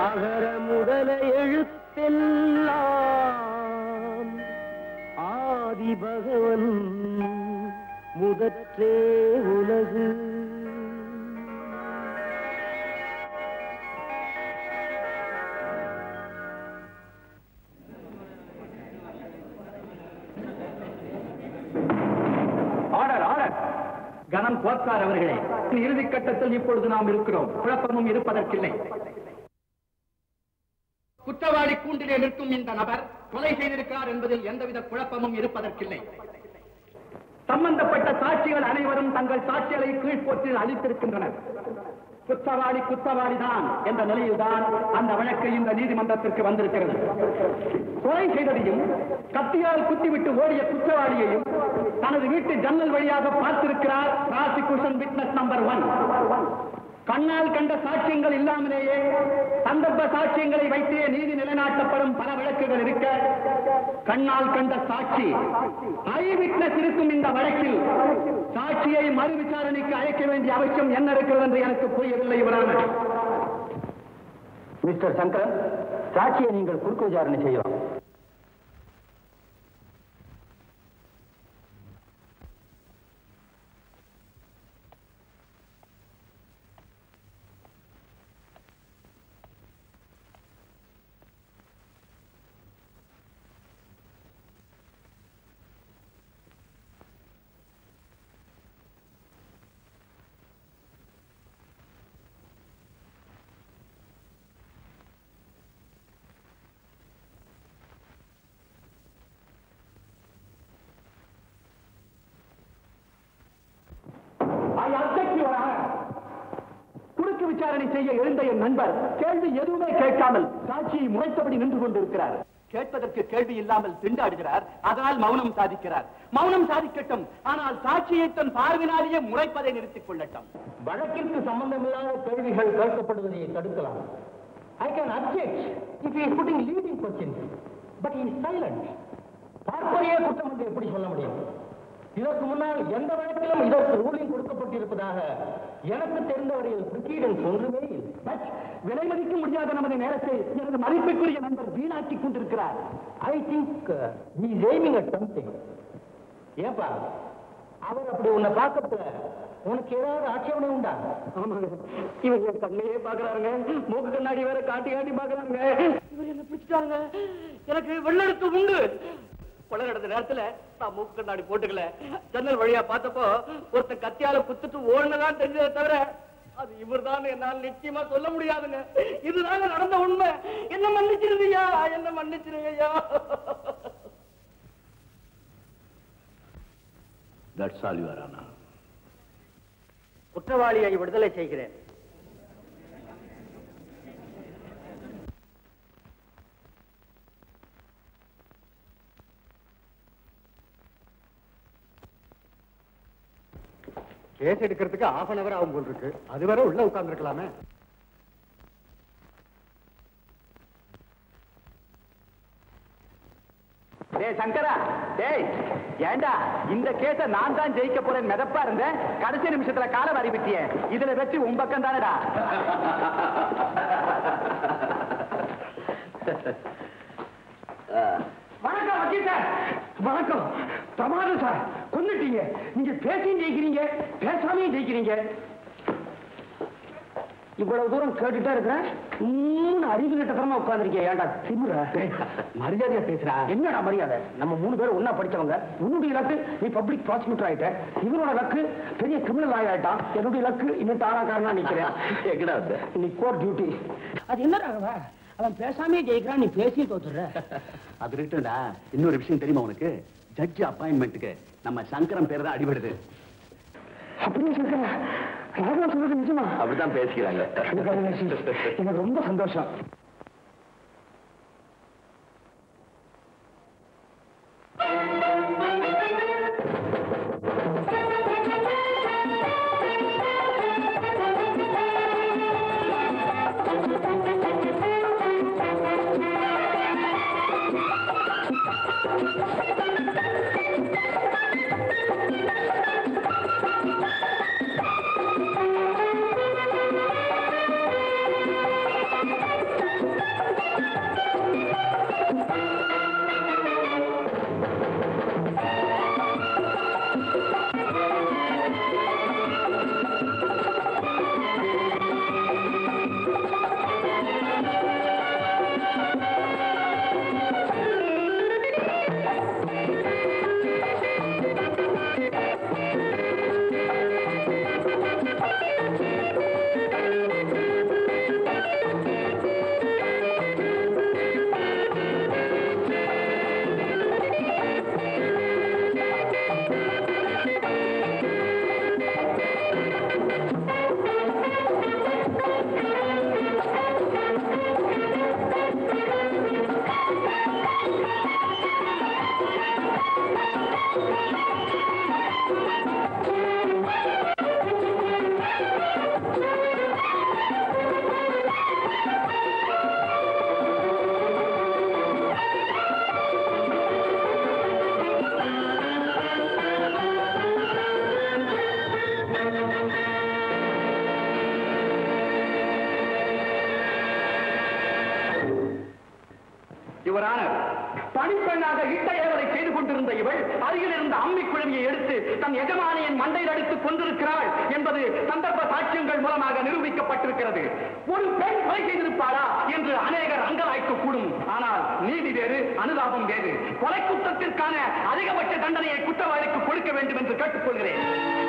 அகர முதல எழுத்தெல்லாம் ஆதி பகவன் முதற்றே உலகு ஆர்டர் ஆர்டர் கணம் கோத்தார் அவர்களே இறுதி கட்டத்தில் இப்பொழுது நாம் இருக்கிறோம் குழப்பமும் இருப்பதற்கில்லை குற்றவாளி கூண்டிலே நிற்கும் இந்த நபர் கொலை செய்திருக்கிறார் என்பதில் எந்தவித குழப்பமும் இருப்பதற்கில்லை சம்பந்தப்பட்ட சாட்சிகள் அனைவரும் தங்கள் சாட்சிகளை கீழ்ப்போற்றில் அளித்திருக்கின்றனர் குற்றவாளி குற்றவாளிதான் என்ற நிலையில்தான் அந்த வழக்கு இந்த நீதிமன்றத்திற்கு வந்திருக்கிறது கொலை செய்ததையும் கத்தியால் குத்திவிட்டு ஓடிய குற்றவாளியையும் தனது வீட்டு ஜன்னல் வழியாக பார்த்திருக்கிறார் பிராசிக்யூஷன் விட்னஸ் நம்பர் ஒன் கண்ணால் கண்ட சாட்சியங்கள் இல்லாமலேயே சந்தர்ப்ப சாட்சியங்களை வைத்தே நீதி நிலைநாட்டப்படும் பல வழக்குகள் இருக்க கண்ணால் கண்ட சாட்சி ஐ விட்னஸ் இருக்கும் இந்த வழக்கில் சாட்சியை மறு விசாரணைக்கு அழைக்க வேண்டிய அவசியம் என்ன இருக்கிறது என்று எனக்கு புரியவில்லை இவரான மிஸ்டர் சங்கரன் சாட்சியை நீங்கள் குறுக்கு விசாரணை செய்யலாம் I object, Your Honor. குறுக்கு விசாரணை செய்ய எழுந்த என் நண்பர் கேள்வி எதுவுமே கேட்காமல் சாட்சியை முறைத்தபடி நின்று கொண்டிருக்கிறார் கேட்பதற்கு கேள்வி இல்லாமல் திண்டாடுகிறார் அதனால் மௌனம் சாதிக்கிறார் மௌனம் சாதிக்கட்டும் ஆனால் சாட்சியை தன் பார்வினாலேயே முறைப்பதை நிறுத்திக் கொள்ளட்டும் வழக்கிற்கு சம்பந்தமில்லாத கேள்விகள் கேட்கப்படுவதை தடுக்கலாம் I can object if is putting leading question but is silent பார்ப்பனையே குற்றம் என்று எப்படி சொல்ல முடியும் இதற்கு முன்னால் எந்த வழக்கிலும் இதற்கு ரூலிங் கொடுக்கப்பட்டிருப்பதாக எனக்கு தெரிந்தவரையில் பிரிக்கீடன்ஸ் ஒன்றுமே இல்லை பட் விலை மதிக்க முடியாத நமது நேரத்தை எனது மதிப்பிற்குரிய நண்பர் வீணாக்கிக் கொண்டிருக்கிறார் I think he is aiming at something ஏப்பா அவர் அப்படி உன்னை பார்க்கறதுல உனக்கு ஏதாவது ஆட்சேபனை உண்டா ஆமாங்க இவர் என் கண்ணையே பாக்குறாருங்க மூக்கு கண்ணாடி வேற காட்டி காட்டி பாக்குறாங்க இவர் என்ன பிடிச்சிட்டாருங்க எனக்கு வெள்ளெடுத்து உண்டு கொலை நடந்த நேரத்துல நான் மூக்கு கண்ணாடி போட்டுக்கல ஜன்னல் வழியா பார்த்தப்போ ஒருத்தன் கத்தியால குத்துட்டு ஓடுனதான் தெரிஞ்சதை தவிர அது இவர்தான் என்னால் நிச்சயமா சொல்ல முடியாதுங்க இதுதாங்க நடந்த உண்மை என்ன மன்னிச்சிருங்கய்யா என்ன மன்னிச்சிருங்கய்யா தட்ஸ் ஆல் யுவர் ஆனா குற்றவாளியை விடுதலை செய்கிறேன் கேஸ் எடுக்கிறதுக்கு ஆஃப் அன் அவர் ஆகும் போல் இருக்கு அது வரை உள்ள உட்கார்ந்துருக்கலாமே டேய் சங்கரா டேய் ஏண்டா இந்த கேஸ நான் தான் ஜெயிக்க போறேன் மிதப்பா இருந்தேன் கடைசி நிமிஷத்துல கால வரி விட்டியே இதுல வச்சு உன் பக்கம் தானடா வணக்கம் வக்கீல் சார் வணக்கம் பிரமாதம் சார் கொண்டுட்டீங்க நீங்க பேசியும் ஜெயிக்கிறீங்க பேசாமையும் ஜெயிக்கிறீங்க இவ்வளவு தூரம் கேட்டுட்டே இருக்கிறேன் மூணு அறிவு கிட்டத்தனமா உட்கார்ந்துருக்கேன் ஏன்டா திமுற மரியாதையா பேசுறா என்னடா மரியாதை நம்ம மூணு பேரும் ஒண்ணா படிச்சவங்க உன்னுடைய லக்கு நீ பப்ளிக் ப்ராசிக்யூட்டர் ஆயிட்ட இவனோட லக்கு பெரிய கிரிமினல் லாயர் ஆயிட்டான் என்னுடைய லக்கு இன்னும் தாராக்காரனா நிக்கிறேன் எங்கடா நீ கோர்ட் டியூட்டி அது என்ன ராகவா அவன் பேசாமே ஜெயிக்கிறான் நீ பேசி தோத்துற அது இருக்கட்டும்டா இன்னொரு விஷயம் தெரியுமா உனக்கு ஜட்ஜ் அப்பாயின்மெண்ட்டுக்கு நம்ம சங்கரம் பேர் தான் அடிபடுது அப்படின்னு சொல்றேன் ராகவா சொல்றது நிஜமா அப்படிதான் பேசிக்கிறாங்க எனக்கு ரொம்ப சந்தோஷம் Thank இவரான பணிப்பெண்ணாக இட்ட ஏவலை செய்து கொண்டிருந்த இவள் அருகில் இருந்த அம்மி குழவியை எடுத்து தன் எஜமானியின் மண்டையில் அடித்து கொண்டிருக்கிறாள் என்பது சந்தர்ப்ப சாட்சியங்கள் மூலமாக நிரூபிக்கப்பட்டிருக்கிறது ஒரு பெண் கொலை செய்திருப்பாரா என்று அநேகர் அங்கலாய்க்க கூடும் ஆனால் நீதி வேறு அனுதாபம் வேறு கொலை குற்றத்திற்கான அதிகபட்ச தண்டனையை குற்றவாளிக்கு கொடுக்க வேண்டும் என்று கேட்டுக்கொள்கிறேன்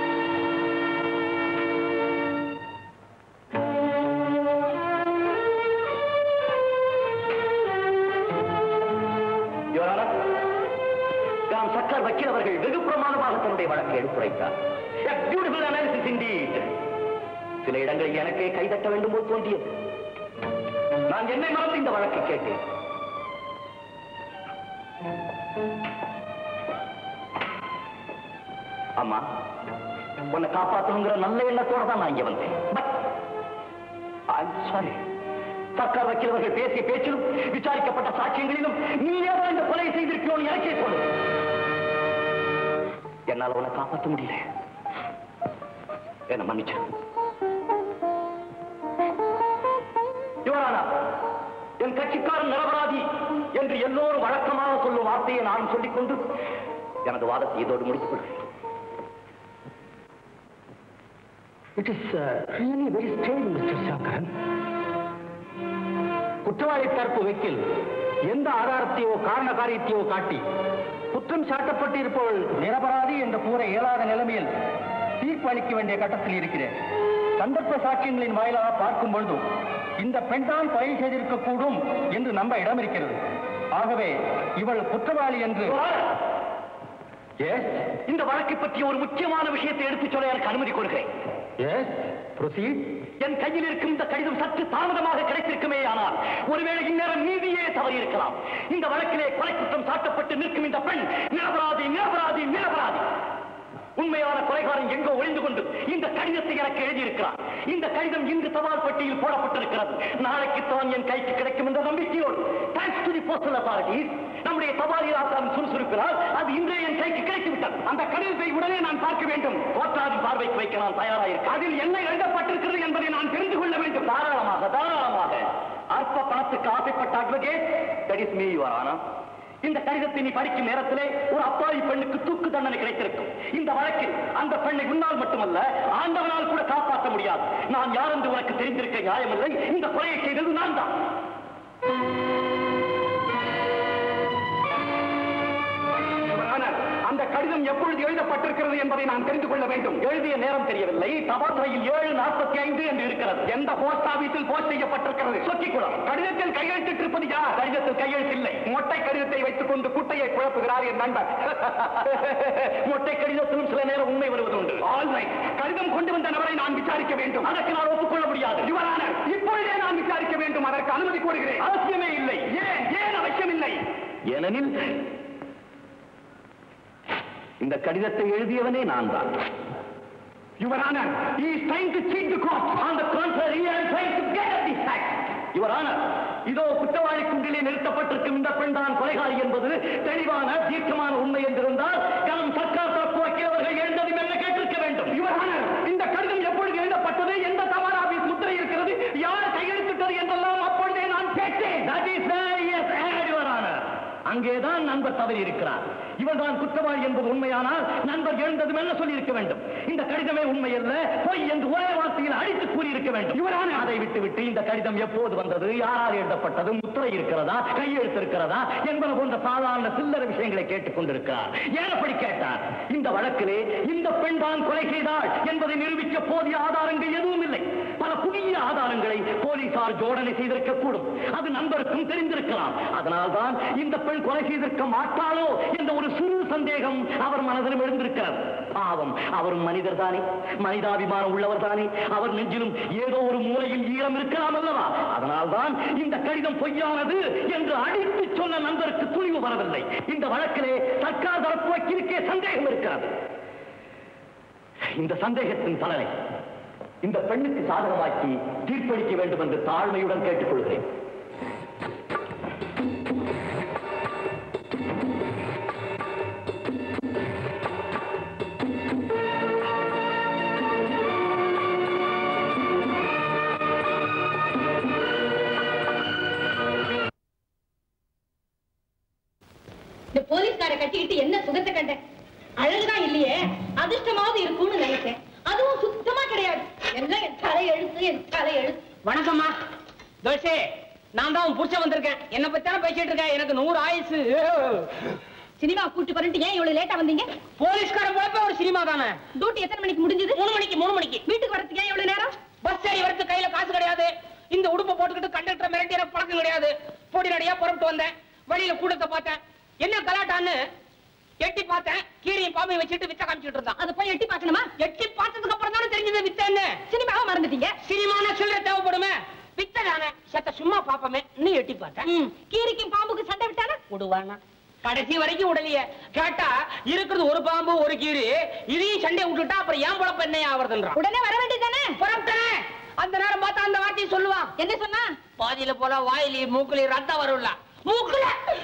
Your Honor, நாம் சக்கர் வக்கீல் அவர்கள் வெகு பிரமாதமாக தன்னுடைய வழக்கை எடுத்துரைத்தார் A beautiful analysis indeed. சில இடங்களில் எனக்கே கைதட்ட வேண்டும் போல் தோன்றியது நான் என்னை மறந்து இந்த வழக்கை கேட்டேன் அம்மா உன்னை காப்பாற்றணுங்கிற நல்ல எண்ணத்தோட தான் நான் இங்க வந்தேன் பட் சாரி சர்க்கார் வக்கீலவர்கள் பேசிய பேச்சிலும் விசாரிக்கப்பட்ட சாட்சியங்களிலும் நீ ஏதோ இந்த கொலை செய்திருக்கிறோம் எனக்கே சொல்லு என்னால உன்னை காப்பாற்ற முடியல என்ன மன்னிச்சு யுவரானா என் கட்சிக்காரன் நிரபராதி என்று எல்லோரும் வழக்கமாக சொல்லும் வார்த்தையை நான் சொல்லிக்கொண்டு எனது வாதத்தை இதோடு முடித்துக் கொள்கிறேன் it is really very strange mister Sankaran குற்றவாளி தரப்பு வக்கீல் எந்த ஆதாரத்தையோ காரண காரியத்தையோ காட்டி குற்றம் சாட்டப்பட்டிருப்பவள் நிரபராதி என்று கூற இயலாத நிலைமையில் தீர்ப்பு அளிக்க வேண்டிய கட்டத்தில் இருக்கிறேன் சந்தர்ப்ப சாட்சியங்களின் வாயிலாக பார்க்கும் பொழுதும் இந்த பெண் தான் கொலை செய்திருக்க கூடும் என்று நம்ப இடம் இருக்கிறது ஆகவே இவள் குற்றவாளி என்று எஸ் இந்த வழக்கை பற்றி ஒரு முக்கியமான விஷயத்தை எடுத்துச் சொல்ல எனக்கு அனுமதி கொடுக்கிறேன் எஸ் ப்ரொசீட் என் கையில் இருக்கும் இந்த கடிதம் சற்று தாமதமாக கிடைத்திருக்குமே ஆனால் ஒருவேளை இந்நேரம் நீதியே தவறி இருக்கலாம் இந்த வழக்கிலே கொலை குற்றம் சாட்டப்பட்டு நிற்கும் இந்த பெண் நிரபராதி நிரபராதி நிரபராதி உண்மையான கொலைகாரன் எங்கோ ஒளிந்து கொண்டு இந்த கடிதத்தை எனக்கு எழுதியிருக்கிறார் இந்த கடிதம் இன்று தபால் பெட்டியில் போடப்பட்டிருக்கிறது நாளைக்கு தான் என் கைக்கு கிடைக்கும் என்ற நம்பிக்கையோடு thanks to the postal authorities நம்முடைய தபால் இலாக்காவின் சுறுசுறுப்பினால் அது இன்றே என் கைக்கு கிடைத்து விட்டது அந்த கடிதத்தை உடனே நான் பார்க்க வேண்டும் கோட்டாவின் பார்வைக்கு வைக்க நான் தயாராயிருக்கேன் அதில் என்ன எழுதப்பட்டிருக்கிறது என்பதை நான் தெரிந்து கொள்ள வேண்டும் தாராளமாக தாராளமாக அற்ப பணத்துக்கு ஆசைப்பட்ட advocate that is me your ஆனா இந்த கடிதத்தை நீ படிக்கும் நேரத்திலே ஒரு அப்பாவி பெண்ணுக்கு தூக்கு தண்டனை கிடைத்திருக்கும் இந்த வழக்கில் அந்த பெண்ணை உன்னால் மட்டுமல்ல ஆண்டவனால் கூட காப்பாற்ற முடியாது நான் யார் என்று உனக்கு தெரிந்திருக்க நியாயமில்லை இந்த கொலையை செய்தது நான் தான் ஆனால் அந்த கடிதம் எப்பொழுது எழுதப்பட்டிருக்கிறது என்பதை நான் தெரிந்து கொள்ள வேண்டும் எழுதிய நேரம் தெரியவில்லை தபால் ரயில் ஏழு நாற்பத்தி ஐந்து என்று இருக்கிறது எந்த போஸ்ட் ஆபீஸில் போஸ்ட் செய்யப்பட்டிருக்கிறது சொக்கிக்குளம் கடிதத்தில் கையெழுத்திட்டிருப்பது யார் கடிதத்தில் கையெழுத்தில்லை மொட்டை கடிதத்தை வைத்துக் கொண்டு குட்டையை குழப்புகிறார் என் நண்பர் மொட்டை கடிதத்திலும் சில நேரம் உண்மை வருவது உண்டு ஆல் ரைட் கடிதம் கொண்டு வந்த நபரை நான் விசாரிக்க வேண்டும் அதற்கு நான் ஒப்புக்கொள்ள முடியாது யுவரான இப்பொழுதே நான் விசாரிக்க வேண்டும் அதற்கு அனுமதி கோருகிறேன் அவசியமே இல்லை ஏன் ஏன் அவசியம் இல்லை ஏனெனில் இந்த கடிதத்தை எழுதியவனே நான் தான் Your Honor, he is trying to cheat the court. On the contrary, I am trying to get at the fact. Your Honor, இதோ குற்றவாளி குண்டிலே நிறுத்தப்பட்டிருக்கும் இந்த பெண் தான் கொலைகாரி என்பது தெளிவான தீர்க்கமான உண்மை என்றிருந்தால் கனம் சர்க்கார் தரப்பு வக்கீலவர்கள் எழுந்ததும் என்ன கேட்டிருக்க வேண்டும் Your Honor, இந்த கடிதம் எப்பொழுது எழுதப்பட்டது எந்த தபால் ஆபீஸ் முத்திரை இருக்கிறது யார் கையெழுத்திட்டது என்றெல்லாம் அப்பொழுதே நான் கேட்டேன் That is very yes, and Your Honor. அங்கேதான் நண்பர் தவறி இருக்கிறார் இவன் தான் குற்றவாளி என்பது உண்மையானால் நண்பர் எழுந்ததும் என்ன சொல்லி இருக்க வேண்டும் இந்த கடிதமே உண்மை அல்ல பொய் என்று ஒரே வார்த்தையில் அடித்து கூறியிருக்க வேண்டும் இவரான அதை விட்டு விட்டு இந்த கடிதம் எப்போது வந்தது யாரால் எழுதப்பட்டது முத்திரை இருக்கிறதா கையெழுத்து இருக்கிறதா என்பன போன்ற சாதாரண சில்லறை விஷயங்களை கேட்டுக் கொண்டிருக்கிறார் ஏன் அப்படி கேட்டார் இந்த வழக்கிலே இந்த பெண் தான் கொலை செய்தாள் என்பதை நிரூபிக்க போதிய ஆதாரங்கள் எதுவும் இல்லை பல புதிய ஆதாரங்களை போலீசார் ஜோடனை செய்திருக்க கூடும் அது நண்பருக்கும் தெரிந்திருக்கலாம் அதனால்தான் இந்த பெண் கொலை செய்திருக்க மாட்டாளோ என்ற ஒரு சிறு சந்தேகம் அவர் மனதிலும் எழுந்திருக்கிறது பாவம் அவரும் மனிதர் தானே மனிதாபிமானம் உள்ளவர் தானே அவர் நெஞ்சிலும் ஏதோ ஒரு மூலையில் ஈரம் இருக்கலாம் அல்லவா அதனால்தான் இந்த கடிதம் பொய்யானது என்று அடித்து சொன்ன நண்பருக்கு துணிவு வரவில்லை இந்த வழக்கிலே சர்க்கார் தரப்பு வக்கீலுக்கே சந்தேகம் இருக்கிறது இந்த சந்தேகத்தின் பலனை இந்த பெண்ணுக்கு சாதகமாக்கி தீர்ப்பளிக்க வேண்டும் என்று தாழ்மையுடன் கேட்டுக்கொள்கிறேன் இந்த போலீஸ்கார கட்டிக்கிட்டு என்ன சுகத்தை கண்டேன் அழகுதான் இல்லையே அதிர்ஷ்டமாவது இருக்கும்னு நினைச்சேன் அதுவும் சுத்தமா கிடையாது எல்லாம் என் தலை எழுத்து என் தலை எழுத்து வணக்கம்மா தோஷே நான் தான் உன் புருஷன் வந்திருக்கேன் என்ன பத்தான பேசிட்டு இருக்கேன் எனக்கு நூறு ஆயுசு சினிமா கூட்டு பண்ணிட்டு ஏன் இவ்வளவு லேட்டா வந்தீங்க போலீஸ்காரன் போலப்ப ஒரு சினிமா தானே டியூட்டி எத்தனை மணிக்கு முடிஞ்சது மூணு மணிக்கு மூணு மணிக்கு வீட்டுக்கு வரதுக்கு ஏன் இவ்வளவு நேரம் பஸ் ஏறி வரது கையில காசு கிடையாது இந்த உடுப்பை போட்டுக்கிட்டு கண்டக்டர் மிரட்டி எனக்கு பழக்கம் கிடையாது பொடி நடையா புறப்பட்டு வந்தேன் வழியில கூட்டத்தை பார்த்தேன் என்ன கலாட்டான்னு எட்டி பார்த்தேன் கீரியும் பாம்பையும் வச்சுட்டு வித்த காமிச்சிட்டு இருந்தான் அதை போய் எட்டி பார்க்கணுமா எட்டி பார்த்ததுக்கு அப்புறம் தானே தெரிஞ்சது வித்தன்னு சினிமாவை மறந்துட்டீங்க சினிமான சில்லற தேவைப்படுமே வித்த தானே சத்த சும்மா பாப்பமே நீ எட்டி பார்த்தேன் ம், கீரிக்கும் பாம்புக்கு சண்டை விட்டானா விடுவானா கடைசி வரைக்கும் விடலையே கேட்டா இருக்கிறது ஒரு பாம்பு ஒரு கீரி இதையும் சண்டை விட்டுட்டா அப்புறம் ஏன் பொழப்ப என்ன ஆவறதுன்றான் உடனே வர வேண்டியதானே புறப்பட்டேன் அந்த நேரம் பார்த்தா அந்த வார்த்தையை சொல்லுவான் என்ன சொன்னா பாதியில போல வாயிலி மூக்குலி ரத்தம் வரும்ல மூக்குல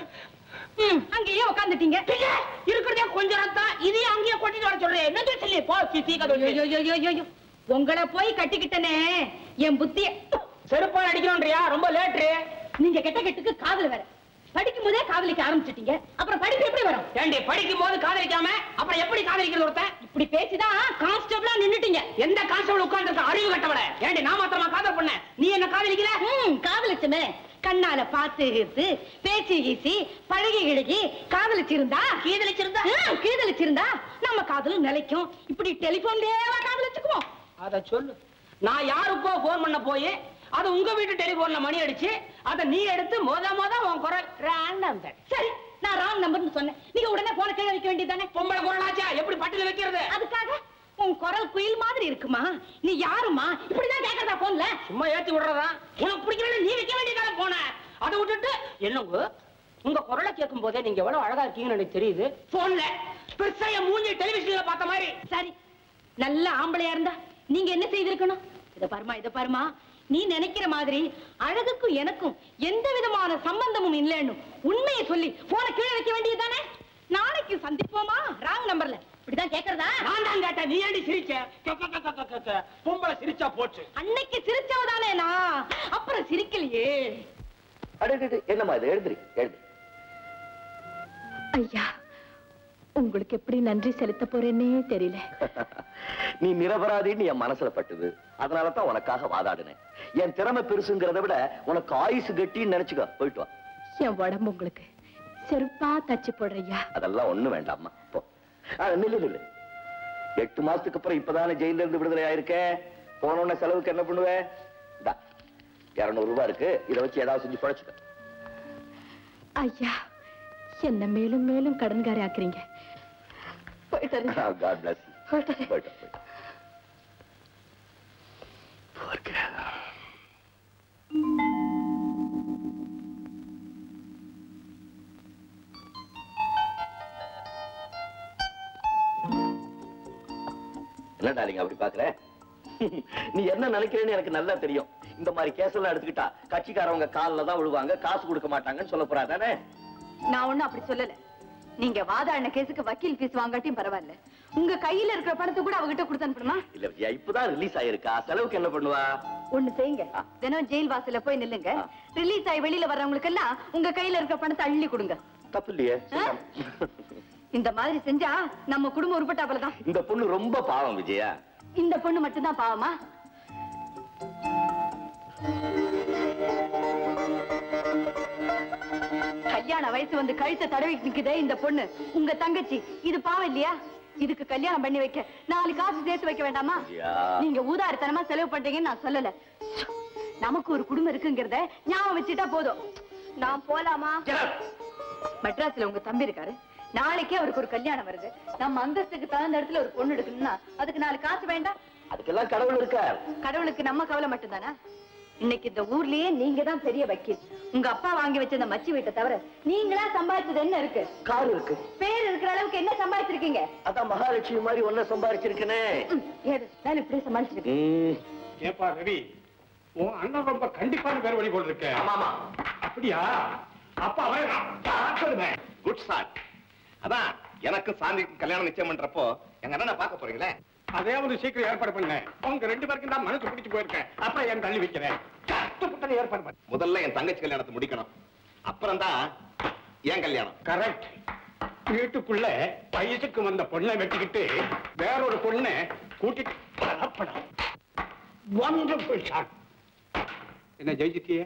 ம், அங்கேயே உட்காந்துட்டீங்க பின்ன, இருக்கிறதே கொஞ்சம் ரத்தம் இதையும் அங்கேயே கொட்டிட்டு வர சொல்றேன் என்ன சொல்லி போ சித்தி கதை உங்களை போய் கட்டிக்கிட்டனே என் புத்திய செருப்பால் அடிக்கணும்ன்றியா ரொம்ப லேட்ரு நீங்க கெட்ட கெட்டுக்கு காதல் வேற படிக்கும் போதே காதலிக்க ஆரம்பிச்சிட்டீங்க அப்புறம் படிப்பு எப்படி வரும் ஏண்டி படிக்கும் போது காதலிக்காம அப்புறம் எப்படி காதலிக்கிறது ஒருத்தன் இப்படி பேசிதான் கான்ஸ்டபிளா நின்னுட்டீங்க எந்த கான்ஸ்டபிள் உட்கார்ந்து அறிவு கட்டவள ஏண்டி நான் மாத்திரமா காதல் பண்ண நீ என்ன காதலிக்கல ம், காதலிச்சுமே கண்ணால பார்த்து இழுத்து பேச்சு ஈசி பழகி கிழகி காதலிச்சிருந்தா கீதலிச்சிருந்தா ம், கீதலிச்சிருந்தா நம்ம காதலும் நிலைக்கும் இப்படி டெலிபோன்லயே காதலிச்சுக்குவோம் அத சொல்லு நான் யாருக்கோ போன் பண்ண போய் அது உங்க வீட்டு டெலிபோன்ல மணி அடிச்சு அத நீ எடுத்து மொத மொத உன் குரல் ரேண்டம் சரி நான் ராங் நம்பர்னு சொன்னேன் நீங்க உடனே போன கீழே வைக்க வேண்டியதானே பொம்பளை குரலாச்சா எப்படி பட்டில வைக்கிறது அதுக்காக உன் குரல் குயில் மாதிரி இருக்குமா நீ யாருமா இப்படிதான் கேக்குறதா போன்ல சும்மா ஏத்தி விடுறதா உனக்கு பிடிக்கல நீ வைக்க வேண்டியதால போன அதை விட்டுட்டு என்னங்க உங்க குரலை கேட்கும் போதே நீங்க எவ்வளவு அழகா இருக்கீங்கன்னு எனக்கு தெரியுது போன்ல பெருசா என் மூஞ்சி டெலிவிஷன்ல பார்த்த மாதிரி சரி நல்ல ஆம்பளையா இருந்தா நீங்க என்ன செய்திருக்கணும் இத பாருமா இத பாருமா நீ நினைக்கிற மாதிரி அழகுக்கும் எனக்கும் எந்த விதமான சம்பந்தமும் இல்லைன்னு உண்மையை சொல்லி போன கீழே வைக்க வேண்டியதுதானே நாளைக்கு சந்திப்போமா ராங் நம்பர்ல இப்படிதான் கேக்குறதா நான் தான் கேட்டேன் நீ ஏண்டி சிரிச்ச க, க, க, க, க, க, க. பொம்பளை சிரிச்சா போச்சு அன்னைக்கு சிரிச்சவதானே நான் அப்புறம் சிரிக்கலையே அடடே என்னம்மா இது எழுதுறி எழுது ஐயா உங்களுக்கு எப்படி நன்றி செலுத்த போறேன்னே தெரியல நீ நிரபராதின்னு என் மனசுல பட்டுது அதனால தான் உனக்காக வாதாடினேன் என் திறமை பெருசுங்கிறத விட உனக்கு ஆயுசு கட்டின்னு நினைச்சுக்கோ போயிட்டு வா என் உடம்பு உங்களுக்கு செருப்பா தச்சு போடுறையா அதெல்லாம் ஒண்ணும் வேண்டாம்மா போ ஆ, நில்லு நில்லு எட்டு மாசத்துக்கு அப்புறம் இப்பதானே ஜெயில இருந்து விடுதலை ஆயிருக்கேன் போன உடனே செலவுக்கு என்ன பண்ணுவேன் இந்தா இருநூறு ரூபாய் இருக்கு இதை வச்சு ஏதாவது செஞ்சு பழச்சுக்க ஐயா என்ன மேலும் மேலும் கடன்காரி ஆக்குறீங்க போயிட்டு காட் பிளஸ் போயிட்டு போயிட்டு போயிட்டு என்ன டாலிங்க அப்படி பாக்குற நீ என்ன நினைக்கிறேன்னு எனக்கு நல்லா தெரியும் இந்த மாதிரி கேஸ் எல்லாம் எடுத்துக்கிட்டா கட்சிக்காரவங்க கால்ல தான் விழுவாங்க காசு கொடுக்க மாட்டாங்கன்னு சொல்ல போறா தானே நான் ஒண்ணும் அப்படி சொல்லல நீங்க வாதாடின கேஸுக்கு வக்கீல் ஃபீஸ் வாங்காட்டியும் பரவாயில்ல உங்க கையில இருக்கிற பணத்தை கூட அவகிட்ட கொடுத்து அனுப்பணுமா இல்ல விஜயா இப்பதான் ரிலீஸ் ஆயிருக்கா செலவுக்கு என்ன பண்ணுவா ஒண்ணு செய்யுங்க ஆ. தினம் ஜெயில் வாசல்ல போய் நில்லுங்க ஆ. ரிலீஸ் ஆகி வெளியில வர்றவங்களுக்கு எல்லாம் உங்க கையில இருக்கிற பணத்தை அள்ளி கொடுங்க தப்பு இல்லையே ஆ? இந்த மாதிரி செஞ்சா நம்ம குடும்பம் உருப்பட்டாப்புல தான் இந்த பொண்ணு ரொம்ப பாவம் விஜயா இந்த பொண்ணு மட்டும்தான் பாவமா கல்யாண வயசு வந்து கழுத்தை தடவி நிக்குதே இந்த பொண்ணு உங்க தங்கச்சி இது பாவம் இல்லையா இதுக்கு கல்யாணம் பண்ணி வைக்க நாலு காசு சேர்த்து வைக்க வேண்டாமா ஐயா. நீங்க ஊதாரித்தனமா செலவு பண்றீங்கன்னு நான் சொல்லல நமக்கு ஒரு குடும்பம் இருக்குங்கிறத ஞாபகம் வச்சுட்டா போதும் நான் போலாமா மெட்ராஸ்ல உங்க தம்பி இருக்காரு நாளைக்கே அவருக்கு ஒரு கல்யாணம் வருது நம்ம அந்தஸ்துக்கு தகுந்த இடத்துல ஒரு பொண்ணு எடுக்கணும்னா அதுக்கு நாலு காசு வேண்டாம் அதுக்கெல்லாம் கடவுள் இருக்கார் கடவுளுக்கு நம்ம கவலை மட்டும்தானா இன்னைக்கு இந்த ஊர்லயே நீங்க தான் பெரிய வக்கீல் உங்க அப்பா வாங்கி வச்ச இந்த மச்சி வீட்டை தவிர நீங்களா சம்பாதிச்சது என்ன இருக்கு கார் இருக்கு பேர் இருக்கிற அளவுக்கு என்ன சம்பாதிச்சிருக்கீங்க அதான் மகாலட்சுமி மாதிரி ஒன்ன சம்பாரிச்சிருக்கனே ம், ஏது நான் இப்படியே சமாளிச்சிருக்கேன் ம். ஏப்பா ரவி உன் அண்ணன் ரொம்ப கண்டிப்பான பேர் வழி போல் இருக்க ஆமாமா அப்படியா அப்பா அவன் குட் ஸ்டார்ட் அதான் எனக்கு சாந்திக்கும் கல்யாணம் நிச்சயம் பண்றப்போ எங்க அண்ணனை பார்க்க போறீங்களே அதே ஒரு சீக்கிரம் ஏற்பாடு பண்ணேன் உங்க ரெண்டு பேருக்கும் தான் மனசு பிடிச்சு போயிருக்கேன் அப்புறம் என் தள்ளி வைக்கிறேன் கஷ்டப்பட்டு ஏற்பாடு பண்ண முதல்ல என் தங்கச்சி கல்யாணத்தை முடிக்கணும் அப்புறம் தான் ஏன் கல்யாணம் கரெக்ட் வீட்டுக்குள்ள வயசுக்கு வந்த பொண்ணை வெட்டிக்கிட்டு வேறொரு பொண்ணை கூட்டிட்டு பரப்படம் ஒண்டர்ஃபுல் ஷாட் என்ன ஜெயிச்சிட்டியே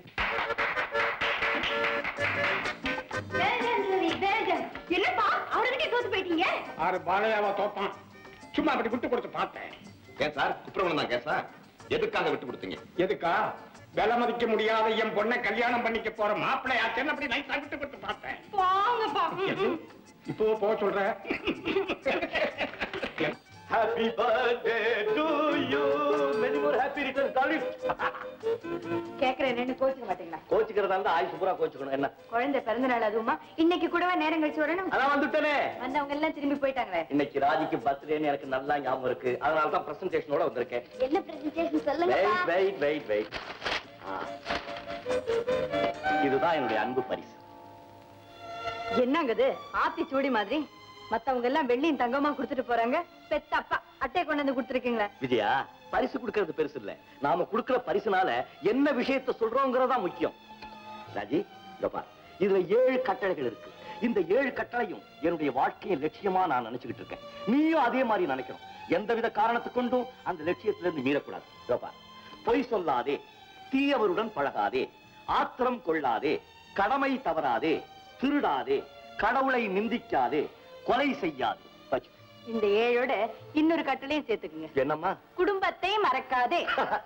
என்னப்பா அவர்கிட்ட தோத்து போயிட்டீங்க ஆறு பாலையாவா தோப்பான் சும்மா அப்படி விட்டு கொடுத்து பார்த்தேன் ஏன் சார் குப்பிரமணம் தான் கேசா எதுக்காக விட்டு கொடுத்தீங்க எதுக்கா விலை மதிக்க முடியாத என் பொண்ணை கல்யாணம் பண்ணிக்க போற மாப்பிள்ளையாச்சேன்னு அப்படி நைஸா விட்டு கொடுத்து பார்த்தேன் வாங்கப்பா எது? இப்போ போக சொல்ற happy birthday to you many more happy return college கேக்குறேன் என்னன்னு கோச்சுக்க மாட்டீங்களா கோச்சுக்கிறதா இருந்தா ஆயுசு பூரா கோச்சுக்கணும் என்ன குழந்தை பிறந்த நாள் அதுவுமா இன்னைக்கு கூடவா நேரம் கழிச்சு வரணும் அதான் வந்துட்டேனே வந்தவங்க எல்லாம் திரும்பி போயிட்டாங்களே இன்னைக்கு ராஜிக்கு பர்த்டேன்னு எனக்கு நல்லா ஞாபகம் இருக்கு அதனால தான் பிரசன்டேஷனோட வந்திருக்கேன் என்ன பிரசன்டேஷன் சொல்லுங்கப்பா வெயிட் வெயிட் வெயிட் வெயிட் இதுதான் என்னுடைய அன்பு பரிசு என்னங்க இது ஆத்தி சூடி மாதிரி மத்தவங்க எல்லாம் வெள்ளியும் தங்கமா கொடுத்துட்டு போறாங்க பெத்த அப்பா அட்டை கொண்டு வந்து கொடுத்துருக்கீங்களா விஜயா பரிசு கொடுக்கறது பெருசு இல்ல நாம கொடுக்கிற பரிசுனால என்ன விஷயத்தை சொல்றோங்கிறதா முக்கியம் ராஜி இதோ பார் இதுல ஏழு கட்டளைகள் இருக்கு இந்த ஏழு கட்டளையும் என்னுடைய வாழ்க்கையின் லட்சியமா நான் நினைச்சுக்கிட்டு இருக்கேன் நீயும் அதே மாதிரி நினைக்கணும் எந்தவித காரணத்தை கொண்டும் அந்த லட்சியத்திலிருந்து மீறக்கூடாது இதோ பார் பொய் சொல்லாதே தீயவருடன் பழகாதே ஆத்திரம் கொள்ளாதே கடமை தவறாதே திருடாதே கடவுளை நிந்திக்காதே கொலை செய்யாதே வச்சு. இந்த ஏழோட இன்னொரு கட்டளையும் சேர்த்துக்குங்க என்னம்மா குடும்பத்தை மறக்காதே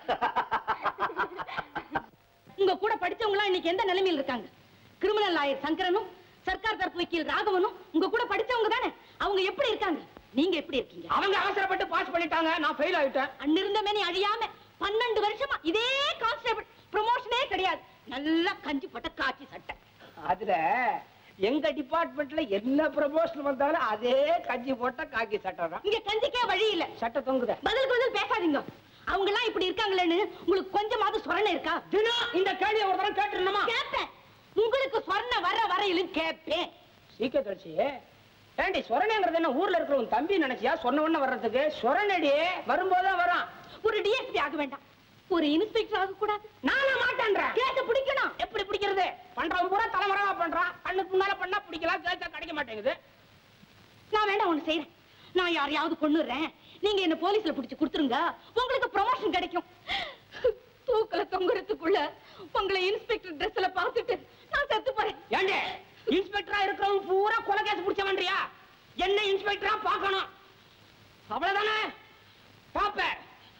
உங்க கூட படிச்சவங்க எல்லாம் இன்னைக்கு எந்த நிலைமையில் இருக்காங்க கிரிமினல் லாயர் சங்கரனும் சர்க்கார் தரப்பு வக்கீல் ராகவனும் உங்க கூட படிச்சவங்க தானே அவங்க எப்படி இருக்காங்க நீங்க எப்படி இருக்கீங்க அவங்க அவசரப்பட்டு பாஸ் பண்ணிட்டாங்க நான் ஃபெயில் ஆயிட்டேன் அண்ணிருந்த மேனி அழியாம பன்னெண்டு வருஷமா இதே கான்ஸ்டபிள் ப்ரமோஷனே கிடையாது நல்லா கஞ்சி போட்ட காக்கி சட்டை அதுல எங்க டிபார்ட்மெண்ட்ல என்ன ப்ரமோஷன் வந்தாலும் அதே கஞ்சி போட்ட காக்கி சட்டை தான் இங்க கஞ்சிக்கே வழி இல்ல சட்டை தொங்குத பதிலுக்கு பதில் பேசாதீங்க அவங்க எல்லாம் இப்படி இருக்காங்களேன்னு உங்களுக்கு கொஞ்சமாவது சொரணை இருக்கா தினம் இந்த கேள்வியை ஒரு தடவை கேட்டுருணுமா கேட்பேன் உங்களுக்கு சொரணை வர வரையிலும் கேட்பேன் சீக்கிர கட்சி ஏண்டி சொரணங்கிறது என்ன ஊர்ல இருக்கிற உன் தம்பி நினைச்சியா சொன்ன உடனே வர்றதுக்கு சொரணடி வரும்போதுதான் வரான் ஒரு டிஎஸ்பி ஆக வேண்டாம் ஒரு இன்ஸ்பெக்டர் ஆக கூடாது நானும் மாட்டேன்றேன் கேட்டு பிடிக்கணும் எப்படி பிடிக்கிறது பண்றவன் பூரா தலைமறைவா பண்றான் கண்ணுக்கு முன்னால பண்ணா பிடிக்கலாம் கேட்டா கிடைக்க மாட்டேங்குது நான் வேண்டாம் ஒண்ணு செய்யறேன் நான் யாரையாவது கொன்னுறேன் நீங்க என்ன போலீஸ்ல பிடிச்சு கொடுத்துருங்க உங்களுக்கு ப்ரமோஷன் கிடைக்கும் தூக்கல தொங்குறதுக்குள்ள உங்களை இன்ஸ்பெக்டர் ட்ரெஸ்ல பார்த்துட்டு நான் செத்து போறேன் ஏண்டி இன்ஸ்பெக்டரா இருக்கிறவன் பூரா கொலை கேஸ் பிடிச்சவன்றியா என்ன இன்ஸ்பெக்டரா பார்க்கணும் அவ்வளவுதானே பாப்பேன்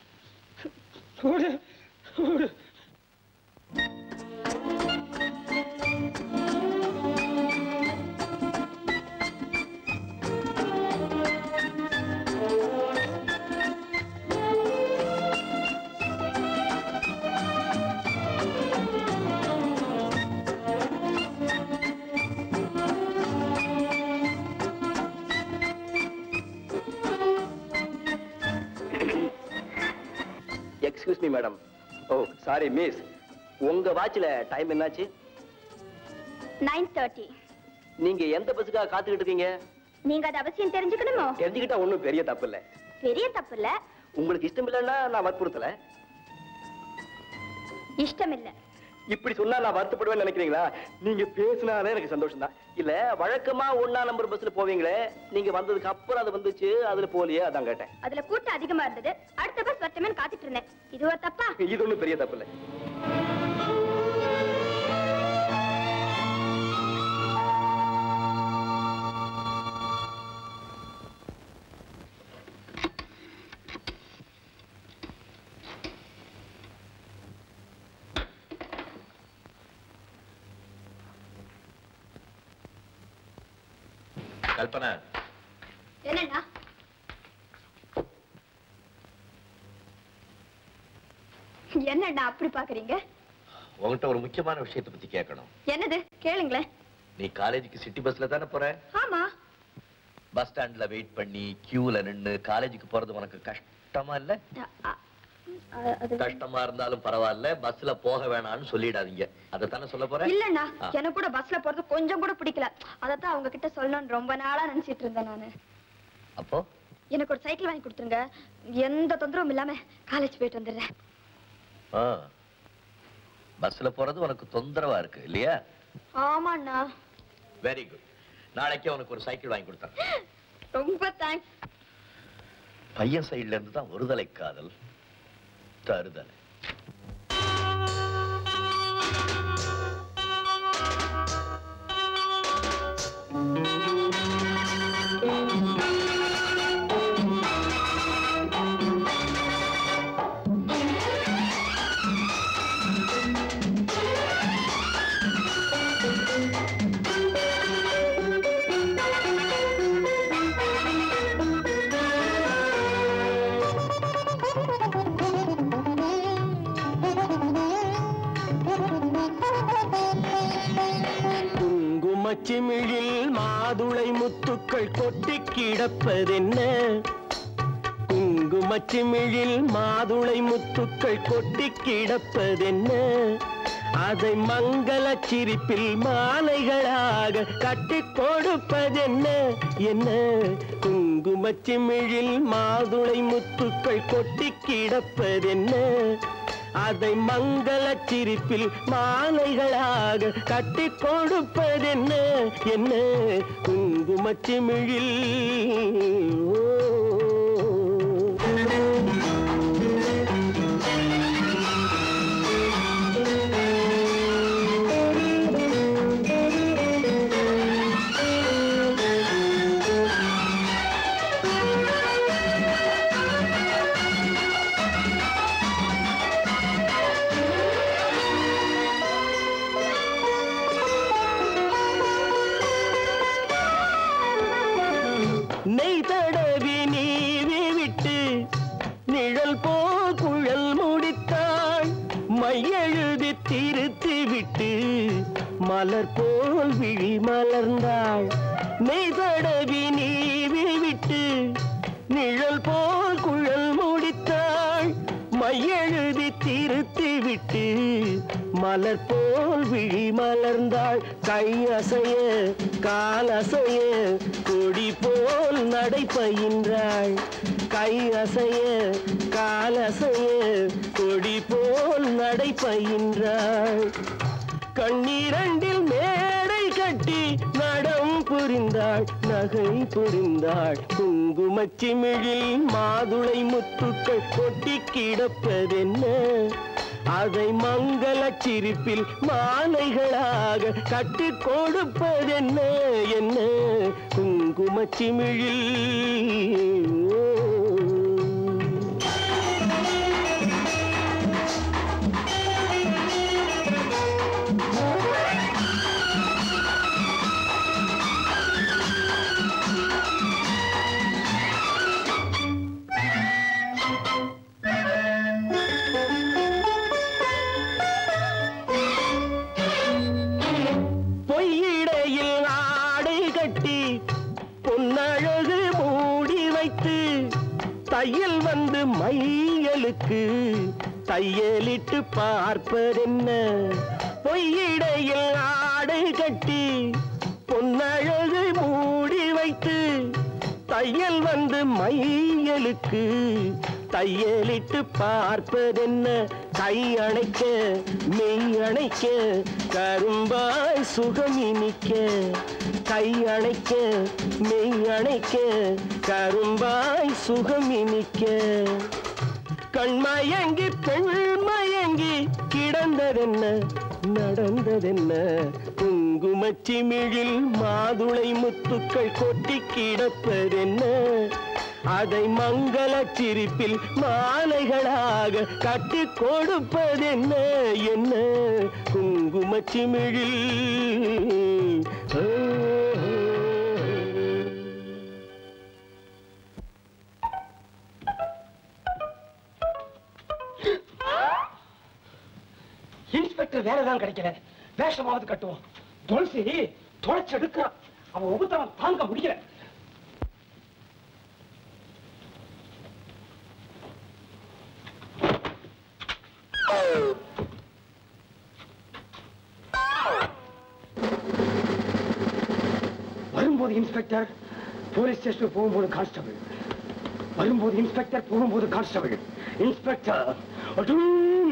excuse me madam oh sorry miss உங்க வாட்ச்ல டைம் என்னாச்சு நைன் தேர்ட்டி நீங்க எந்த பஸ்ஸுக்காக காத்துக்கிட்டு இருக்கீங்க நீங்க அது அவசியம் தெரிஞ்சுக்கணுமோ தெரிஞ்சுக்கிட்டா ஒண்ணும் பெரிய தப்பு இல்ல பெரிய தப்பு இல்ல உங்களுக்கு இஷ்டம் இல்லைன்னா நான் வற்புறுத்தல இஷ்டம் இல்ல இப்படி சொன்னா நான் வருத்தப்படுவேன்னு நினைக்கிறீங்களா நீங்க பேசினாலே எனக்கு சந்தோஷம் தான் இல்ல வழக்கமா ஒண்ணா நம்பர் பஸ்ல போவீங்களே நீங்க வந்ததுக்கு அப்புறம் அது வந்துச்சு அதுல போலியே அதான் கேட்டேன் அதுல கூட்டம் அதிகமா இருந்தது அடுத்த பஸ் வரட்டுமேன்னு காத்துட்டு இருந்தேன் இது ஒரு தப்பா இது ஒண்ணும் பெரிய தப்பு இல்ல கல்பனா என்னண்ணா என்னண்ணா அப்படி பாக்குறீங்க உங்ககிட்ட ஒரு முக்கியமான விஷயத்தை பத்தி கேட்கணும் என்னது கேளுங்களேன் நீ காலேஜுக்கு சிட்டி பஸ்ல தானே போற ஆமா பஸ் ஸ்டாண்ட்ல வெயிட் பண்ணி கியூல நின்னு காலேஜுக்கு போறது உனக்கு கஷ்டமா இல்ல அ- அ- அ- அது கஷ்டமா இருந்தாலும் பரவாயில்ல பஸ்ல போக வேணாம்னு சொல்லிடாதீங்க அதைத்தானே சொல்ல போற இல்லண்ணா ஆ. எனக்கு கூட பஸ்ல போறது கொஞ்சம் கூட பிடிக்கல அதத்தான் அவங்க கிட்ட சொல்லணும்னு ரொம்ப நாளா நினைச்சிட்டு இருந்தேன் நானு அப்போ எனக்கு ஒரு சைக்கிள் வாங்கி கொடுத்துருங்க எந்த தொந்தரவும் இல்லாம காலேஜ் போயிட்டு வந்துடுறேன் ஆ. பஸ்ல போறது உனக்கு தொந்தரவா இருக்கு இல்லையா ஆமாண்ணா வெரி குட் நாளைக்கே உனக்கு ஒரு சைக்கிள் வாங்கி கொடுத்தேன் ரொம்ப தேங்க்ஸ் பையன் சைடுல இருந்து தான் ஒருதலை காதல் தருதலை குங்குமச்சிமிழில் மாதுளை முத்துக்கள் கொட்டி கிடப்பதென்ன குங்குமச்சிமிழில் மாதுளை முத்துக்கள் கொட்டி கிடப்பதென்ன அதை மங்கள சிரிப்பில் மாலைகளாக கட்டி கொடுப்பதென்ன என்ன குங்குமச்சிமிழில் மாதுளை முத்துக்கள் கொட்டி கிடப்பதென்ன அதை மங்கள சிரிப்பில் மாலைகளாக கட்டி கொடுப்பதென்ன என்ன குங்குமச்சிமிழில் ஓ நெய் தடவி நீவி விட்டு நிழல் போ குழல் முடித்தாள் மையெழுதி திருத்தி விட்டு மலர் போல் விழி மலர்ந்தாள் நெய் தடவி நீவி விட்டு நிழல் போல் குழல் முடித்தாள் மையெழுதி திருத்தி விட்டு மலர் போல் விழி மலர்ந்தாள் கை அசைய கால் அசைய கொடி போல் நடை பயின்றாள் கை அசைய கால் அசைய கொடி போல் நடை பயின்றாள் கண்ணீரண்டில் மேடை கட்டி நடம் புரிந்தாள் நகை புரிந்தாள் குங்குமச்சிமிழில் மாதுளை முத்துக்கள் கொட்டி கிடப்பதென்ன அதை மங்கள சிரிப்பில் மாலைகளாக கட்டி கொடுப்பதென்ன என்ன குங்குமச்சிமிழில் ஓ பொய்யிடையில் ஆடை கட்டி பொன்னழகு மூடி வைத்து தையல் வந்து மையலுக்கு தையலிட்டு பார்ப்பதென்ன பொய்யிடையில் ஆடை கட்டி பொன்னழகு மூடி வைத்து தையல் வந்து மையலுக்கு தையலிட்டு பார்ப்பதென்ன கை அணைக்க மெய் அணைக்க கரும்பாய் சுகம் இனிக்க கை அணைக்க மெய் அணைக்க கரும்பாய் சுகம் இனிக்க கண்மயங்கி பெண்மயங்கி கிடந்ததென்ன நடந்ததென்ன குங்குமச்சிமிழில் மாதுளை முத்துக்கள் கொட்டி கிடப்பதென்ன அதை மங்கள சிரிப்பில் மாலைகளாக கட்டி கொடுப்பதென்ன என்ன குங்குமச்சிமிழில் ஓ, ஓ, ஓ. இன்ஸ்பெக்டர் வேலை தான் கிடைக்கல வேஷமாவது கட்டுவோம் துளசி துளைச்சு எடுக்கிறான் அவன் உபத்திரம் தாங்க முடியல வரும்போது இன்ஸ்பெக்டர் போலீஸ் ஸ்டேஷன் போகும்போது கான்ஸ்டபிள் வரும்போது இன்ஸ்பெக்டர் போகும்போது கான்ஸ்டபிள் இன்ஸ்பெக்டர் அடும்.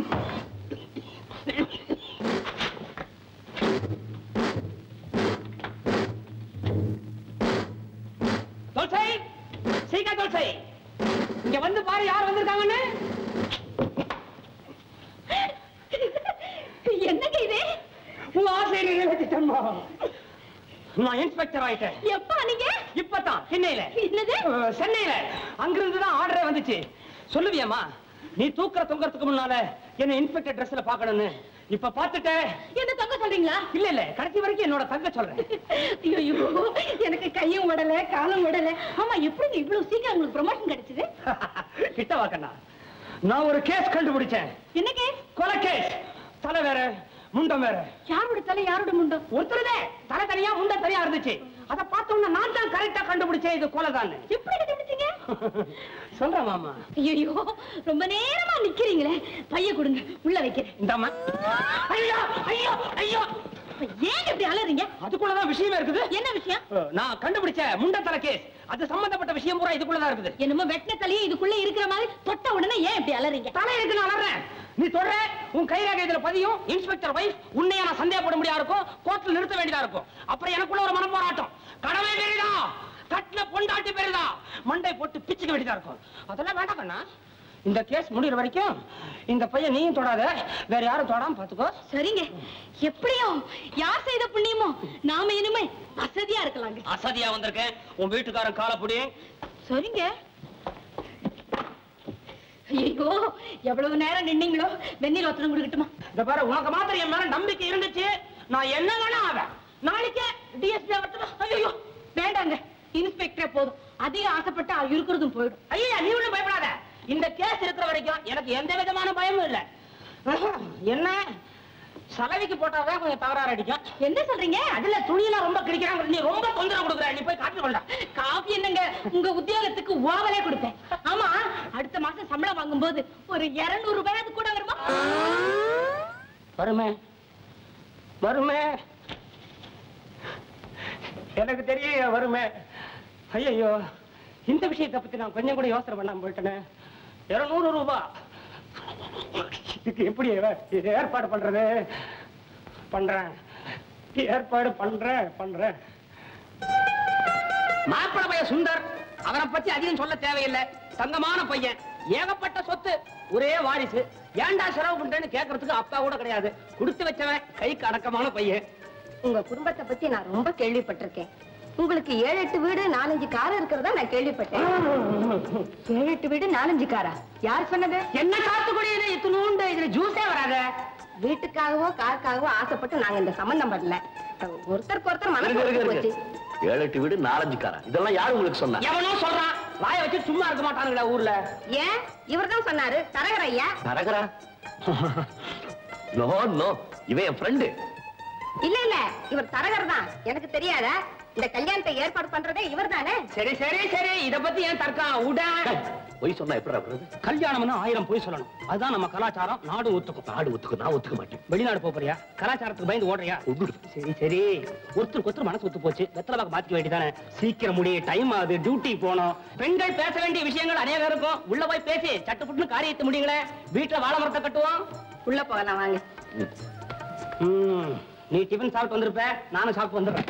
நிறைவேற்றிட்டேம்மா நான் இன்ஸ்பெக்டர் ஆயிட்டேன் எப்பா நீங்க இப்பதான் சென்னையில என்னது அஹ், சென்னையில அங்கிருந்து தான் ஆர்டரே வந்துச்சு சொல்லுவியம்மா நீ தூக்குற தொங்கறதுக்கு முன்னால என்ன இன்ஸ்பெக்டர் ட்ரெஸ்ல பார்க்கணும்னு இப்ப பார்த்துட்டேன் என்ன தங்க சொல்றீங்களா இல்ல இல்ல கடைசி வரைக்கும் என்னோட தங்க சொல்றேன் ஐயோ எனக்கு கையும் உடல காலும் உடல ஆமா எப்படி இவ்வளவு சீக்கிரம் உங்களுக்கு ப்ரமோஷன் கிடைச்சது கிட்ட வாக்கண்ணா நான் ஒரு கேஸ் கண்டுபிடிச்சேன் என்ன கேஸ் கொலை கேஸ் தலை வேற முண்டம் வேற யாரோட தலை யாரோட முண்டம் ஒருத்தருதே தலை தனியா முண்ட தனியா இருந்துச்சு அத பார்த்த உடனே நான் தான் கரெக்டா கண்டுபிடிச்சேன் இது கொலைதான் எப்படி கண்டுபிடிச்சீங்க சொல்றேன் மாமா ஐயோ ரொம்ப நேரமா நிக்கிறீங்களே பைய கொடுங்க உள்ள வைக்கிறேன் இந்தாம்மா ஐயோ ஐயோ ஐயோ ஏன் இப்படி அலறீங்க அதுக்குள்ளதான் விஷயமே இருக்குது என்ன விஷயம் அஹ், நான் கண்டுபிடிச்ச முண்ட தலை கேஸ் அது சம்பந்தப்பட்ட விஷயம் பூரா இதுக்குள்ளதான் இருக்குது என்னமோ வெட்டின தலையும் இதுக்குள்ள இருக்கிற மாதிரி தொட்ட உடனே ஏன் இப்படி அலறீங்க தலை இருக்கு நான் வளர்றேன் நீ தொடர உன் கைரேகை இதுல பதியும் இன்ஸ்பெக்டர் வைஃப் உன்னைய நான் சந்தேகப்பட முடியா இருக்கும் கோர்ட்ல நிறுத்த வேண்டியதா இருக்கும் அப்புறம் எனக்குள்ள ஒரு மனம் போராட்டம் கடமை பெரிதா கட்டின பொண்டாட்டி பெரிதா மண்டை போட்டு பிச்சுக்க வேண்டியதா இருக்கும் அதெல்லாம் வேண்டாம் கண்ணா இந்த கேஸ் முடிகிற வரைக்கும் இந்த பையன் நீயும் தொடாத வேற யாரும் தொடாம பாத்துக்கோ சரிங்க எப்படியோ யார் செய்த புண்ணியமோ நாம இனிமே வசதியா இருக்கலாங்க அசதியா வந்திருக்கேன் உன் வீட்டுக்காரன் காலப்படி சரிங்க ஐயோ எவ்வளவு நேரம் நின்னீங்களோ வெந்நீர் ஒத்தனம் கொடுக்கட்டுமா இந்த பாரு உனக்கு மாத்திரம் என் மேல நம்பிக்கை இருந்துச்சு நான் என்ன வேணா ஆவேன் நாளைக்கே டிஎஸ்பி ஆகட்டும் ஐயோ வேண்டாங்க இன்ஸ்பெக்டரே போதும் அதிக ஆசைப்பட்டா இருக்கிறதும் போயிடும் ஐயா நீ ஒண்ணும் பயப்படாத இந்த கேஸ் இருக்கிற வரைக்கும் எனக்கு எந்த விதமான பயமும் இல்ல என்ன சலவைக்கு போட்டாதான் கொஞ்சம் தகராறு அடிக்கும் என்ன சொல்றீங்க அதுல துணியெல்லாம் ரொம்ப கிழிக்கிறாங்க நீ ரொம்ப தொந்தரவு கொடுக்குற நீ போய் காப்பி கொண்டா காஃபி என்னங்க உங்க உத்தியோகத்துக்கு ஓவலே கொடுப்பேன் ஆமா அடுத்த மாசம் சம்பளம் வாங்கும்போது ஒரு 200 ரூபாய் கூட வருமா வருமே வருமே எனக்கு தெரியும் வருமே ஐயோ இந்த விஷயத்தை பத்தி நான் கொஞ்சம் கூட யோசனை பண்ணாம போயிட்டேனே இருநூறு ரூபாய் இதுக்கு எப்படி இது ஏற்பாடு பண்றது பண்றேன் ஏற்பாடு பண்றேன் பண்றேன் மாப்பிள பையன் சுந்தர் அவரை பத்தி அதிகம் சொல்ல தேவையில்லை தங்கமான பையன் ஏகப்பட்ட சொத்து ஒரே வாரிசு ஏன்டா செலவு பண்றேன்னு கேட்கறதுக்கு அப்பா கூட கிடையாது கொடுத்து வச்சவன் கைக்கு அடக்கமான பையன் உங்க குடும்பத்தை பத்தி நான் ரொம்ப கேள்விப்பட்டிருக்கேன் உங்களுக்கு ஏழு எட்டு வீடு நாலஞ்சு கார் இருக்கிறதா நான் கேள்விப்பட்டேன் ஏழு எட்டு வீடு நாலஞ்சு காரா யார் சொன்னது என்ன சாத்துக்குடியில இத்தினூண்டு இதுல ஜூஸே வராத வீட்டுக்காகவோ காருக்காகவோ ஆசைப்பட்டு நாங்க இந்த சம்பந்தம் பண்ணல ஒருத்தருக்கு ஒருத்தர் மனசு இருங்க, இருங்க, ஒத்து போச்சு இருங்க. ஏழு எட்டு வீடு நாலஞ்சு காரன் இதெல்லாம் யாரு உங்களுக்கு சொன்னா எவனோ சொல்றான் வாய வச்சு சும்மா இருக்க மாட்டானுங்களா ஊர்ல ஏன் இவர்தான் சொன்னாரு தரகர் ஐயா தரகரா நோ நோ இவன் என் ஃப்ரெண்டு இல்ல இல்ல இவர் தரகர் தான் எனக்கு தெரியாதா இந்த கல்யாணத்தை ஏற்பாடு பண்றதே இவர் தானே சரி சரி சரி இத பத்தி ஏன் தர்க்கம் உட பொய் சொன்னா எப்படி அப்புறம் கல்யாணம்னா ஆயிரம் போய் சொல்லணும் அதுதான் நம்ம கலாச்சாரம் நாடு ஒத்துக்கும் நாடு ஒத்துக்க நான் ஒத்துக்க மாட்டேன் வெளிநாடு போப் போறியா கலாச்சாரத்துக்கு பயந்து ஓடுறியா சரி சரி ஒருத்தருக்கு ஒருத்தர் மனசு ஒத்து போச்சு வெத்தலை பாக்க மாத்திக்க வேண்டியதானே சீக்கிரம் முடி டைம் ஆகுது டியூட்டி போகணும் பெண்கள் பேச வேண்டிய விஷயங்கள் அநேகம் இருக்கும் உள்ள போய் பேசி சட்டுப்புட்டுன்னு காரியத்தை முடியுங்களே வீட்டுல வாழை மரத்தை கட்டுவோம் உள்ள போகலாம் வாங்க ம், நீ டிஃபன் சாப்பிட்டு வந்திருப்ப நானும் சாப்பிட்டு வந்துடுறேன்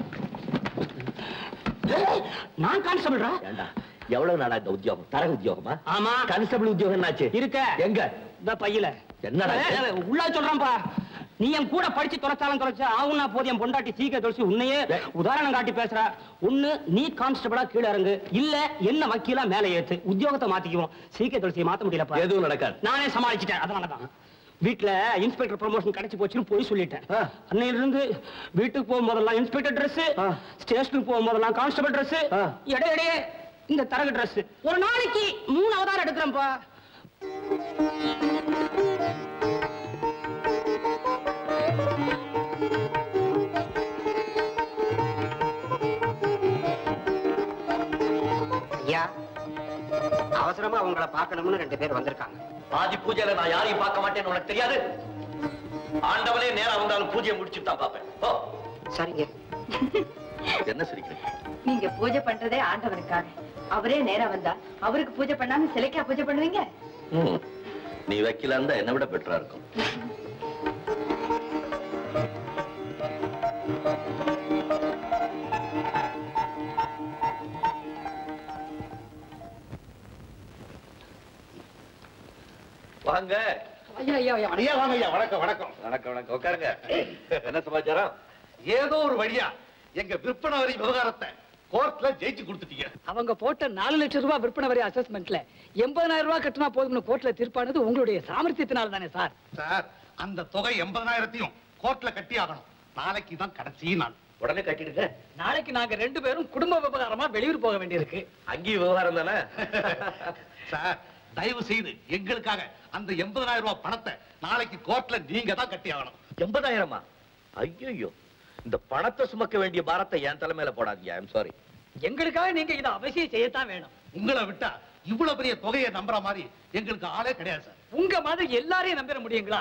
நான் கான்ஸ்டபிள்ரா ஏண்டா எவ்வளவு நாளா இந்த உத்தியோகம் தரக உத்தியோகமா ஆமா கான்ஸ்டபிள் உத்தியோகம் என்னாச்சு இருக்க எங்க இந்த பையில என்னடா இது? ஏய், உள்ள சொல்றேன்ப்பா நீ என் கூட படிச்சு தொலைச்சாலும் தொலைச்சா ஆகுனா போது என் பொண்டாட்டி சீக்கிரம் தொலைச்சு உன்னையே ஏய். உதாரணம் காட்டி பேசுற ஒண்ணு நீ கான்ஸ்டபிளா கீழ இறங்கு இல்ல என்ன வக்கீலா மேல ஏத்து உத்தியோகத்தை மாத்திக்குவோம் சீக்கிரம் தொலைச்சி மாத்த முடியலப்பா எதுவும் நடக்காது நானே சமாளிச்சிட்டேன் அதனாலதான் வீட்ல இன்ஸ்பெக்டர் ப்ரமோஷன் கிடைச்சு போச்சுன்னு போய் சொல்லிட்டேன் ஆ. அன்னையில இருந்து வீட்டுக்கு போகும்போதெல்லாம் இன்ஸ்பெக்டர் Dress ஆ. ஸ்டேஷனுக்கு போகும்போதெல்லாம் கான்ஸ்டபிள் Dress ஆ. இடையிடையே இந்த தரகு Dress ஒரு நாளைக்கு மூணு அவதாரம் எடுக்கிறேன்ப்பா ஐயா அவசரமா உங்களை பார்க்கணும்னு ரெண்டு பேர் வந்திருக்காங்க ஆதி பூஜையில நான் யாரையும் பார்க்க மாட்டேன்னு உனக்கு தெரியாது ஆண்டவனே நேரா வந்தாலும் பூஜையை முடிச்சுட்டு தான் பார்ப்பேன் ஓ சரிங்க என்ன சிரிக்கிறீங்க நீங்க பூஜை பண்றதே ஆண்டவனுக்காக அவரே நேரா வந்தா அவருக்கு பூஜை பண்ணாம சிலைக்கா பூஜை பண்ணுவீங்க ம். நீ வக்கீலா இருந்தா என்னை விட பெட்டரா இருக்கும் வாங்க ஐயா ஐயா ஐயா ஐயா வாங்க ஐயா வணக்கம் வணக்கம் வணக்கம் வணக்கம் உட்காருங்க என்ன சமாச்சாரம் ஏதோ ஒரு வழியா எங்க விற்பனை வரி விவகாரத்தை கோர்ட்ல ஜெயிச்சு கொடுத்துட்டீங்க அவங்க போட்ட நாலு லட்சம் ரூபாய் விற்பனை வரி அசஸ்மெண்ட்ல எண்பதாயிரம் ரூபாய் கட்டினா போதும்னு கோர்ட்ல தீர்ப்பானது உங்களுடைய சாமர்த்தியத்தினால தானே சார் சார் அந்த தொகை எண்பதனாயிரத்தையும் கோர்ட்ல கட்டி ஆகணும் நாளைக்கு தான் கடைசி நாள் உடனே கட்டிடுங்க நாளைக்கு நாங்க ரெண்டு பேரும் குடும்ப விவகாரமா வெளியூர் போக வேண்டியிருக்கு அங்கேயும் விவகாரம் தானே சார் தயவு செய்து எங்களுக்காக அந்த எண்பதனாயிரம் ரூபாய் பணத்தை நாளைக்கு கோர்ட்ல நீங்க தான் கட்டி ஆகணும் எண்பதாயிரமா ஐயோ இந்த பணத்தை சுமக்க வேண்டிய பாரத்தை என் தலைமையில போடாதீங்க ஐம் சாரி எங்களுக்காக நீங்க இதை அவசியம் செய்யத்தான் வேணும் உங்களை விட்டா இவ்வளவு பெரிய தொகையை நம்புற மாதிரி எங்களுக்கு ஆளே கிடையாது சார் உங்க மாதிரி எல்லாரையும் நம்பிட முடியுங்களா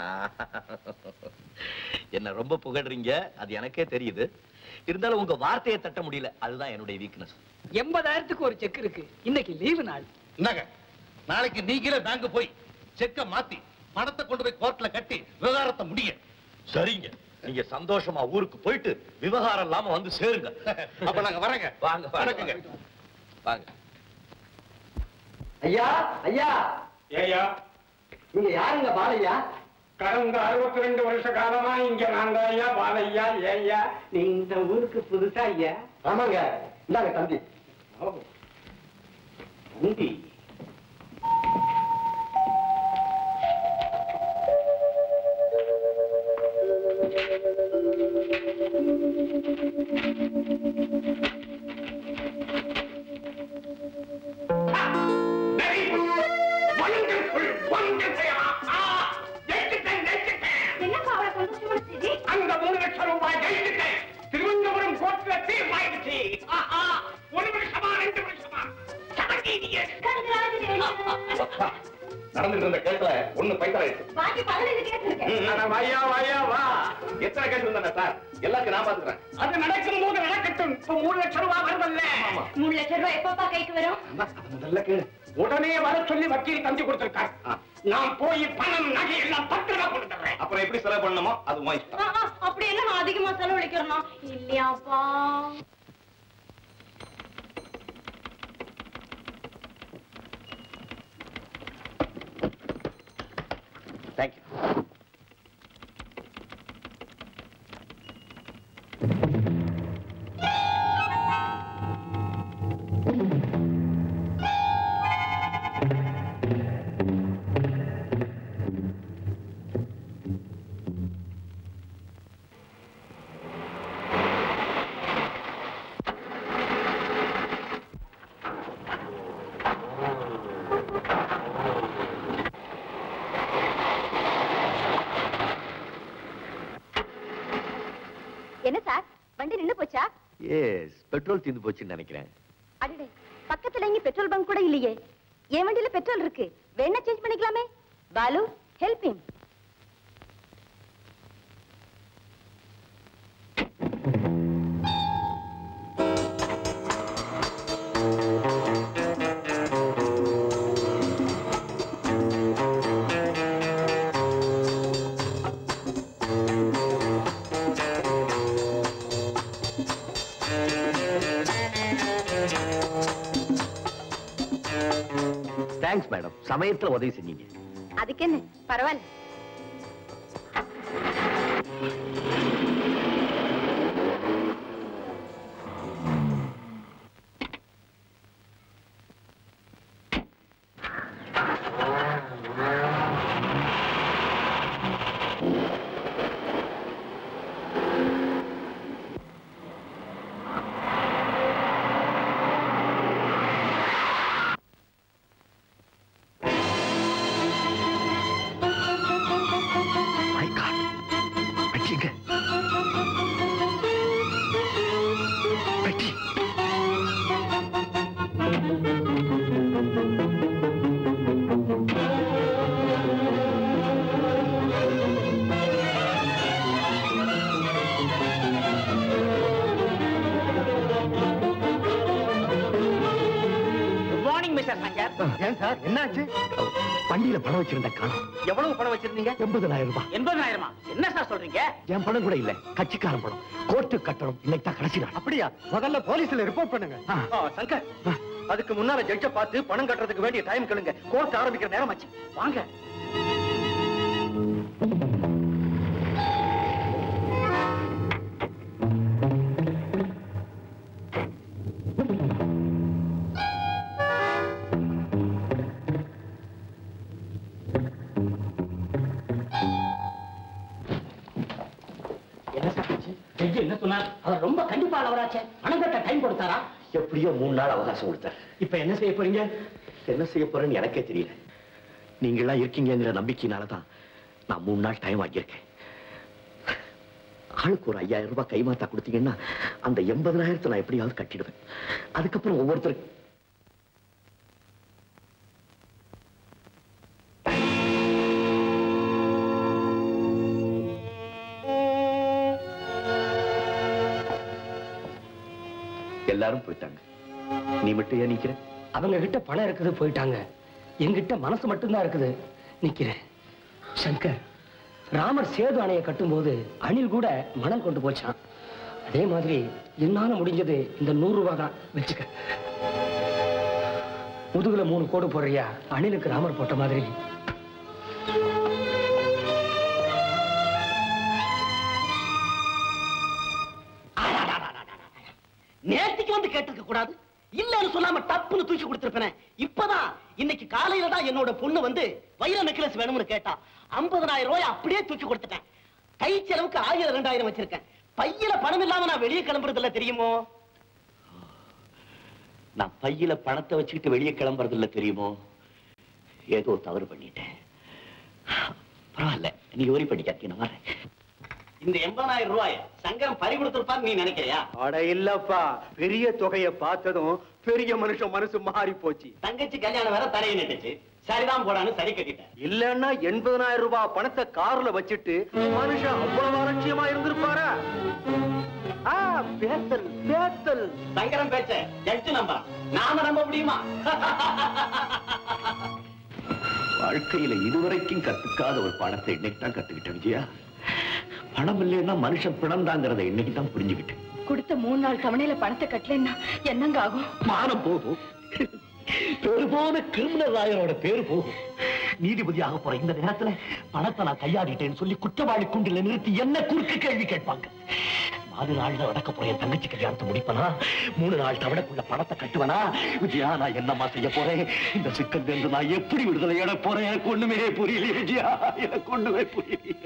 என்ன ரொம்ப புகழ்றீங்க அது எனக்கே தெரியுது இருந்தாலும் உங்க வார்த்தையை தட்ட முடியல அதுதான் என்னுடைய வீக்னஸ் எண்பதாயிரத்துக்கு ஒரு செக் இருக்கு இன்னைக்கு லீவு நாள் என்னங்க நாளைக்கு நீங்களே பேங்க் போய் செக்க மாத்தி பணத்தை கொண்டு போய் கோர்ட்ல கட்டி விவகாரத்தை முடிய சரிங்க நீங்க சந்தோஷமா ஊருக்கு போயிட்டு விவகாரம் இல்லாம வந்து சேருங்க அப்ப நாங்க வரேங்க வாங்க வணக்கங்க. வாங்க ஐயா ஐயா ஏயா நீங்க யாருங்க பாலையா கடந்த அறுபத்தி ரெண்டு வருஷ காலமா இங்க நான் ஐயா பாலையா ஏயா நீ இந்த ஊருக்கு புதுசா ஐயா ஆமாங்க இந்தாங்க தம்பி தம்பி அந்த மூணு லட்சம் ரூபாய் ஜெயிச்சுட்டேன் திருவனந்தபுரம் கோர்ட்ல தீர்மாயிடுச்சு ஆஹா, ஒரு வருஷமா ரெண்டு வருஷமா சமந்தீதிய. நடந்துட்டு இருந்த கேஸ்ல ஒண்ணு பைசா ஆயிடுச்சு அட வாயா வாயா வா எத்தனை கேஸ் வந்தானே சார் எல்லாத்தையும் நான் பாத்துக்கிறேன் அது நடக்கும் போது நடக்கட்டும் இப்ப மூணு லட்சம் ரூபாய் வருதல்ல மூணு லட்சம் ரூபாய் எப்பப்பா கைக்கு வரும் முதல்ல கேளு உடனே வர சொல்லி வக்கீல் தந்தி கொடுத்திருக்கார் நான் போய் பணம் நகை எல்லாம் பத்திரமா கொண்டு தர்றேன் அப்புறம் எப்படி செலவு பண்ணணுமோ அது உன் இஷ்டம் அப்படி என்ன நான் அதிகமா செலவழிக்கிறோம் இல்லையாப்பா தேங்க்யூ என்ன சார் வண்டி நின்னு போச்சா எஸ் பெட்ரோல் தீர்ந்து போச்சுன்னு நினைக்கிறேன் அடடே பக்கத்துல இங்க பெட்ரோல் பங்க் கூட இல்லையே என் வண்டியில பெட்ரோல் இருக்கு வேணா சேஞ்ச் பண்ணிக்கலாமே Balu help him thanks madam சமயத்துல உதவி செஞ்சீங்க அதுக்கு என்ன பரவாயில்ல மை காட் வெட்டிங்க வெட்டி குட் மார்னிங் மிஸ்டர் சங்கர் ஏன் சார் என்னாச்சு வண்டியில பணம் வச்சிருந்த காணும் எவ்வளவு பணம் வச்சிருந்தீங்க எண்பதனாயிரம் ரூபாய் எண்பதாயிரமா என்ன சார் சொல்றீங்க என் பணம் கூட இல்ல கட்சிக்காரன் பணம் கோர்ட்டு கட்டணும் இன்னைக்கு தான் கடைசி நாள் அப்படியா முதல்ல போலீஸ்ல ரிப்போர்ட் பண்ணுங்க சங்கர் அதுக்கு முன்னால ஜட்ஜ பார்த்து பணம் கட்டுறதுக்கு வேண்டிய டைம் கேளுங்க கோர்ட் ஆரம்பிக்கிற நேரம் ஆச்சு வாங்க ஜட்ஜி என்ன சொன்னார் அவர் ரொம்ப கண்டிப்பாளவராச்சே பணம் கட்ட டைம் கொடுத்தாரா எப்படியோ மூணு நாள் அவகாசம் கொடுத்தார் இப்ப என்ன செய்ய போறீங்க என்ன செய்ய போறேன்னு எனக்கே தெரியல நீங்களாம் இருக்கீங்கங்கிற நம்பிக்கையினால தான் நான் மூணு நாள் டைம் வாங்கியிருக்கேன் ஆளுக்கு ஒரு ஐயாயிரம் ரூபாய் கைமாத்தா கொடுத்தீங்கன்னா அந்த எண்பதனாயிரத்தை நான் எப்படியாவது கட்டிடுவேன் அதுக்கப்புறம் ஒவ்வொருத்தருக்கு எல்லாரும் போயிட்டாங்க நீ மட்டும் ஏன் நிக்கிற அவங்க கிட்ட பணம் இருக்குது போயிட்டாங்க என்கிட்ட மனசு மட்டும்தான் இருக்குது நிக்கிறேன் சங்கர் ராமர் சேது அணையை கட்டும்போது அணில் கூட மணல் கொண்டு போச்சான் அதே மாதிரி என்னால முடிஞ்சது இந்த நூறு ரூபாய் தான் வச்சுக்க முதுகுல மூணு கோடு போடுறியா அணிலுக்கு ராமர் போட்ட மாதிரி நேத்திக்கு வந்து கேட்டிருக்க கூடாது இல்லன்னு சொல்லாம டப்புன்னு தூக்கி கொடுத்திருப்பேன் இப்பதான் இன்னைக்கு காலையில தான் என்னோட பொண்ணு வந்து வைர நெக்லஸ் வேணும்னு கேட்டா ஐம்பதனாயிரம் ரூபாய் அப்படியே தூக்கி கொடுத்துட்டேன் கை செலவுக்கு ஆயிரம் ரெண்டாயிரம் வச்சிருக்கேன் பையில பணம் இல்லாம நான் வெளியே கிளம்புறது இல்ல தெரியுமோ நான் பையில பணத்தை வச்சுக்கிட்டு வெளியே கிளம்புறது இல்ல தெரியுமோ ஏதோ தவறு பண்ணிட்டேன் பரவாயில்ல நீ ஒரி பண்ணிக்காதீங்க நான் வரேன் இந்த எண்பதாயிரம் ரூபாய் சங்கரம் பறி கொடுத்திருப்பான்னு நீ நினைக்கிறியா அட இல்லப்பா பெரிய தொகையை பார்த்ததும் பெரிய மனுஷன் மனசு மாறி போச்சு தங்கச்சி கல்யாணம் வேற தலையை நட்டுச்சு சரிதான் போடான்னு சரி கட்டிட்டேன் இல்லன்னா எண்பதனாயிரம் ரூபாய் பணத்தை கார்ல வச்சுட்டு மனுஷன் அவ்வளவு அலட்சியமா இருந்திருப்பாரா ஆ, பேத்தல் பேத்தல் சங்கரம் பேச்ச ஜட்ஜு நம்ப நாம நம்ப முடியுமா வாழ்க்கையில இதுவரைக்கும் கத்துக்காத ஒரு பாடத்தை இன்னைக்கு தான் கத்துக்கிட்டேன் விஜயா பணம் இல்லைன்னா மனுஷன் பிணந்தாங்கிறத இன்னைக்கு தான் புரிஞ்சுக்கிட்டேன் கொடுத்த மூணு நாள் தவணையில பணத்தை கட்டலைன்னா என்னங்க ஆகும் மானம் போகும் பேரு போன கிரிமினல் லாயரோட பேரு போகும் நீதிபதி ஆக போற இந்த நேரத்துல பணத்தை நான் கையாடிட்டேன்னு சொல்லி குற்றவாளி குண்டில நிறுத்தி என்ன குறுக்கு கேள்வி கேட்பாங்க நாலு நாள்ல நடக்க போற என் தங்கச்சி கல்யாணத்தை முடிப்பனா மூணு நாள் தவணைக்குள்ள பணத்தை கட்டுவனா விஜயா நான் என்னம்மா செய்ய போறேன் இந்த சிக்கல் இருந்து நான் எப்படி விடுதலை எட போறேன் எனக்கு ஒண்ணுமே புரியலையே விஜயா எனக்கு ஒண்ணுமே புரியலையே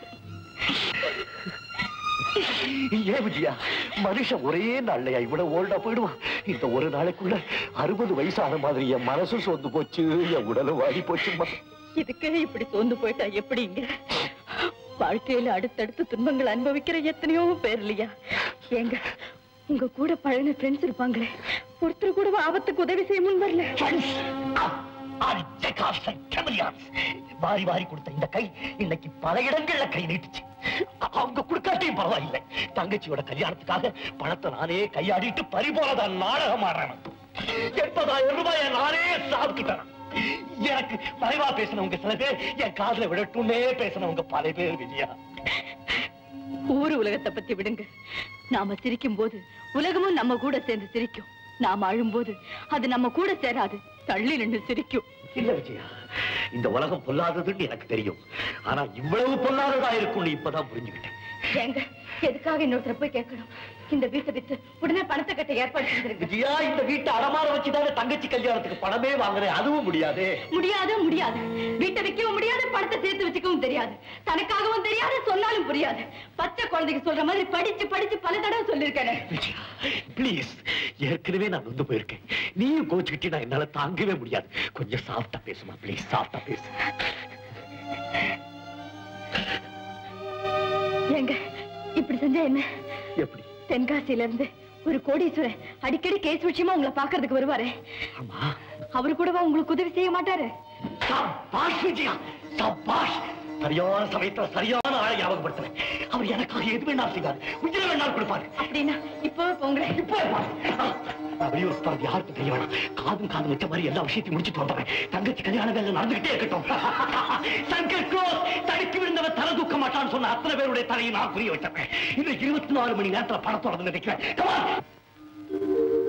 ஏன் விஜயா மனுஷன் ஒரே நாள்லயா இவ்வளவு ஓல்டா போயிடுவான் இந்த ஒரு நாளைக்குள்ள அறுபது வயசான மாதிரி என் மனசும் சொந்து போச்சு என் உடலும் வாடி போச்சுமா இதுக்கே இப்படி சோர்ந்து போயிட்டா எப்படிங்க வாழ்க்கையில அடுத்தடுத்து துன்பங்கள் அனுபவிக்கிற எத்தனையோ பேர் இல்லையா ஏங்க உங்க கூட பழகின ஃப்ரெண்ட்ஸ் இருப்பாங்களே ஒருத்தர் கூட ஆபத்துக்கு உதவி செய்ய முன் வரல வாரி வாரி கொடுத்த இந்த கை இன்னைக்கு பல இடங்கள்ல கை நீட்டுச்சு அ- அவங்க கொடுக்காட்டியும் பரவாயில்லை தங்கச்சியோட கல்யாணத்துக்காக பணத்தை நானே கையாடிட்டு பறிபோறதா நாடகம் ஆடுறேன் எண்பதாயிரம் ரூபாயை நானே சாப்பிட்டுட்டேன் எனக்கு மறைவா பேசினவங்க சில பேர் என் காதுல விடட்டும்னே பேசினவங்க பல பேர் விஜயா ஊர் உலகத்தை பத்தி விடுங்க நாம சிரிக்கும் போது உலகமும் நம்ம கூட சேர்ந்து சிரிக்கும் நாம அழும்போது அது நம்ம கூட சேராது தள்ளி நின்று சிரிக்கும் இல்ல விஜயா இந்த உலகம் பொல்லாததுன்னு எனக்கு தெரியும் ஆனா இவ்வளவு பொல்லாததா இருக்கும்னு இப்பதான் புரிஞ்சுக்கிட்டேன் ஏங்க எதுக்காக இன்னொருத்தர போய் கேட்கணும் இந்த வீட்டை வித்து உடனே பணத்தை கட்ட ஏற்பாடு செஞ்சிருங்க விஜயா இந்த வீட்டை அடமாற வச்சுதானே தங்கச்சி கல்யாணத்துக்கு பணமே வாங்குறேன் அதுவும் முடியாது முடியாது முடியாது வீட்டை விற்கவும் முடியாது பணத்தை சேர்த்து வச்சுக்கவும் தெரியாது தனக்காகவும் தெரியாது சொன்னாலும் புரியாது பச்சை குழந்தைக்கு சொல்ற மாதிரி படிச்சு படிச்சு பல தடவை சொல்லிருக்கேன் ப்ளீஸ் ஏற்கனவே நான் வந்து போயிருக்கேன் நீயும் கோச்சுக்கிட்டு நான் என்னால தாங்கவே முடியாது கொஞ்சம் சாஃப்டா பேசுமா ப்ளீஸ் சாஃப்டா பேசு ஏங்க இப்படி செஞ்சா என்ன எப்படி தென்காசியில இருந்து ஒரு கோடீஸ்வரன் அடிக்கடி கேஸ் விஷயமா உங்களை பாக்குறதுக்கு வருவாரு ஆமா அவரு கூடவா உங்களுக்கு உதவி செய்ய மாட்டாரு சபாஷ் விஜயா சபாஷ் சரியான சமயத்துல சரியான ஆளை ஞாபகப்படுத்துறேன் அவர் எனக்காக எது வேணாலும் செய்வார் உயிரை வேணாலும் கொடுப்பாரு அப்படின்னா இப்போ போங்க இப்போ நான் வெளியூர் போறது யாருக்கும் தெரிய வேணாம் காதும் காதும் வச்ச மாதிரி எல்லா விஷயத்தையும் முடிச்சுட்டு வந்துடுறேன் தங்கச்சி கல்யாண வேலை நடந்துகிட்டே இருக்கட்டும் சங்கர் க்ளோஸ் தடுக்கி விழுந்தவன் தலை தூக்க மாட்டான்னு சொன்ன அத்தனை பேருடைய தலையை நான் புரிய வச்சிருக்கேன் இந்த இருபத்தி நாலு மணி நேரத்துல படத்தோட நினைக்கிறேன் Come on.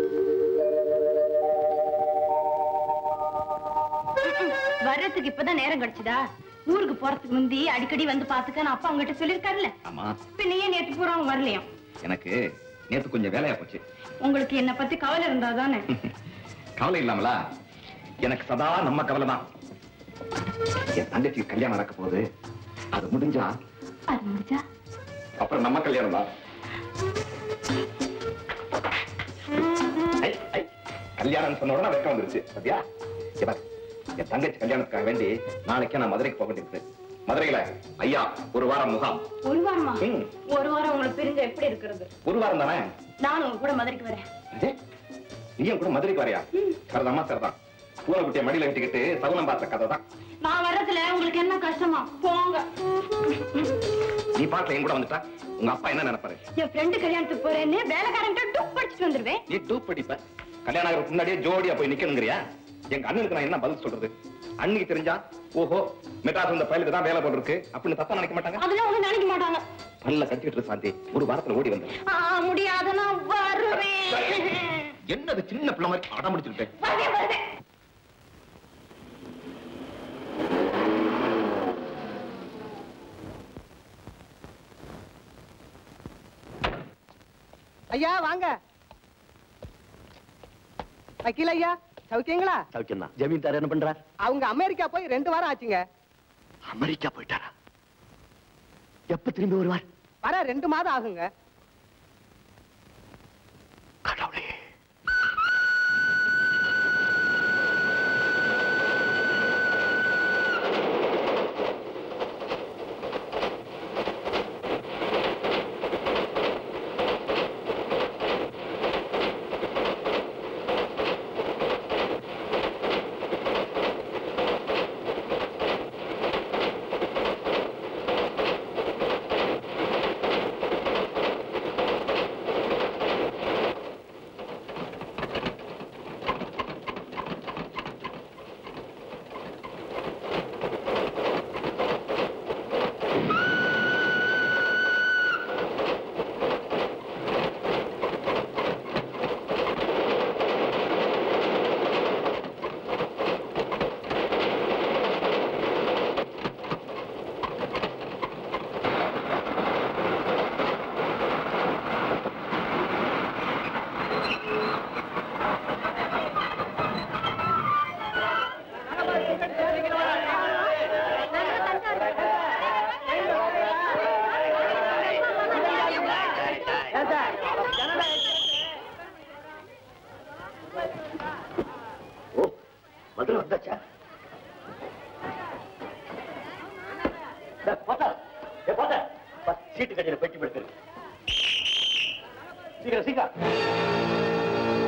வர்றதுக்கு இப்பதான் நேரம் கிடைச்சதா ஊருக்கு போறதுக்கு முந்தி அடிக்கடி வந்து பாத்துக்க நான் அப்பா உங்ககிட்ட சொல்லிருக்காருல்ல ஆமா பின்ன ஏன் நேத்து பூரா அவங்க வரலையாம் எனக்கு நேத்து கொஞ்சம் வேலையா போச்சு உங்களுக்கு என்ன பத்தி கவலை இருந்தாதானே கவலை இல்லாமலா எனக்கு சதா நம்ம கவலை தான் என் தங்கச்சிக்கு கல்யாணம் நடக்க போகுது அது முடிஞ்சா அது முடிஞ்சா அப்புறம் நம்ம கல்யாணம் தான் ஐ, ஐ, கல்யாணம் சொன்ன உடனே வெக்கம் வந்துருச்சு சத்யா இங்க பாரு, என் தங்கச்சி கல்யாணத்துக்காக வேண்டி நாளைக்கே நான் மதுரைக்கு போக வேண்டியிருக்கு மதுரையில ஐயா ஒரு வாரம் முகாம் ஒரு வாரமா ம், ஒரு வாரம் உங்களுக்கு பிரிஞ்ச எப்படி இருக்கிறது ஒரு வாரம் தானே நானும் உங்க கூட மதுரைக்கு வரேன் ஏ, நீயும் கூட மதுரைக்கு வரையா சரிதாம்மா சரிதான் பூனைக்குட்டிய மடியில கட்டிக்கிட்டு சகுனம் பார்த்த கதை தான் நான் வர்றதுல உங்களுக்கு என்ன கஷ்டமா போங்க நீ பாட்டுல என் கூட வந்துட்டா உங்க அப்பா என்ன நினைப்பாரு என் ஃப்ரெண்டு கல்யாணத்துக்கு போறேன்னு வேலைக்காரன்ட்ட டூப் படிச்சுட்டு வந்துருவேன் நீ டூப் படிப்ப கல்யாணம் ஆகிறதுக்கு முன்னாடியே ஜோடியா போய் நிக்கணுங்கிறியா எங்க அண்ணனுக்கு நான் என்ன பதில் சொல்றது அன்னைக்கு தெரிஞ்சா ஓஹோ மெட்ராஸ் வந்த பயலுக்கு தான் வேலை போட்டிருக்கு அப்படின்னு தப்பா நினைக்க மாட்டாங்க அதெல்லாம் ஒண்ணும் நினைக்க மாட்டாங்க பல்ல கட்டிட்டு இரு சாந்தி ஒரு வாரத்துல ஓடி வந்து ஆ, முடியாது நான் வருவேன் என்னது சின்ன பிள்ளை மாதிரி அடம் முடிச்சுக்கிட்டேன் வருவேன் வருவேன் ஐயா வாங்க வக்கீல் ஐயா சௌக்கியங்களா சௌக்கியம் தான் ஜமீன்தார் என்ன பண்றார் அவங்க அமெரிக்கா போய் ரெண்டு வாரம் ஆச்சுங்க அமெரிக்கா போயிட்டாரா எப்ப திரும்பி வருவார் வர ரெண்டு மாதம் ஆகுங்க மதுரை வந்தாச்சா டேய், போத்தா ஏ போத்தா பா, சீட்டு கடையில பெட்டி படுத்துரு சீக்கிரம் சீக்கிரம்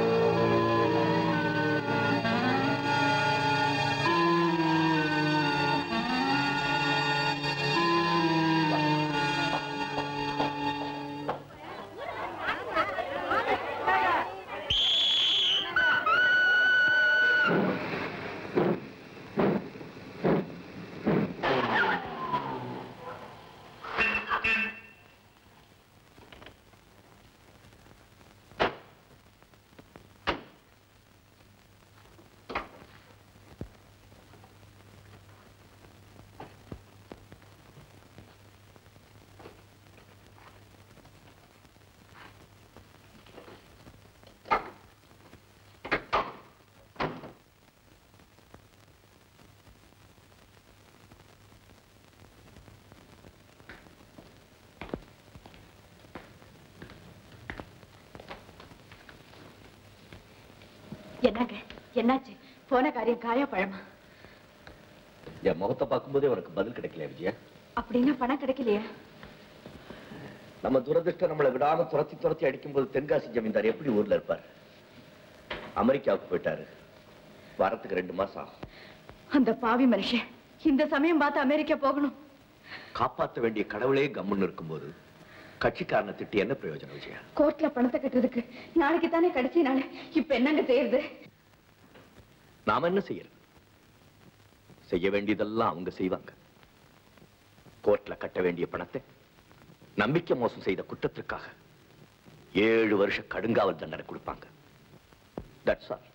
என்னங்க என்னாச்சு போன காரியம் காயா பழமா என் முகத்தை பார்க்கும்போதே உனக்கு பதில் கிடைக்கல விஜயா அப்படின்னா பணம் கிடைக்கலையா நம்ம துரதிருஷ்டம் நம்மளை விடாம துரத்தி துரத்தி அடிக்கும்போது தென்காசி ஜமீன்தார் எப்படி ஊர்ல இருப்பார் அமெரிக்காவுக்கு போயிட்டாரு வரத்துக்கு ரெண்டு மாசம் ஆகும் அந்த பாவி மனுஷன் இந்த சமயம் பார்த்து அமெரிக்கா போகணும் காப்பாத்த வேண்டிய கடவுளே கம்முன்னு இருக்கும்போது கட்சிக்காரனை திட்டி என்ன பிரயோஜனம் விஜயா கோர்ட்ல பணத்தை கட்டுறதுக்கு நாளைக்கு தானே கடைசி நாள் இப்ப என்னங்க செய்யறது நாம என்ன செய்யறது செய்ய வேண்டியதெல்லாம் அவங்க செய்வாங்க கோர்ட்ல கட்ட வேண்டிய பணத்தை நம்பிக்கை மோசம் செய்த குற்றத்திற்காக ஏழு வருஷ கடுங்காவல் தண்டனை கொடுப்பாங்க தட்ஸ் ஆல்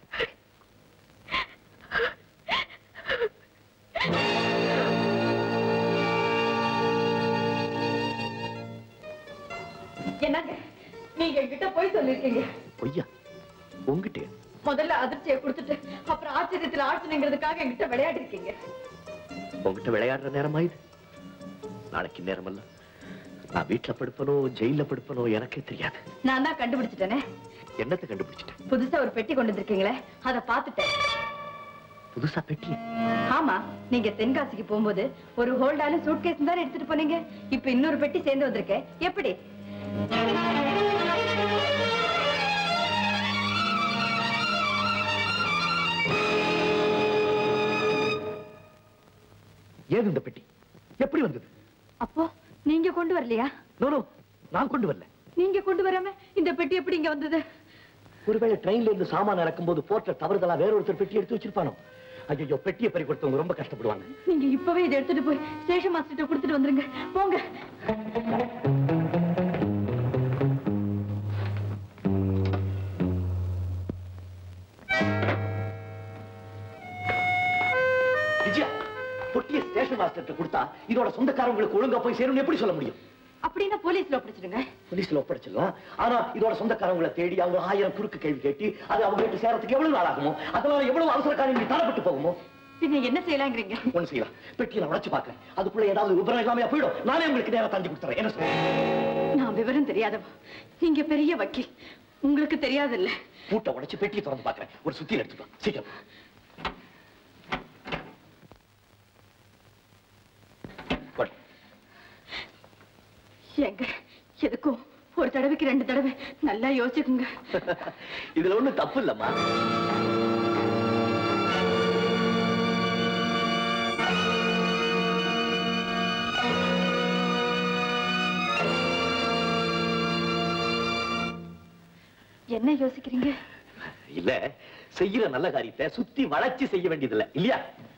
என்னங்க நீங்க என்கிட்ட போய் சொல்லிருக்கீங்க பொய்யா உங்ககிட்ட முதல்ல அதிர்ச்சியை கொடுத்துட்டு அப்புறம் ஆச்சரியத்துல ஆழ்த்துனங்கிறதுக்காக என்கிட்ட விளையாடி இருக்கீங்க உங்ககிட்ட விளையாடுற நேரமா இது நாளைக்கு நேரமல்ல நான் வீட்டுல படுப்பனோ ஜெயில படுப்பனோ எனக்கே தெரியாது நான் தான் கண்டுபிடிச்சிட்டேனே என்னத்தை கண்டுபிடிச்சிட்டேன் புதுசா ஒரு பெட்டி கொண்டு வந்திருக்கீங்களே அதை பார்த்துட்டேன் புதுசா பெட்டி ஆமா நீங்க தென்காசிக்கு போகும்போது ஒரு ஹோல்டால சூட்கேஸ் தானே எடுத்துட்டு போனீங்க இப்ப இன்னொரு பெட்டி சேர்ந்து வந்திருக்கேன் எப்படி ஏது இந்த பெட்டி எப்படி வந்தது அப்போ நீங்க கொண்டு வரலையா நோ நோ நான் கொண்டு வரல நீங்க கொண்டு வராம இந்த பெட்டி எப்படி இங்க வந்தது ஒருவேளை ட்ரெயின்ல இருந்து சாமான் இறக்கும் போது போர்ட்ல தவறுதலா வேற ஒருத்தர் பெட்டி எடுத்து வச்சிருப்பானோ ஐயோ பெட்டியை பறி கொடுத்தவங்க ரொம்ப கஷ்டப்படுவாங்க நீங்க இப்பவே இதை எடுத்துட்டு போய் ஸ்டேஷன் மாஸ்டர் கொடுத்துட்டு வந்துருங்க போங்க விஜயா பொட்டிய ஸ்டேஷன் மாஸ்டர் கொடுத்தா இதோட சொந்தக்காரங்களுக்கு ஒழுங்கா போய் சேரும்னு எப்படி சொல்ல முடியும் அப்படின்னா போலீஸ்ல ஒப்படைச்சிடுங்க போலீஸ்ல ஒப்படைச்சிடலாம் ஆனா இதோட சொந்தக்காரங்களை தேடி அவங்க ஆயிரம் குறுக்கு கேள்வி கேட்டு அது அவங்க கிட்ட சேரத்துக்கு எவ்வளவு நாள் ஆகுமோ அதனால எவ்வளவு அவசர காரியம் தரப்பட்டு போகுமோ பின்ன என்ன செய்யலாங்கிறீங்க ஒண்ணு செய்யலாம் பெட்டியில உடைச்சு பார்க்க அதுக்குள்ள ஏதாவது விபரம் இல்லாம போயிடும் நானே உங்களுக்கு நேரம் தந்தி கொடுத்துறேன் என்ன சொல்றேன் நான் விவரம் தெரியாதவ நீங்க பெரிய வக்கீல் உங்களுக்கு தெரியாதுல்ல பூட்டை உடைச்சு பெட்டியை திறந்து பார்க்கறேன் ஒரு சுத்தி எடுத்துக்கோ சீக்கிரம் கொடு. எங்க எதுக்கும் ஒரு தடவைக்கு ரெண்டு தடவை நல்லா யோசிச்சுக்குங்க இதுல ஒண்ணும் தப்பு இல்லம்மா என்ன யோசிக்கிறீங்க இல்ல செய்யற நல்ல காரியத்தை சுத்தி வளைச்சு செய்ய வேண்டியதில்லை இல்லையா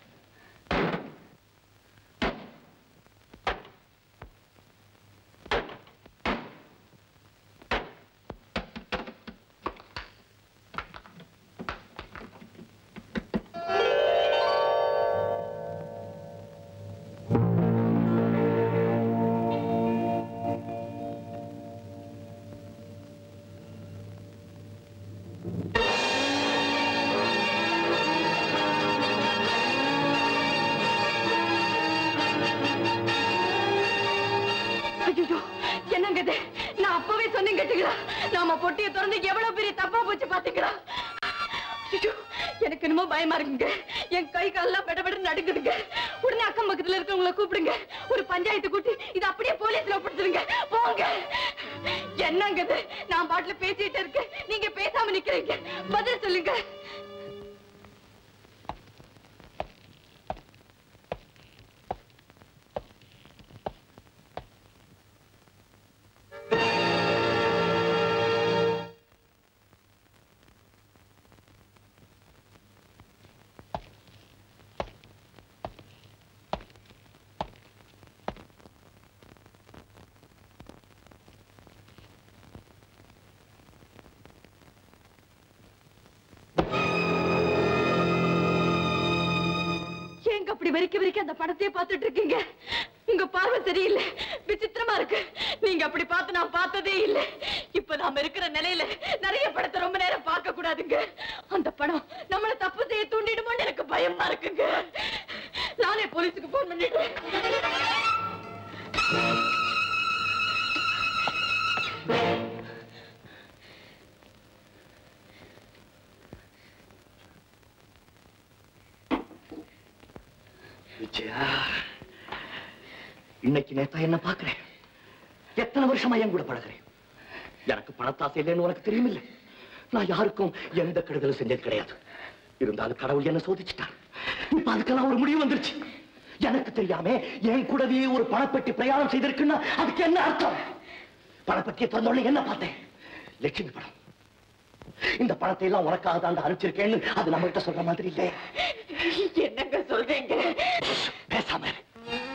ஐயோ என்னங்க இது நான் அப்பவே சொன்னேன் கேட்டீங்களா நாம பொட்டியை திறந்து எவ்வளவு பெரிய தப்பா போச்சு பாத்தீங்களா ஐயோ எனக்கு என்னமோ பயமா இருக்குங்க என் கை காலெல்லாம் பெடபெட நடுங்குதுங்க உடனே அக்கம் பக்கத்துல இருக்கவங்கள கூப்பிடுங்க ஒரு பஞ்சாயத்து கூட்டி இது அப்படியே போலீஸ்ல ஒப்படைச்சிருங்க போங்க என்னங்க இது நான் பாட்டுல பேசிட்டு இருக்கேன் நீங்க பேசாம நிக்கிறீங்க பதில் சொல்லுங்க ஏங்க அப்படி வரிக்க வரிக்க அந்த படத்தையே பார்த்துட்டு இருக்கீங்க உங்க பார்வை சரியில்லை விசித்திரமா இருக்கு நீங்க அப்படி பார்த்து நான் பார்த்ததே இல்லை இப்ப நாம இருக்கிற நிலையில நிறைய படத்தை ரொம்ப நேரம் பார்க்க கூடாதுங்க அந்த படம் நம்மள தப்பு செய்ய தூண்டிடுமோன்னு எனக்கு பயமா இருக்குங்க நானே போலீஸுக்கு போன் பண்ணிடுறேன் விஜயா இன்னைக்கு நேத்தா என்ன பாக்குறேன் எத்தனை வருஷமா என் கூட பழகுறேன் எனக்கு பணத்தாசை இல்லைன்னு உனக்கு தெரியுமில்ல நான் யாருக்கும் எந்த கெடுதலும் செஞ்சது கிடையாது இருந்தாலும் கடவுள் என்ன சோதிச்சுட்டார் இப்ப அதுக்கெல்லாம் ஒரு முடிவு வந்துருச்சு எனக்கு தெரியாம என் கூடவே ஒரு பணப்பெட்டி பிரயாணம் செய்திருக்குன்னா அதுக்கு என்ன அர்த்தம் பணப்பெட்டியை திறந்தோடனே என்ன பார்த்தேன் லட்சுமி படம் இந்த பணத்தை எல்லாம் உனக்காக தான் அனுப்பிச்சிருக்கேன்னு அது நம்ம கிட்ட சொல்ற மாதிரி இல்லை என்னங்க சொல்றீங்க பேசாம இரு.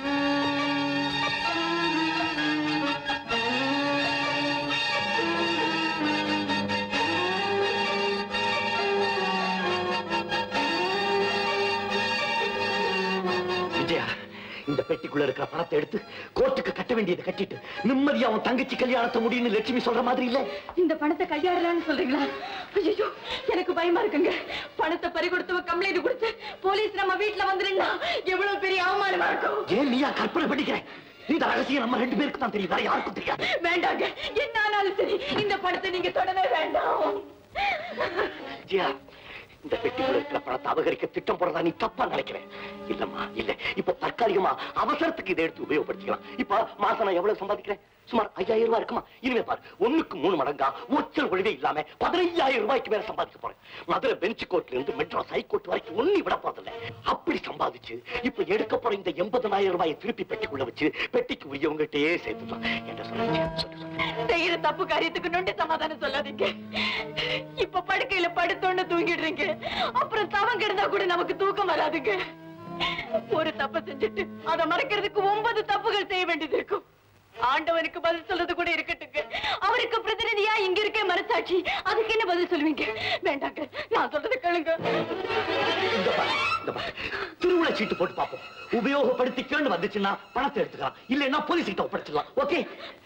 விஜயா இந்த பெட்டிக்குள்ள இருக்கிற பணத்தை எடுத்து கோர்ட்டுக்கு கட்ட வேண்டியதை கட்டிட்டு நிம்மதியா உன் தங்கச்சி கல்யாணத்தை முடியும்னு லட்சுமி சொல்ற மாதிரி இல்ல இந்த பணத்தை கையாடலாம்னு சொல்றீங்களா ஐயோ எனக்கு பயமா இருக்குங்க பணத்தை பறி கொடுத்தவ கம்ப்ளைண்ட் கொடுத்து போலீஸ் நம்ம வீட்டுல வந்துருந்தா எவ்வளவு பெரிய அவமானமா இருக்கும் ஏன் நீயா கற்பனை பண்ணிக்கிறேன் இந்த ரகசியம் நம்ம ரெண்டு பேருக்கு தான் தெரியும் வேற யாருக்கும் தெரியாது வேண்டாங்க என்ன ஆனாலும் சரி இந்த படத்தை நீங்க தொடவே வேண்டாம் ஜியா இந்த பெட்டிக்குள்ள இருக்கிற பணத்தை அபகரிக்க திட்டம் போடுறதா நீ தப்பா நினைக்கிறேன் இல்லம்மா இல்ல இப்ப தற்காலிகமா அவசரத்துக்கு இதை எடுத்து உபயோகப்படுத்திக்கலாம் இப்ப மாசம் நான் எவ்வளவு சம்பாதிக்கிறேன் சுமார் ஐயாயிரம் ரூபாய் இருக்குமா இனிமே பாரு ஒண்ணுக்கு மூணு மடங்கா ஒச்சல் ஒழிவே இல்லாம பதினையாயிரம் ரூபாய்க்கு மேல சம்பாதிக்க போறேன் மதுரை பெஞ்ச் கோர்ட்ல இருந்து மெட்ராஸ் ஹைகோர்ட் வரைக்கும் ஒண்ணு விட போறதில்ல அப்படி சம்பாதிச்சு இப்ப எடுக்க போற இந்த எண்பதனாயிரம் ரூபாயை திருப்பி பெட்டிக்குள்ள வச்சு பெட்டிக்கு உரியவங்ககிட்டயே சேர்த்துக்கலாம் என்ன சொல்லுங்க சொல்லு செய்யற தப்பு காரியத்துக்கு நொண்டி சமாதானம் சொல்லாதீங்க இப்ப படுக்கையில படுத்தோன்னு தூங்கிடுறீங்க அப்புறம் தவம் கிடந்தா கூட நமக்கு தூக்கம் வராதுங்க ஒரு தப்ப செஞ்சுட்டு அதை மறைக்கிறதுக்கு ஒன்பது தப்புகள் செய்ய வேண்டியது இருக்கும் ஆண்டவனுக்கு பதில் சொல்றது கூட இருக்கட்டுங்க அவருக்கு பிரதிநிதியா இங்க இருக்க மனசாட்சி அதுக்கு என்ன பதில் சொல்லுவீங்க வேண்டாங்க நான் சொல்றது கேளுங்க இந்த பாரு, இந்த பாரு. திருவிழா சீட்டு போட்டு பார்ப்போம் உபயோகப்படுத்திக்கன்னு வந்துச்சுன்னா பணத்தை எடுத்துக்கலாம் இல்லைன்னா போலீஸ் கிட்ட ஒப்படைச்சிடலாம் ஓகே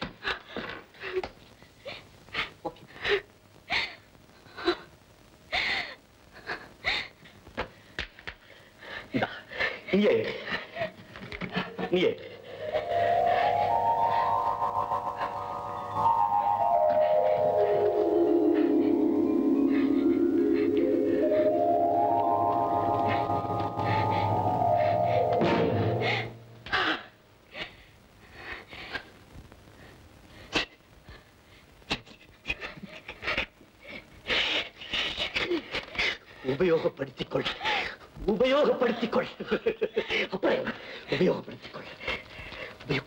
இந்தா, நீயே எடு. நீயே எடு. உபயோகப்படுத்திக் கொள் உபயோகப்படுத்திக் கொள் அப்புறம் என்ன? உபயோகப்படுத்திக் கொள் உபயோ-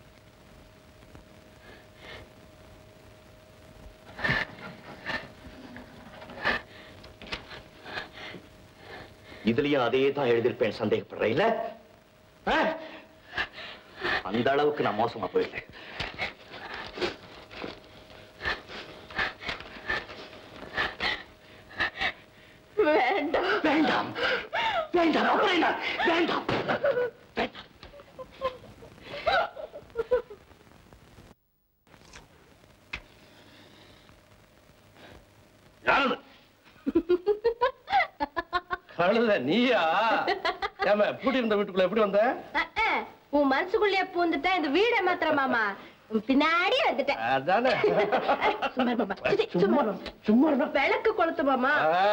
இதுலயும் அதே தான் எழுதியிருப்பேன் சந்தேகப்படுறேன் இல்ல ஆ? அந்த அளவுக்கு நான் மோசமா போயிட்டேன் வேண்டாம் வேண்டாம் வேண்டாம் அப்புறம் என்ன வேண்டாம் யாரு கழுத நீயா ஏமா பூட்டி இருந்த வீட்டுக்குள்ள எப்படி வந்த உன் மனசுக்குள்ளேயே பூந்துட்டா இந்த வீடை மாத்திர மாமா உன் பின்னாடி வந்துட்டேன் அதானே சும்மா இரு மாமா சிச்சி, சும்மா இரு மாமா. சும்மா விளக்கு கொளுத்து மாமா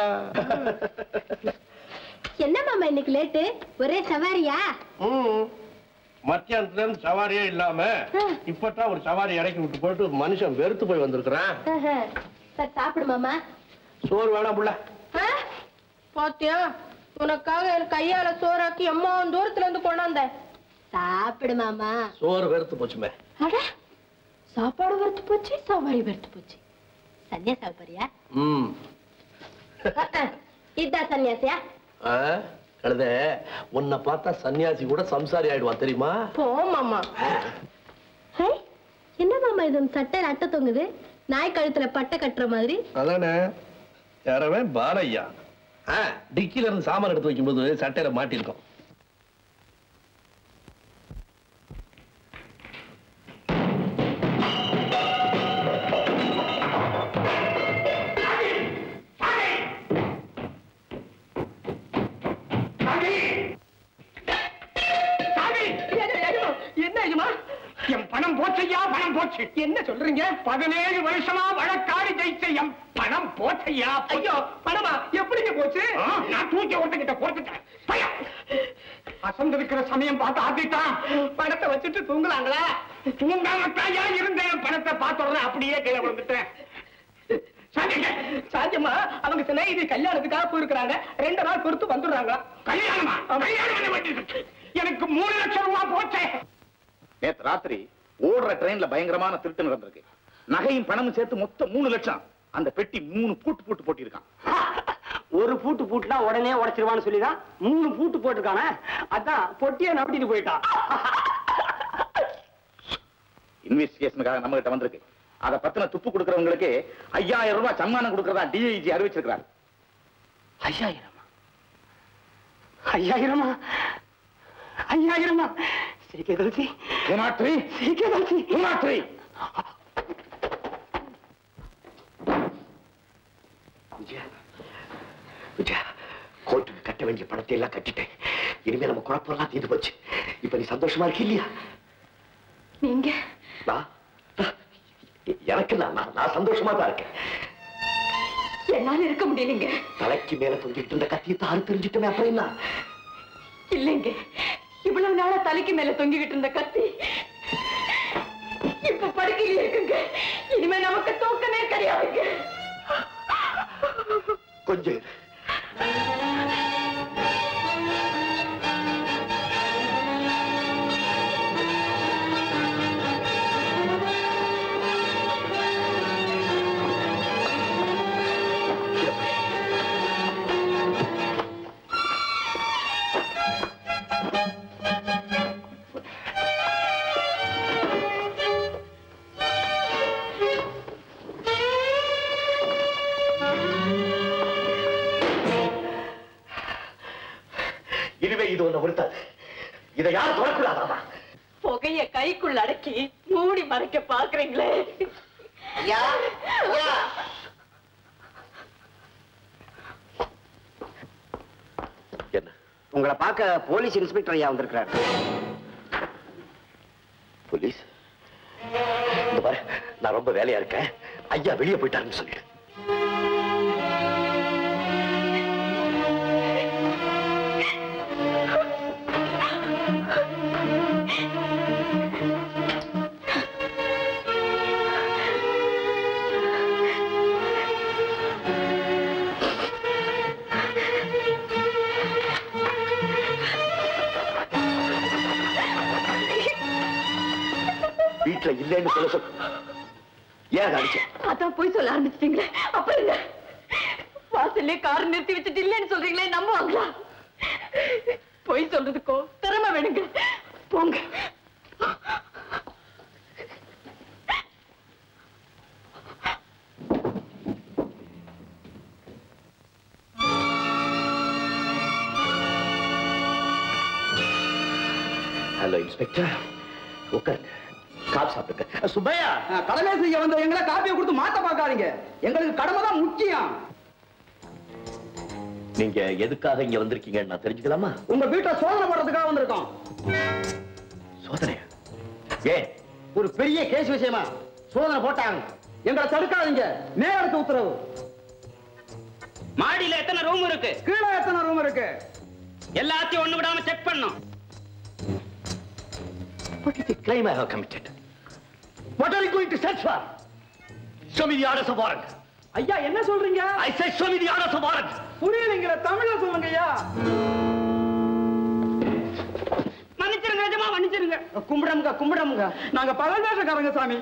என்ன மாமா இன்னைக்கு லேட்டு ஒரே சவாரியா ம். மத்தியானத்துல இருந்து சவாரியே இல்லாம இப்பதான் ஒரு சவாரி இறக்கி விட்டு போட்டு மனுஷன் வெறுத்து போய் வந்திருக்கிறான் ஆஹா. சரி சாப்பிடு மாமா சோறு வேணாம் புள்ள ஆ? பாத்தியா உனக்காக என் கையால சோறாக்கி எம்மா தூரத்துல இருந்து கொண்டாந்தேன் சாப்பிடு மாமா சோறு வெறுத்து போச்சுமே அட சாப்பாடு வெறுத்து போச்சு சவாரி வெறுத்து போச்சு சன்னியாசா போறியா ம் இதான் சன்னியாசியா ஆ, கழுத உன்னை பார்த்தா சன்னியாசி கூட சம்சாரி ஆயிடுவான் தெரியுமா போ மாமா ஹே, என்ன மாமா இது சட்டையில அட்டை தொங்குது நாய் கழுத்துல பட்டை கட்டுற மாதிரி அதானே யாரவே பாலையா ஆ, டிக்கில இருந்து சாமான் எடுத்து வைக்கும்போது சட்டையில மாட்டிருக்கோம் என்ன ஐயமா என் பணம் போச்சையா பணம் போச்சு என்ன சொல்றீங்க பதினேழு வருஷமா வழக்காடி ஜெயிச்ச என் பணம் போச்சையா ஐயோ பணமா எப்படிங்க போச்சு நான் தூக்கி ஒருத்தங்கிட்ட கொடுத்துட்டேன் பயம். அசந்திருக்கிற சமயம் பார்த்து ஆத்திட்டான் பணத்தை வச்சுட்டு தூங்கலாங்களா தூங்காம தாயா இருந்தேன் பணத்தை பார்த்த உடனே அப்படியே கீழே விழுந்துட்டேன் சாத்தியமா அவங்க சிநேகிதி கல்யாணத்துக்காக போயிருக்கிறாங்க ரெண்டு நாள் பொறுத்து வந்துடுறாங்க கல்யாணமா கல்யாணம் பண்ண வேண்டியது எனக்கு மூணு லட்சம் ரூபாய் போச்சே நேத்து ராத்திரி ஓடுற ட்ரெயின்ல பயங்கரமான திருட்டு நடந்திருக்கு நகையும் பணமும் சேர்த்து மொத்தம் மூணு லட்சம் அந்த பெட்டி மூணு பூட்டு பூட்டு போட்டிருக்கான் ஒரு பூட்டு பூட்டுனா உடனே உடைச்சிருவான்னு சொல்லிதான் மூணு பூட்டு போட்டிருக்கானே அதான் பொட்டியை நம்பிட்டு போயிட்டான் இன்வெஸ்டிகேஷனுக்காக நம்ம கிட்ட வந்திருக்கு அத பத்தின துப்பு கொடுக்கறவங்களுக்கு ஐயாயிரம் ரூபாய் சன்மானம் கொடுக்கறதா டிஐஜி அறிவிச்சிருக்கிறார் ஐயாயிரமா ஐயாயிரமா ஐயாயிரமா சிரிக்க கழிச்சி ஏமாற்றி சிரிக்க கழிச்சி ஏமாற்றி விஜயா விஜயா கோர்ட்டுக்கு கட்ட வேண்டிய பணத்தை எல்லாம் கட்டிட்டேன் இனிமே நம்ம குழப்பம் எல்லாம் தீர்ந்து போச்சு இப்ப நீ சந்தோஷமா இருக்க இல்லையா எனக்கு நான் நான்- நான் சந்தோஷமா தான் இருக்கேன் என்னால இருக்க முடியலைங்க தலைக்கு மேல தொங்கிட்டு இருந்த கத்தியை தாறு தெரிஞ்சுட்டேன் அப்புறம் என்ன இல்லைங்க இவ்வளவு நாளா தலைக்கு மேல தொங்கிக்கிட்டு இருந்த கத்தி இப்ப படுக்கையில இருக்குங்க இனிமே நமக்கு தூக்கமே கிடையாதுங்க கொஞ்சம் இரு. இனிமே இது ஒண்ணு உறுத்தாது இதை யாரும் தொடக்கூடாதாமா புகைய கைக்குள்ள அடக்கி மூடி மறைக்க பாக்குறீங்களே என்ன உங்களை பார்க்க போலீஸ் இன்ஸ்பெக்டர் ஐயா வந்திருக்கிறார் போலீஸ் இந்த பாரு நான் ரொம்ப வேலையா இருக்கேன் ஐயா வெளியே போயிட்டாருன்னு சொல்லிடு வீட்டுல இல்லைன்னு சொல்ல சொல் ஏன் அதை அடிச்ச அதான் போய் சொல்ல ஆரம்பிச்சிட்டீங்களே அப்ப இல்ல வாசல்லே கார் நிறுத்தி வச்சுட்டு இல்லைன்னு சொல்றீங்களே நம்புவாங்களா பொய் சொல்றதுக்கோ திறமை வேணுங்க போங்க ஹலோ இன்ஸ்பெக்டர் உட்காருங்க காப் சாப்பிட்டுக்க சுப்பையா கடமை செய்ய வந்த எங்களை காப்பியை கொடுத்து மாத்த பார்க்காதீங்க எங்களுக்கு கடமை தான் முக்கியம் நீங்க எதுக்காக இங்க வந்திருக்கீங்கன்னு நான் தெரிஞ்சுக்கலாமா உங்க வீட்டை சோதனை போடுறதுக்காக வந்திருக்கோம் சோதனையா ஏன் ஒரு பெரிய கேஸ் விஷயமா சோதனை போட்டாங்க எங்களை தடுக்காதீங்க நேரத்து உத்தரவு மாடியில எத்தனை ரூம் இருக்கு கீழே எத்தனை ரூம் இருக்கு எல்லாத்தையும் ஒண்ணு விடாம செக் பண்ணும் What is the crime I have committed? What are you going to search for? Show me the orders of warrant. ஐயா என்ன சொல்றீங்க I said show me the orders of warrant. புரியலைங்கிற தமிழ்ல சொல்லுங்க ஐயா மன்னிச்சிருங்க நிஜமா மன்னிச்சிருங்க கும்பிடமுங்க கும்பிடமுங்க நாங்க பகல் வேஷக்காரங்க சாமி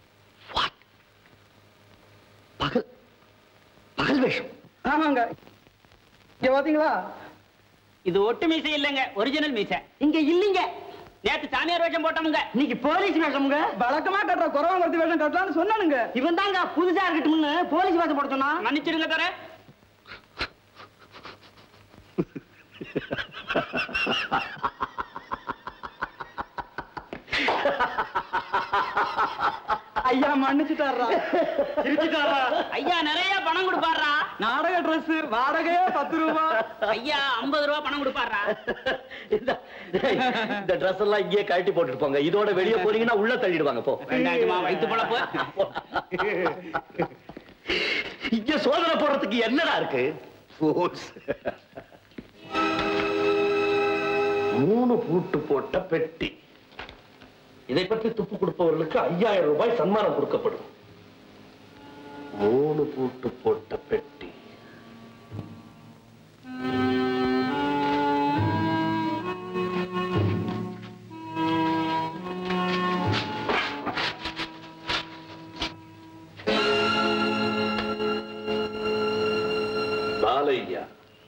பகல் பகல் வேஷம் ஆமாங்க இங்க பாத்தீங்களா இது ஒட்டு மீசை இல்லைங்க ஒரிஜினல் மீசை இங்க இல்லீங்க நேத்து சாமியார் வேஷம் போட்டோமுங்க இன்னைக்கு போலீஸ் வேஷமுங்க வழக்கமா கட்டுற குறவங்கத்தி வேஷம் கட்டலாம்னு சொன்னானுங்க இவன் தாங்க புதுசா இருக்கட்டும்னு போலீஸ் வேஷம் போட சொன்னா மன்னிச்சிருங்க தர ஐயா மன்னிச்சுட்டாரா இருச்சுட்டாரா ஐயா நிறைய பணம் கொடுப்பாரா நாடக ட்ரெஸ் வாடகையே பத்து ரூபா ஐயா ஐம்பது ரூபா பணம் கொடுப்பாரா இந்த இந்த ட்ரெஸ் எல்லாம் இங்கேயே கழட்டி போட்டுட்டு போங்க இதோட வெளியே போறீங்கன்னா உள்ள தள்ளிடுவாங்க போ வேண்டாமா வயிற்று பொழப்பு இங்க சோதனை போடுறதுக்கு என்னடா இருக்கு Fools. மூணு பூட்டு போட்ட பெட்டி இதை பற்றி துப்பு கொடுப்பவர்களுக்கு ஐயாயிரம் ரூபாய் சன்மானம் கொடுக்கப்படும் மூணு பூட்டு போட்ட பெட்டி பாலையா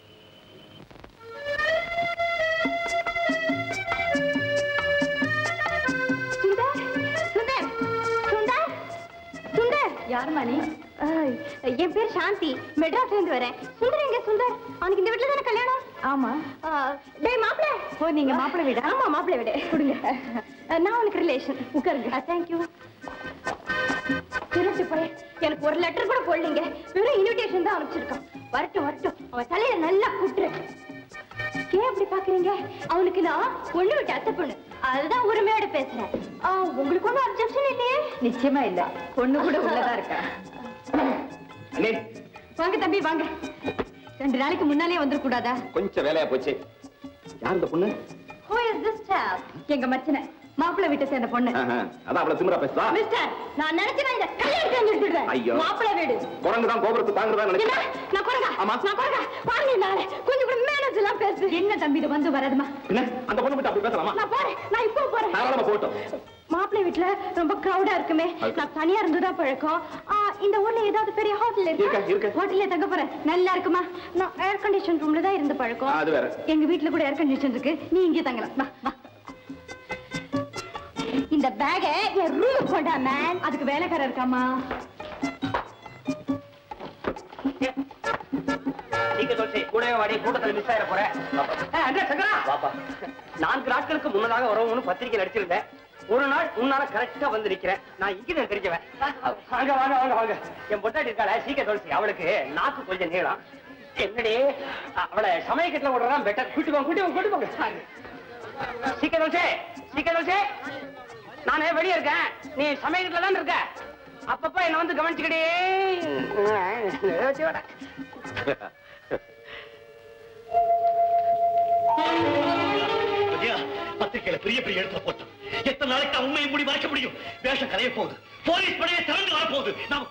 சுந்தர் சுந்தர் சுந்தர் சுந்தர் யார் மணி என் பேர் சாந்தி மெட்ராஸ்ல இருந்து வரேன் சுந்தர் எங்க சுந்தர் அவனுக்கு இந்த வீட்ல தானே கல்யாணம் ஆமா டேய் மாப்பிள ஓ நீங்க மாப்பிள வீடு ஆமா மாப்பிள வீடு கொடுங்க அஹ், நான் உனக்கு ரிலேஷன் உட்காருங்க தேங்க்யூ திருட்டு போய் எனக்கு ஒரு லெட்டர் கூட போடலீங்க வெறும் இன்விடேஷன் தான் அனுப்பிச்சிருக்கான் வரட்டும் வரட்டும் அவன் தலையில நல்லா குட்டுரு ஏன் அப்படி பாக்குறீங்க அவனுக்கு நான் பொண்ணு விட்டு அத்தை பொண்ணு அதுதான் உரிமையோட பேசுறேன் ஆ, உங்களுக்கு ஒன்றும் அப்செக்ஷன் இல்லையே நிச்சயமா இல்ல பொண்ணு கூட உள்ளதா இருக்கா அண்ணே வாங்க தம்பி வாங்க ரெண்டு நாளைக்கு முன்னாலே வந்துடக்கூடாதா கொஞ்சம் வேலையா போச்சு யார் இந்த பொண்ணு Who is this chap? எங்க மச்சனை மாப்பிள்ளை வீட்டை சேர்ந்த பொண்ணு ஆஹா, அதான் அவளை திமிரா பேசுதா மிஸ்டர் நான் நினைச்சேன் இந்த கல்யாணத்தை நிறுத்திடுறேன் ஐயோ. மாப்பிள்ளை வீடு குரங்கு தான் கோபுரத்து தாங்குறதா என்ன நினைச்சேன் நான் குறங்க ஆமா. நான் குறங்க வாங்க நாளை கொஞ்சம் கூட மேனேஜ் எல்லாம் பேசு என்ன தம்பி இது வந்து வரதுமா என்ன அந்த பொண்ணு மட்டும் அப்படி பேசலாமா நான் போறேன் நான் இப்போ போறேன் தாராளமா போட்டோம் மாப்பிள்ளை வீட்டுல ரொம்ப கிரௌடா இருக்குமே அது- நான் தனியா இருந்துதான் பழக்கம் ஆ, இந்த ஊர்ல ஏதாவது பெரிய ஹோட்டல் இருக்கு, இருக்கு இருக்கு. ஹோட்டல்ல தங்க போறேன் நல்லா இருக்குமா நான் ஏர் கண்டிஷன் ரூம்ல தான் இருந்து பழக்கம் அது வேற. எங்க வீட்டுல கூட ஏர் கண்டிஷன் இருக்கு நீ இங்கே தங்கலாம் வா வா இந்த பேக என் ரூம் கொண்டா மேன் அதுக்கு வேலைக்காரர் இருக்காமா நீங்க சொல்சி கூடவே வாடி கூட்டத்தில் மிஸ் ஆயிட போறேன் அண்ணா சங்கரா பாப்பா நான்கு நாட்களுக்கு முன்னதாக வரவும்னு பத்திரிக்கை நடிச்சிருந்தேன் ஒரு நாள் முன்னால கரெக்டா வந்து நிக்கிறேன் நான் இங்கதான் தெரிஞ்சவன் வாங்க வாங்க வாங்க வாங்க என் பொட்டாட்டி இருக்காள சீக்கிரம் துளசி அவளுக்கு நாக்கு கொஞ்சம் நீளம் என்னடி அவளை சமயக்கட்டுல விடுறான் பெட்டர் கூட்டிக்கோங்க கூட்டிக்கோங்க கூட்டிக்கோங்க சீக்கிரம் துளசி சீக்கிரம் துளசி நானே வெளியே இருக்கேன் நீ சமயக்கட்டுல தான் இருக்க அப்பப்ப என்ன வந்து கவனிச்சுக்கிட்டே விஜயா, பத்திரிக்கையில பெரிய பெரிய எழுத்துல போட்டோம் எத்தனை நாளைக்கு நான் உண்மையை மூடி மறைக்க முடியும் வேஷம் கலைய போகுது போலீஸ் படையை திறந்து வரப்போகுது நாம்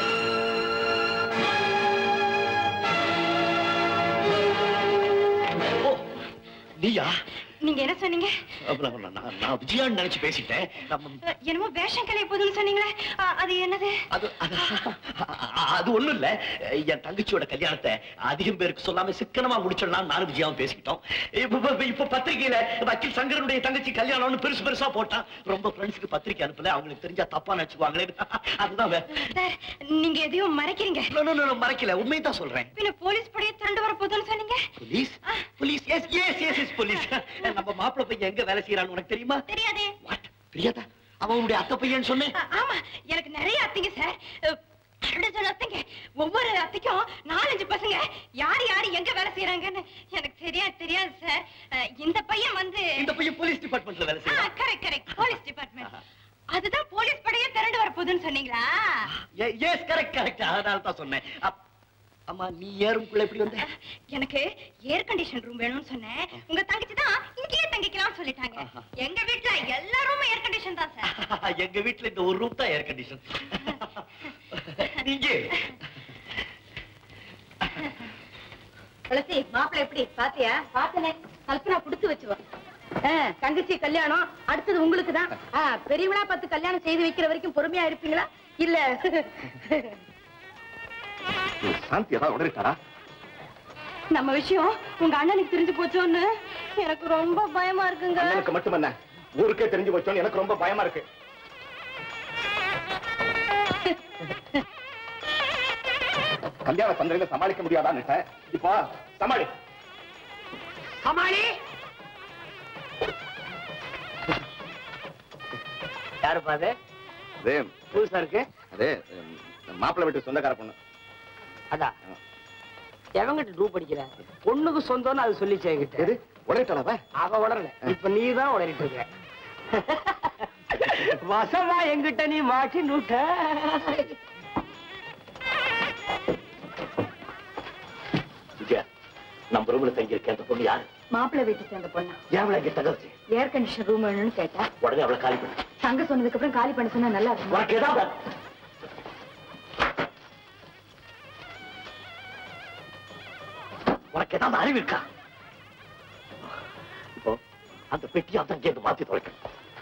ஓ, நீயா நீங்க என்ன சொன்னீங்க அப்புறம் நான் நான்- நான் விஜயான்னு நினைச்சு பேசிட்டேன் நம்ம அஹ், என்னமோ வேஷம் கலைய போதுன்னு சொன்னீங்களே அஹ், அது என்னது அது அது அது ஒண்ணும் இல்ல என் தங்கச்சியோட கல்யாணத்தை அதிகம் பேருக்கு சொல்லாம சிக்கனமா முடிச்சிடலாம் நானும் விஜயாவும் பேசிக்கிட்டோம் இப்ப இப்ப- இப்ப பத்திரிகையில வக்கீல் சங்கரனுடைய தங்கச்சி கல்யாணம்னு பெருசு பெருசா போட்டான் ரொம்ப ஃப்ரெண்ட்ஸுக்கு பத்திரிக்கை அனுப்பல அவங்களுக்கு தெரிஞ்சா தப்பா நினைச்சுக்குவாங்களே அதுதான் வே- சார் நீங்க எதையும் மறைக்கிறீங்க No, no, no, no, மறைக்கல உண்மையை தான் சொல்றேன் பின்ன போலீஸ் படையை திரண்டு வர போதுன்னு சொன்னீங்க police police yes yes yes yes police நம்ம மாப்பிள்ளை பையன் எங்க வேலை செய்யறான்னு உனக்கு தெரியுமா தெரியாதே தெரியாதா அவன் உன்னுடைய அத்தை பையன் சொன்னேன் அஹ், ஆமா எனக்கு நிறைய அத்தைங்க சார் அஹ், அறுபது அத்தைங்க ஒவ்வொரு அத்தைக்கும் நாலஞ்சு பசங்க யார் யார் எங்க வேலை செய்யறாங்கன்னு எனக்கு தெரியாது தெரியாது சார் அஹ், இந்த பையன் வந்து இந்த பையன் போலீஸ் டிபார்ட்மெண்ட்ல வேலை செய்யறான் கரெக்ட் கரெக்ட் போலீஸ் டிபார்ட்மெண்ட் அதுதான் போலீஸ் படையே திரண்டு வர போகுதுன்னு சொன்னீங்களா எஸ் கரெக்ட் கரெக்ட் அதனால தான் சொன்னேன் அப்- அம்மா நீ ஏறும்குள்ள எப்படி வந்த எனக்கு ஏர் கண்டிஷன் ரூம் வேணும்னு சொன்னேன் உங்க தங்கச்சி தான் இங்கேயே தங்கிக்கலாம்னு சொல்லிட்டாங்க எங்க வீட்ல எல்லா ரூமும் ஏர் கண்டிஷன் தான் சார் எங்க வீட்ல இந்த ஒரு ரூம் தான் ஏர் கண்டிஷன் நீங்க துளசி மாப்பிள்ளை எப்படி பாத்தியா பாத்தனே கல்பனா புடிச்சு வச்சுவா தங்கச்சி கல்யாணம் அடுத்தது உங்களுக்கு தான் பெரியவளா பார்த்து கல்யாணம் செய்து வைக்கிற வரைக்கும் பொறுமையா இருப்பீங்களா இல்ல சாந்தி ஏதாவது உடறிட்டாரா நம்ம விஷயம் உங்க அண்ணனுக்கு தெரிஞ்சு போச்சோன்னு எனக்கு ரொம்ப பயமா இருக்குங்க அண்ணனுக்கு மட்டுமல்ல ஊருக்கே தெரிஞ்சு போச்சோன்னு எனக்கு ரொம்ப பயமா இருக்கு கல்யாண பந்தலையில சமாளிக்க முடியாதான்னு இப்போ சமாளி கமாளி யாருப்பா அது அதே புதுசா இருக்கு அதே மாப்பிள்ளை வீட்டு சொந்தக்கார பொண்ணு அதான் எவங்கிட்ட டூ படிக்கிற பொண்ணுக்கு சொந்தம்னு அது சொல்லிச்சு என்கிட்ட உடையிட்டாளா அவ உடறல இப்ப நீ தான் உடறிட்டு இருக்க வசமா எங்கிட்ட நீ மாட்டி நூட்ட விஜயா நம்ம ரூம்ல தங்கி இருக்க அந்த பொண்ணு யாரு மாப்பிள்ளை வீட்டு சேர்ந்த பொண்ணு ஏன் இங்க தகவச்சு ஏர் கண்டிஷன் ரூம் வேணும்னு கேட்டா உடனே அவளை காலி பண்ணு தங்க சொன்னதுக்கு அப்புறம் காலி பண்ண சொன்னா நல்லா இருக்கும் உனக்கு ஏதாவது உனக்கு ஏதாவது அறிவு இருக்கா இப்போ அந்த பெட்டியை அதான் கேட்டு மாத்தி தொலைக்க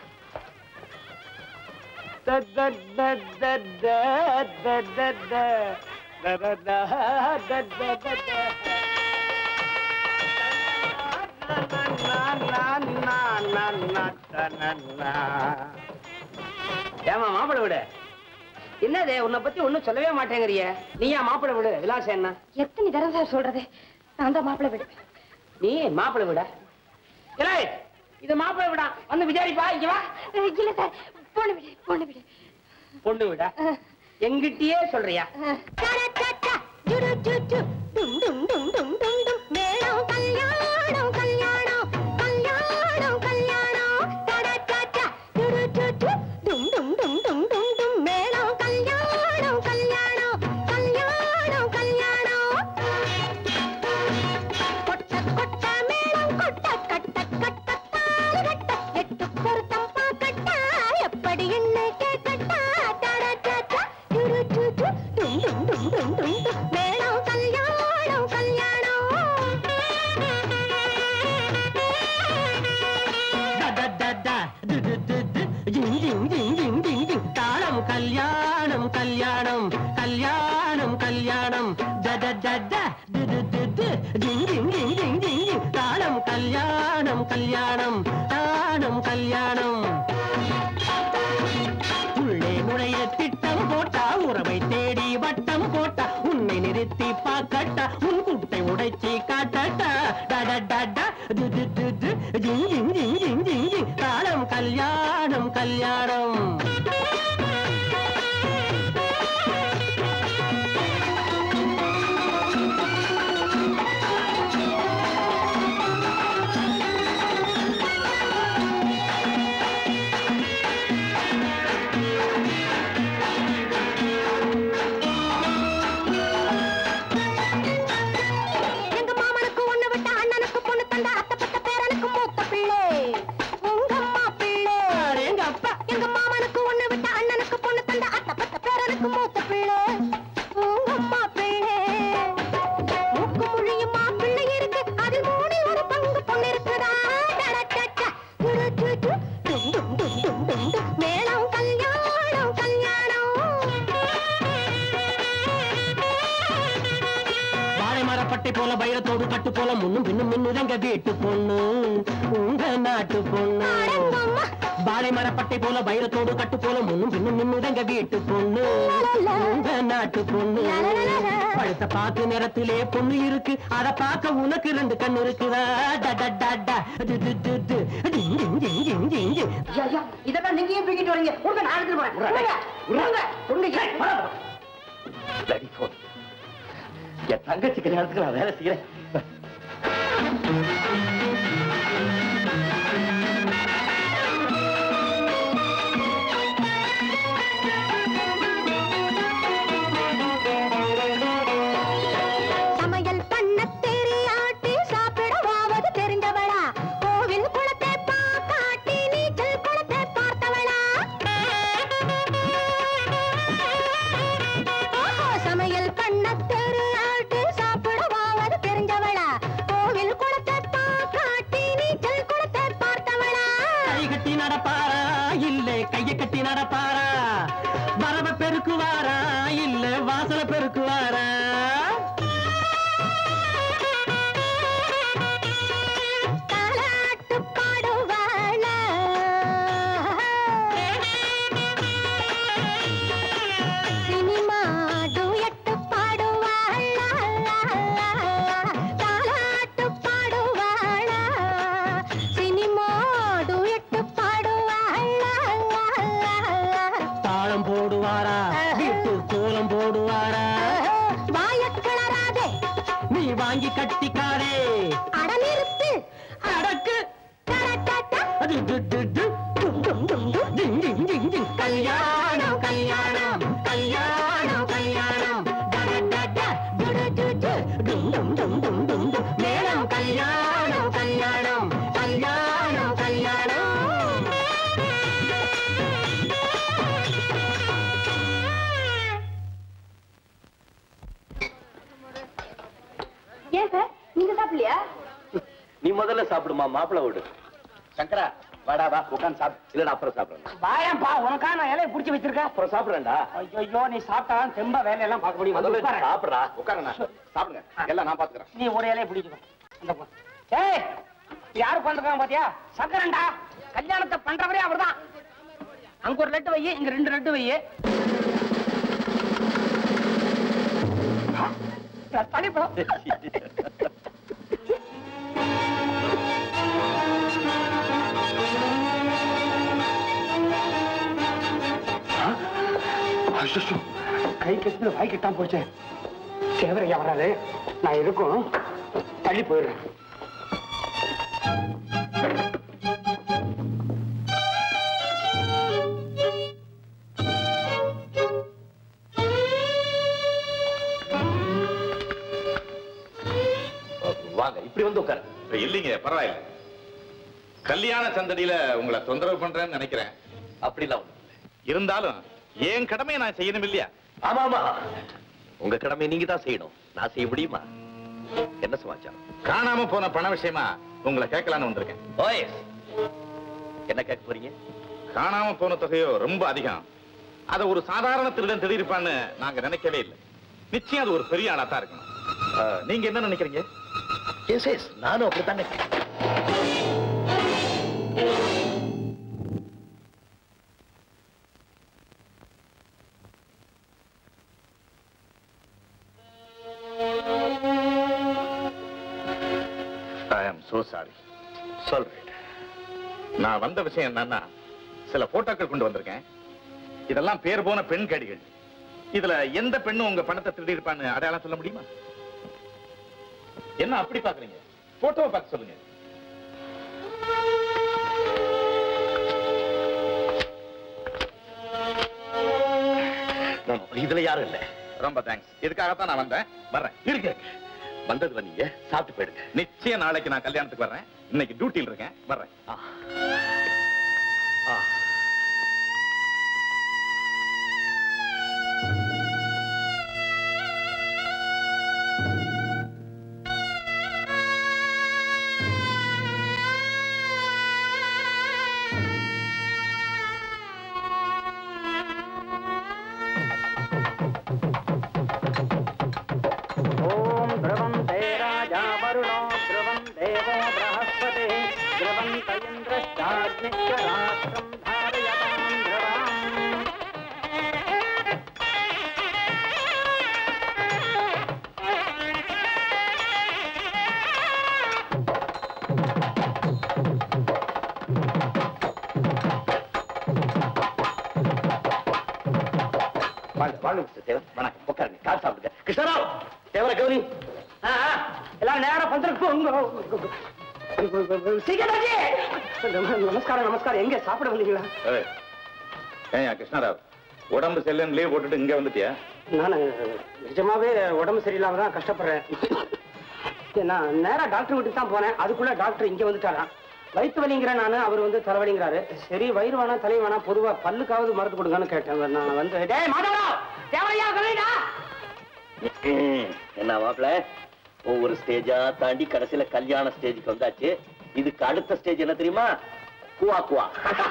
ஏமா மாப்பிள விடு என்னது உன்னை பத்தி ஒண்ணும் சொல்லவே மாட்டேங்கிறிய நீயா மாப்பிள விடு விலாசம் என்ன எத்தனை தடவை சார் சொல்றது நான் தான் மாப்பிள்ளை வீடு நீ மாப்பிள விட இல்லை இது மாப்பிள விடா வந்து விசாரிப்பா இங்க வா இல்ல சார் பொண்ணு விடு பொண்ணு விடு பொண்ணு விட எங்கிட்டயே சொல்றியா மேளம் கல்யாணம் கல்யாணம் கல்யாணம் கல்யாணம் கல்யாணம் கல்யாணம் கல்யாணம் கல்யாணம் ட ட ட ட டு டு டு டு டிங் டிங் டிங் டிங் டிங் டிங் தாளம் கல்யாணம் கல்யாணம் தானம் கல்யாணம் உள்ளே நுழைய திட்டம் போட்டா உறவை தேடி வட்டம் போட்டா உன்னை நிறுத்தி பார்க்கட்டா உன் குட்டை உடைச்சி காட்டட்டா டட டட டு டு டு டு ஜிங் ஜிங் ஜிங் ஜிங் ஜிங் ஜிங் தாளம் கல்யாணம் கல்யாணம் எங்க மாமனுக்கு ஒண்ணு விட்ட அண்ணனுக்கு பொண்ணு தந்த அத்தை பத்த பேரனுக்கு மூத்த பிள்ளை உங்க அம்மா பிள்ளை எங்க அப்பா எங்க மாமனுக்கு ஒண்ணு விட்ட அண்ணனுக்கு பொண்ணு தந்த அத்தை பத்த பேரனுக்கு மூத்த பிள்ளை உங்க அம்மா பிள்ளை மூக்கு மொழியுமா பிள்ளை இருக்கு அதில் மூணில் ஒரு பங்கு பொண்ணு இருக்குதா டடடட, டு, டு, டு, டும், டும், டும், டும், டும், டும். மேளம் கல்யாணம் கல்யாணம் வாழை மரப்பட்டை போல வைரத்தோடு கட்டு போல முன்னும் பின்னும் மின்னுதங்க வீட்டு பொண்ணு உங்க நாட்டு பொண்ணு வாழை மரப்பட்டை போல வைரத்தோடு கட்டு போல முன்னும் பின்னும் மின்னுதங்க வீட்டு பொண்ணு உங்க நாட்டு பொண்ணு பழுத்த பாக்கு நிறத்திலே பொண்ணு இருக்கு அத பார்க்க உனக்கு ரெண்டு கண்ணு இருக்குதா ட, ட, ட, ட. டு, டு, டு, டு. டிங், டிங், டிங், டிங், டிங், டிங். இதெல்லாம் நீங்க ஏன் தூக்கிட்டு வரீங்க உங்க நான் எடுத்துட்டு போறேன் உருங்க, உருங்க, உருங்க, ஏய், வர, வர. Bloody phone. என் தங்கச்சி கல்யாணத்துக்கு நான் வேலை செய்யறேன் சமையல் பண்ண தெரியாட்டி சாப்பிடவாவது தெரிந்தவளா கோவில் குளத்தை பாக்காட்டி நீச்சல் குளத்தை பார்த்தவளா ஓஹோ, சமையல் பண்ண தெரியாட்டி சாப்பிடவாவது தெரிஞ்சவளா கோவில் குளத்தை பாக்காட்டி நீச்சல் குளத்தை பார்த்தவளா கை கட்டி நடப்பாரா இல்ல கைய கட்டி நடப்பாரா வரவ பெருக்குவாரா இல்ல வாசல பெருக்குவாரா தாலாட்டு பாடுவாளா சினிமா டுயட்டு பாடுவாளா தாலாட்டு பாடுவாளா சினிமா டுயட்டு பாடுவாளா தாளம் போடுவாரா வீட்டு கோலம் போடுவாரா வாயக் கிளறாதே நீ வாங்கி கட்டிக்காரே அட நிறுத்து அடக்கு அது டு, டு, டு, டும், டும், டும், டும், டிங், டிங், டிங், டிங். கல்யாணம் கல்யாணம் கல்யாணம் கல்யாணம் ட, ட, ட, டு, டு, டு, டு, டும், டும், டும், டும், டும், டும். மேளம் கல்யாணம் கல்யாணம் கல்யாணம் கல்யாணம் ஏன் சார் நீங்க சாப்பிடலையா நீ முதல்ல சாப்பிடுமா மாப்பிள விடு சங்கரா வாடா வா உட்காந்து சாப்பிடு இல்லடா அப்புறம் சாப்பிடுறேன் வாயப்பா உனக்கா நான் இலையை புடிச்சு வச்சிருக்கேன் அப்புறம் சாப்பிடுறேன்டா ஐயோ நீ சாப்பிட்டாதான் தெம்ப வேலையெல்லாம் பார்க்க முடியும் வந்து முதல்ல உட்காரு. சாப்பிடுறா உட்காருண்ணா சாப்பிடுங்க எல்லாம் நான் பாத்துக்கிறேன் நீ ஒரு இலையை பிடிக்கணும் அந்த போ. ஏய் யாரு பண்றாங்க பாத்தியா சக்கரண்டா கல்யாணத்தை பண்றவரே அவர்தான் அங்க ஒரு லட்டு வை இங்க ரெண்டு லட்டு வை தனிப்படம் கை கட்டு வாய் கட்டாம போச்சே சேவரையா வராது நான் இருக்கும் தள்ளி போயிடுறேன் வாங்க இப்படி வந்து உட்காரு இல்லைங்க பரவாயில்ல கல்யாண சந்தடியில உங்களை தொந்தரவு பண்றேன்னு நினைக்கிறேன் அப்படிலாம் ஒண்ணும் இருந்தாலும் என் கடமையை நான் செய்யணும் இல்லையா ஆமா ஆமா உங்க கடமையை நீங்க தான் செய்யணும் நான் செய்ய முடியுமா என்ன சமாச்சாரம் காணாம போன பண விஷயமா உங்களை கேட்கலான்னு வந்திருக்கேன் ஓய் என்ன கேட்க போறீங்க காணாம போன தொகையோ ரொம்ப அதிகம் அத ஒரு சாதாரண திருடன் திருடிருப்பான்னு நாங்க நினைக்கவே இல்லை நிச்சயம் அது ஒரு பெரிய ஆளா தான் இருக்கணும் அஹ், நீங்க என்ன நினைக்கிறீங்க எஸ் எஸ் நானும் அப்படித்தாங்க ஐ ஆம் சோ சாரி சொல்றேன் நான் வந்த விஷயம் என்னன்னா சில போட்டோக்கள் கொண்டு வந்திருக்கேன் இதெல்லாம் பேர் போன பெண் கடிகள் இதுல எந்த பெண்ணும் உங்க பணத்தை திருடி இருப்பான்னு அடையாளம் சொல்ல முடியுமா என்ன அப்படி பாக்குறீங்க போட்டோவை பார்த்து சொல்லுங்க இதுல யாரும் இல்ல ரொம்ப தேங்க்ஸ் இதுக்காகத்தான் நான் வந்தேன் வர்றேன் இருக்கு வந்ததுல நீங்க சாப்பிட்டு போயிடுங்க நிச்சயம் நாளைக்கு நான் கல்யாணத்துக்கு வர்றேன் இன்னைக்கு டியூட்டியில் இருக்கேன் வர்றேன் ॐ ध्रुवं ते राजा वरुणो ध्रुवं देवो बृहस्पतिः ध्रुवं त इन्द्रश्चाग्निश्च राष्ट्रं धारयतां ध्रुवाम् வாங்க வாங்க மிஸ்டர் தேவன் வணக்கம் உட்காருங்க கார் சாப்பிடுங்க கிருஷ்ணராவ் தேவர கௌரி ஆ, ஆ, எல்லாம் நேரம் பந்தலுக்கு போங்க சீக்கிரமாச்சி நமஸ்காரம் நமஸ்காரம் எங்க சாப்பிட வந்தீங்களா ஏய், ஏய்யா கிருஷ்ணராவ் உடம்பு செல்லுன்னு லீவ் போட்டுட்டு இங்க வந்துட்டியா நான் நிஜமாவே உடம்பு சரியில்லாம தான் கஷ்டப்படுறேன் நான் நேரா டாக்டர் வீட்டுக்கு தான் போனேன் அதுக்குள்ள டாக்டர் இங்க வந்துட்டாராம் வயிற்று வலிங்கிறேன் நான் அவர் வந்து தலைவலிங்கிறாரு சரி வயிறு வேணாம் தலை வேணாம் பொதுவா பல்லுக்காவது மருந்து கொடுங்கன்னு கேட்டேன் நான் வந்து டேய் மாதவரா தேவையா கலைடா என்ன மாப்பிள ஒவ்வொரு ஸ்டேஜா தாண்டி கடைசியில கல்யாண ஸ்டேஜுக்கு வந்தாச்சு இதுக்கு அடுத்த ஸ்டேஜ் என்ன தெரியுமா குவா குவா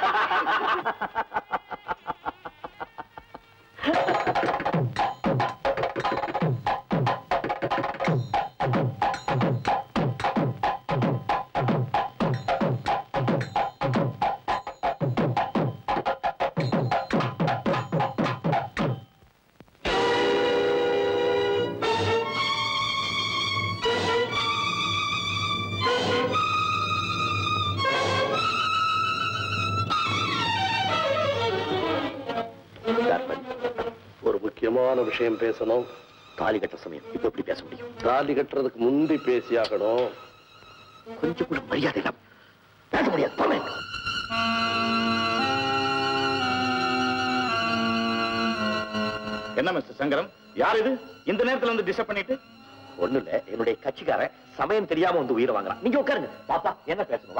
ஒரு முக்கியமான விஷயம் பேசணும் தாலி கட்ட சமயம் இப்ப எப்படி பேச முடியும் தாலி கட்டுறதுக்கு முந்தி பேசியாகணும் கொஞ்சம் கூட மரியாதை இல்லாம பேச முடியாது போங்க. என்ன மிஸ்டர் சங்கரம் யார் இது இந்த நேரத்துல வந்து டிஸ்டர்ப் பண்ணிட்டு ஒண்ணு இல்ல என்னுடைய கட்சிக்காரன் சமயம் தெரியாம வந்து உயிரை வாங்குறான் நீங்க உட்காருங்க பாப்பா என்ன பேசணும் வா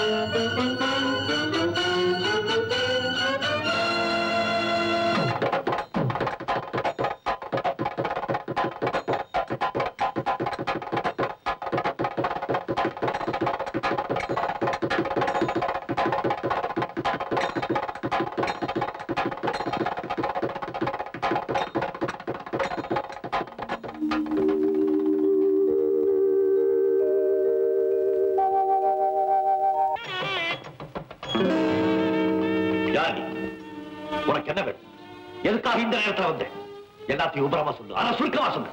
யார் நீ? உனக்கு என்ன வேணும் எதுக்காக இந்த நேரத்துல வந்த எல்லாத்தையும் உபரமா சொல்லு ஆனா சுருக்கமா சொல்லு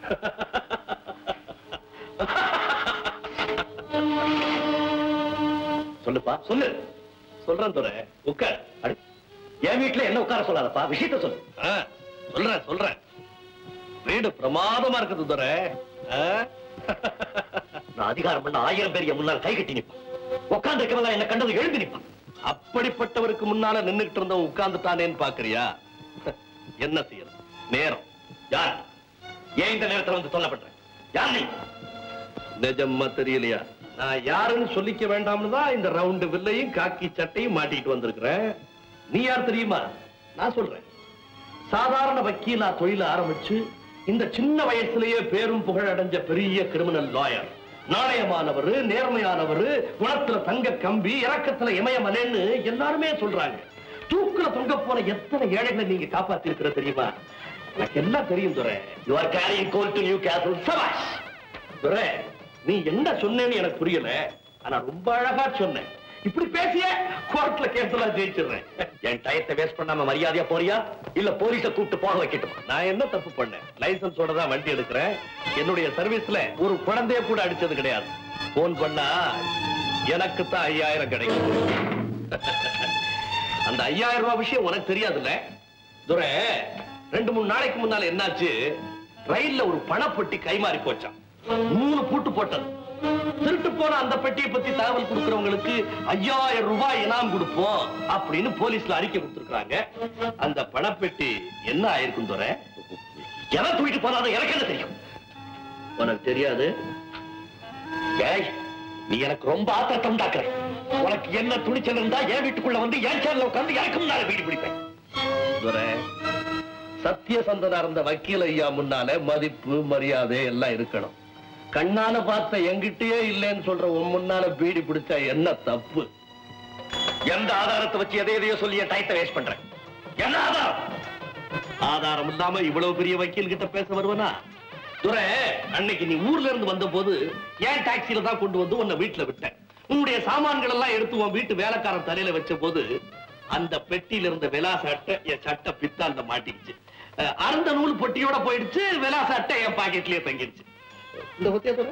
சொல்லுப்பா சொல்லு சொல்றேன் துறை உட்கார் அடி. என் வீட்டுல என்ன உட்கார சொல்லாதப்பா விஷயத்த சொல்லு சொல்றேன் சொல்றேன் வீடு பிரமாதமா இருக்குது துரை நான் அதிகாரம் பண்ண ஆயிரம் பேர் என் முன்னால் கை கட்டி நிற்பான் உட்கார்ந்து இருக்கவங்க என்ன கண்டது எழுந்து நிற்பான் அப்படிப்பட்டவருக்கு முன்னால நின்னுகிட்டு இருந்தவன் உட்கார்ந்துட்டானேன்னு பாக்குறியா என்ன செய்யறது நேரம் யார் ஏன் இந்த நேரத்துல வந்து சொல்லப்படுறேன் யார் நீ நிஜமா தெரியலையா நான் யாருன்னு சொல்லிக்க வேண்டாம்னு தான் இந்த ரவுண்டு வில்லையும் காக்கி சட்டையும் மாட்டிட்டு வந்திருக்கிறேன் நீ யார் தெரியுமா நான் சொல்றேன் சாதாரண வக்கீலா தொழில ஆரம்பிச்சு இந்த சின்ன வயசுலயே பேரும் புகழ் அடைஞ்ச பெரிய கிரிமினல் லாயர் நாணயமானவர் நேர்மையானவர் குணத்துல தங்க கம்பி இறக்கத்துல இமயமலேன்னு எல்லாருமே சொல்றாங்க தூக்குல தொங்க போன எத்தனை ஏழைகளை நீங்க காப்பாத்தி இருக்கிற தெரியுமா எனக்கு எல்லாம் தெரியும் துரை you are carrying coal to Newcastle சபாஷ் துரை நீ என்ன சொன்னேன்னு எனக்கு புரியல ஆனா ரொம்ப அழகா சொன்னேன் இப்படி பேசிய கோர்ட்ல கேஸ்ல ஜெயிச்சிடுறேன் என் டயத்தை வேஸ்ட் பண்ணாம மரியாதையா போறியா இல்ல போலீஸ கூப்பிட்டு போக வைக்கட்டுமா நான் என்ன தப்பு பண்ணேன் லைசன்ஸோட தான் வண்டி எடுக்கிறேன் என்னுடைய சர்வீஸ்ல ஒரு குழந்தைய கூட அடிச்சது கிடையாது போன் பண்ணா எனக்கு தான் ஐயாயிரம் கிடைக்கும் அந்த ஐயாயிரம் ரூபாய் விஷயம் உனக்கு தெரியாதுல்ல துரை ரெண்டு மூணு நாளைக்கு முன்னால என்னாச்சு ரயில்ல ஒரு பணப்பெட்டி கைமாறி போச்சான் மூணு பூட்டு போட்டது திருட்டு போன அந்த பெட்டியை பத்தி தகவல் கொடுக்கறவங்களுக்கு ஐயாயிரம் ரூபாய் இனாம் கொடுப்போம் அப்படின்னு போலீஸ்ல அறிக்கை கொடுத்திருக்காங்க அந்த பணப்பெட்டி என்ன ஆயிருக்கும் துரை எவன் தூக்கிட்டு போனாலும் எனக்கு என்ன தெரியும் உனக்கு தெரியாது ஏய் நீ எனக்கு ரொம்ப ஆத்திரத்தை உண்டாக்குற உனக்கு என்ன துணிச்சல் இருந்தா என் வீட்டுக்குள்ள வந்து என் சேனல உட்கார்ந்து எனக்கு முன்னால வீடு பிடிப்பேன் துரை சத்தியசந்தனா இருந்த வக்கீல் ஐயா முன்னால மதிப்பு மரியாதை எல்லாம் இருக்கணும் கண்ணால பார்த்த எங்கிட்டயே இல்லைன்னு சொல்ற உன் முன்னால பீடி பிடிச்சா என்ன தப்பு எந்த ஆதாரத்தை வச்சு எதை எதையோ சொல்லி என் டயத்தை வேஸ்ட் பண்றேன் என்ன ஆதாரம் ஆதாரம் இல்லாம இவ்வளவு பெரிய வக்கீல் கிட்ட பேச வருவனா துரை அன்னைக்கு நீ ஊர்ல இருந்து வந்த போது ஏன் டாக்ஸில தான் கொண்டு வந்து உன்னை வீட்டுல விட்டேன் உன்னுடைய சாமான்கள் எல்லாம் எடுத்து உன் வீட்டு வேலைக்காரன் தலையில வச்ச போது அந்த பெட்டியில இருந்த விலாச அட்டை என் சட்டை பித்தாண்ட மாட்டிக்கிச்சு அஹ், அறுந்த நூல் பொட்டியோட போயிடுச்சு விலாச அட்டை என் பாக்கெட்லயே தங்கிடுச்சு இந்த பத்தியா துரை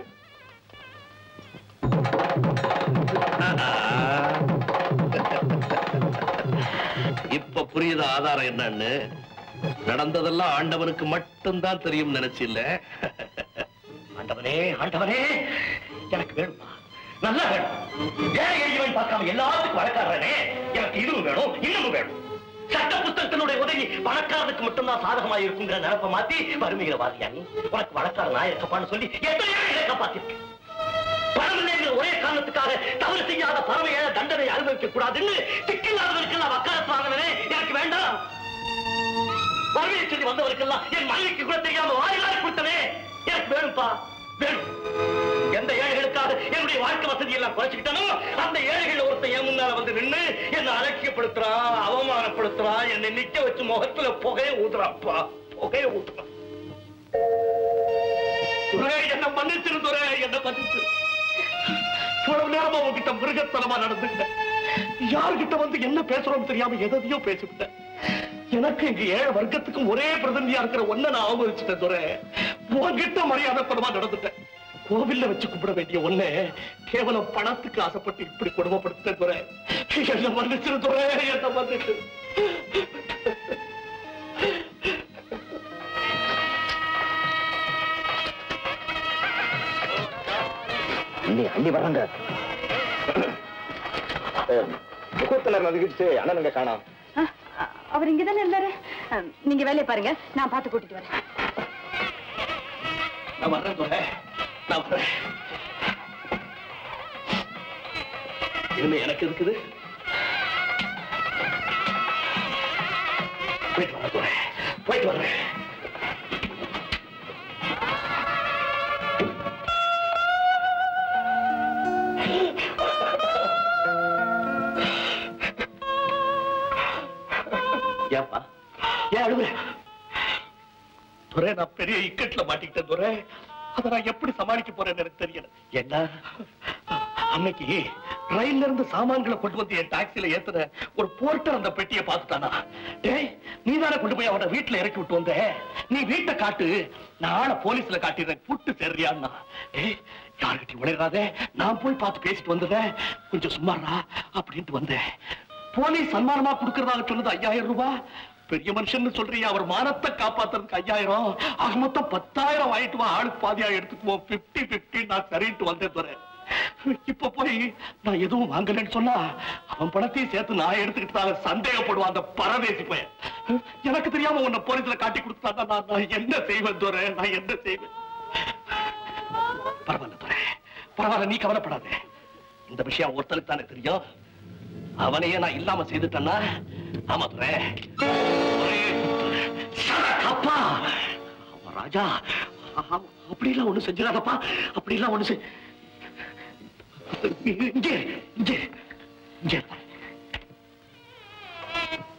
இப்ப புரியுத ஆதாரம் என்னன்னு நடந்ததெல்லாம் ஆண்டவனுக்கு மட்டும்தான் தெரியும் நினைச்சு இல்ல ஆண்டவனே ஆண்டவனே எனக்கு வேணுமா நல்லா வேணும் ஏழை எளியவன் பார்க்காம எல்லாத்துக்கும் வழக்காடுறனே எனக்கு இதுவும் வேணும் இன்னமும் வேணும் சட்ட புத்தகத்தினுடைய உதவி பணக்காரனுக்கு மட்டும்தான் சாதகமா இருக்குங்கிற நினைப்ப மாத்தி வறுமையில வாதியா நீ உனக்கு வழக்கார நான் இருக்கப்பான்னு சொல்லி எத்தனை ஏழை காப்பாத்திருக்கேன் பணம் இல்லைங்கிற ஒரே காரணத்துக்காக தவறு செய்யாத பறவை ஏழை தண்டனை அனுபவிக்க கூடாதுன்னு திக்கில்லாதவருக்கு நான் வக்காலத்து வாங்கினே எனக்கு வேண்டாம் வறுமையை சொல்லி வந்தவருக்கெல்லாம் என் மனைவிக்கு கூட தெரியாம வாயிலாக கொடுத்தனே எனக்கு வேணும்பா வேணும் எந்த ஏழைகளுக்காக என்னுடைய வாழ்க்கை வசதி எல்லாம் குறைச்சுக்கிட்டனோ அந்த ஏழைகள் ஒருத்தன் என் முன்னால வந்து நின்னு என்ன அலட்சியப்படுத்துறான் அவமானப்படுத்துறான் என்னை நிக்க வச்சு முகத்துல புகைய ஊத்துறான்ப்பா புகைய ஊத்துறான் துரை என்ன மன்னிச்சிரு துரை என்ன மன்னிச்சு இவ்வளவு நேரமா உங்ககிட்ட மிருகத்தனமா நடந்துட்டேன் யாருகிட்ட வந்து என்ன பேசுறோம்னு தெரியாம எதையோ பேசிவிட்டேன் எனக்கு இங்க ஏழை வர்க்கத்துக்கும் ஒரே பிரதிநிதியா இருக்கிற ஒன்ன நான் அவமதிச்சுட்டேன் துரை உன்கிட்ட மரியாதைப்படமா நடந்துட்டேன் கோவில்ல வச்சு கும்பிட வேண்டிய ஒண்ணு கேவலம் பணத்துக்கு ஆசைப்பட்டு இப்படி கொடுமைப்படுத்திட்டேன் துரை என்ன மன்னிச்சிரு துரை என்ன மன்னிச்சிரு அண்ணி அண்ணி வராங்க முகூர்த்தல நதுக்கிடுச்சு அண்ணனுங்க காணோம் அவர் இங்கதானே இருந்தாரு அஹ், நீங்க வேலையை பாருங்க நான் பார்த்து கூட்டிட்டு வரேன் நான் வர்றேன் துரை நான் வர்றேன் இனிமே எனக்கு இருக்குது போயிட்டு வரேன் துரை போயிட்டு வர்றேன் ஏப்பா ஏன் அழுகுற துரை நான் பெரிய இக்கட்ல மாட்டிக்கிட்டேன் துரை அதை நான் எப்படி சமாளிக்க போறேன்னு எனக்கு தெரியல என்ன அன்னைக்கு ரயில்ல இருந்து சாமான்களை கொண்டு வந்து என் டாக்ஸில ஏத்துன ஒரு போர்ட்டர் அந்த பெட்டியை பார்த்துட்டானா டேய் நீ தானே கொண்டு போய் அவன வீட்டுல இறக்கி விட்டு வந்த நீ வீட்டை காட்டு நாளை போலீஸ்ல காட்டிடுறேன் புட்டு சரியான்னா ஏய் யாருக்கிட்ட விளையாடாத நான் போய் பார்த்து பேசிட்டு வந்ததேன் கொஞ்சம் சும்மாறா அப்படின்ட்டு வந்தேன் போலீஸ் சன்மானமா கொடுக்கறதாக சொன்னது ஐயாயிரம் ரூபாய் பெரிய மனுஷன் சொல்றீங்க அவர் மானத்தை காப்பாத்துறதுக்கு ஐயாயிரம் ஆக மொத்தம் பத்தாயிரம் வாங்கிட்டு வா ஆளுக்கு பாதியா எடுத்துக்குவோம் பிப்டி பிப்டி நான் சரின்ட்டு வந்தேன் துரை இப்ப போய் நான் எதுவும் வாங்கலன்னு சொன்னா அவன் பணத்தையும் சேர்த்து நான் எடுத்துக்கிட்டு தான் சந்தேகப்படுவான் அந்த பரதேசி பையன் எனக்கு தெரியாம உன்னை போலீஸ்ல காட்டி கொடுத்தா நான் நான் என்ன செய்வேன் துரை நான் என்ன செய்வேன் பரவாயில்ல துரை பரவாயில்ல நீ கவலைப்படாத இந்த விஷயம் ஒருத்தனுக்கு தானே தெரியும் அவனையே நான் இல்லாம செய்துட்டேன்னா ஆமா துரை ஒரே குத்து. அப்பா அவன் ராஜா ஆமா, அப்படிலாம் ஒண்ணு செஞ்சிடாதப்பா அப்படிலாம் ஒண்ணு செய் இங்கே இங்கே இங்கே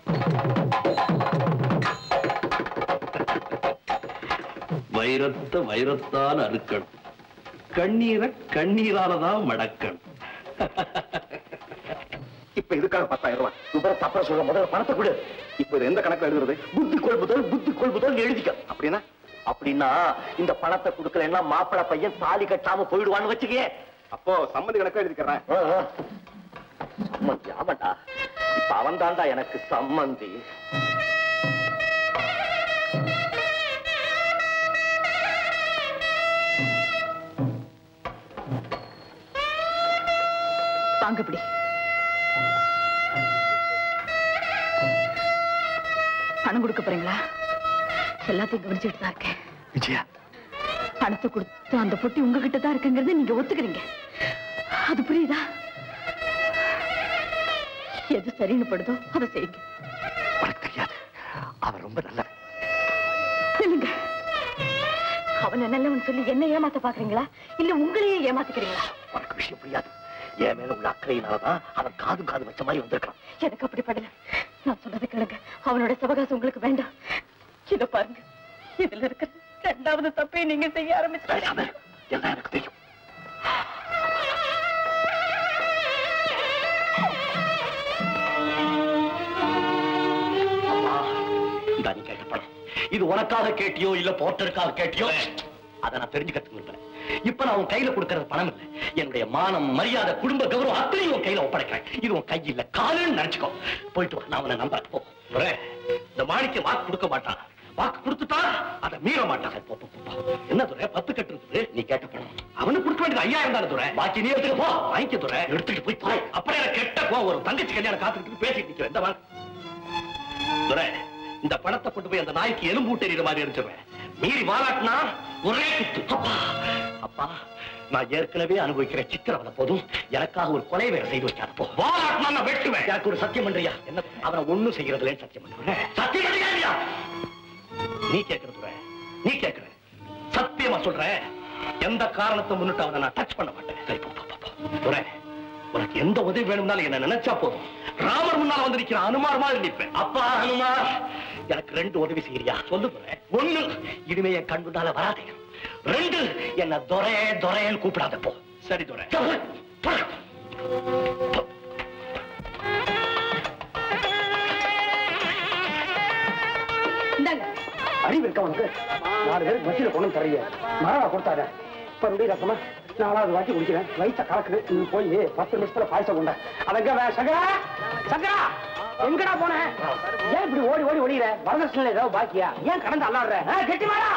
வைரத்தை வைரத்தால் அறுக்கணும் கண்ணீரை கண்ணீரால தான் மடக்கணும் இப்ப இதுக்காக பத்தாயிரம் ரூபாய் விபரத்தை அப்புறம் சொல்ல முதல்ல பணத்தை கொடு இப்ப இது எந்த கணக்குல எழுதுறது புத்தி கொள்புதல் புத்தி கொள்புதல் எழுதிக்க அப்படின்னா அப்படின்னா இந்த பணத்தை கொடுக்கலன்னா மாப்பிள பையன் தாலி கட்டாம போயிடுவான்னு வச்சுக்கே அப்போ சம்மந்தி கணக்கா எழுதிக்கிறேன் சம்மந்தி ஆமாண்டா இப்ப அவன் தாண்டா எனக்கு சம்மந்தி வாங்க இப்படி பணம் கொடுக்க போறீங்களா எல்லாத்தையும் கவனிச்சுட்டு தான் இருக்கேன் விஜயா பணத்தை கொடுத்து அந்த பொட்டி உங்ககிட்ட தான் இருக்குங்கிறத நீங்க ஒத்துக்கிறீங்க அது புரியுதா எது சரின்னு படுதோ அதை செய்யுங்க உனக்கு தெரியாது அவன் ரொம்ப நல்ல இல்லைங்க அவனை நல்லவன் சொல்லி என்ன ஏமாத்த பாக்குறீங்களா இல்ல உங்களையே ஏமாத்துக்கிறீங்களா உனக்கு விஷயம் புரியாது என் மேல உள்ள அக்கறையினாலதான் அவன் காது காது வச்ச மாதிரி வந்திருக்கான் எனக்கு அப்படி படல நான் சொன்னதை கேளுங்க அவனோட சவகாசம் உங்களுக்கு வேண்டாம் இத பாருங்க இதுல இருக்கிற ரெண்டாவது தப்பை நீங்க செய்ய ஆரம்பிச்சு எல்லாம் எனக்கு தெரியும் அம்மா, இந்தா நீ கேட்ட பணம் இது உனக்காக கேட்டியோ இல்ல போர்ட்டருக்காக கேட்டியோ அதை நான் தெரிஞ்சுக்கிறதுக்கு விரும்பல இப்ப நான் உன் கையில கொடுக்கறது பணம் இல்ல என்னுடைய மானம் மரியாதை குடும்ப கௌரவம் அத்தனையும் உன் கையில ஒப்படைக்கிறேன் இது உன் கை இல்ல காலுன்னு நினைச்சுக்கோ போயிட்டு வா நான் உன்னை நம்புறேன் போ துரை, இந்த மாணிக்க வாக்கு கொடுக்க மாட்டான் வாக்கு கொடுத்துட்டா அதை மீற மாட்டான் போ, போ, போ, போ. என்ன துறை பத்து கட்டு இருக்குது நீ கேட்ட பணம் அவனுக்கு கொடுக்க வேண்டியது ஐயாயிரம் தானே துறை பாக்கி நீ எடுத்துக்க போ வாங்கிக்க துறை எடுத்துட்டு போய் பாய் அப்புறம் எனக்கு கெட்ட கோவம் வரும் தங்கச்சி கல்யாணம் காத்துக்கிட்டு பேசிட்டு நிக்கிறேன் இந்த வாங்க துரை இந்த பணத்தை கொண்டு போய் அந்த நாய்க்கு எலும்பு ஊட்டெறிகிற மாதிரி அடிச்சிருவேன் மீறி வாலாட்டினா ஒரே குத்து அப்பா அப்பா நான் ஏற்கனவே அனுபவிக்கிற சித்திரவதை போதும் எனக்காக ஒரு கொலை வேலை செய்து வைக்காத போ வாலாட்டினா நான் வெட்டுவேன் எனக்கு ஒரு சத்தியம் பண்றியா என்ன அவனை ஒண்ணும் செய்யறதுல சத்தியம் பண்றேன் சத்தியம் பண்றியா இல்லையா? நீ கேட்கறது துரை. நீ கேட்கிற சத்தியமா சொல்றேன் எந்த காரணத்தை முன்னிட்டு அவனை நான் டச் பண்ண மாட்டேன் சரி போ, போ, போ, போ. துரை, உனக்கு எந்த உதவி வேணும்னாலும் என்ன நினைச்சா போதும் ராமர் முன்னால வந்து நிக்கிற அனுமார் மாதிரி நிற்பேன் அப்பா அனுமார் எனக்கு ரெண்டு உதவி செய்யறியா சொல்லு துரை. ஒண்ணு இனிமே என் கண் முன்னால வராதே ரெண்டு என்ன துரை துரைன்னு கூப்பிடாத போ சரி துரை இந்தாங்க அறிவு இருக்கா உனக்கு நாலு பேருக்கு மச்சில கொண்டு வந்து தர்றீங்க மரவா கொடுத்தாத மறுபடியும் ரசமா நாலாவது வாட்டி குடிக்கிறேன் வயிற்ற கலக்குது நீ போய் பத்து நிமிஷத்துல பாயசம் கொண்ட அதங்க வே- சங்கரா சங்கரா எங்கடா போன ஏன் இப்படி ஓடி ஓடி ஒளியிற வரதட்சணை ஏதாவது பாக்கியா ஏன் கடந்து அல்லாடுற ஆ, கெட்டி மாடா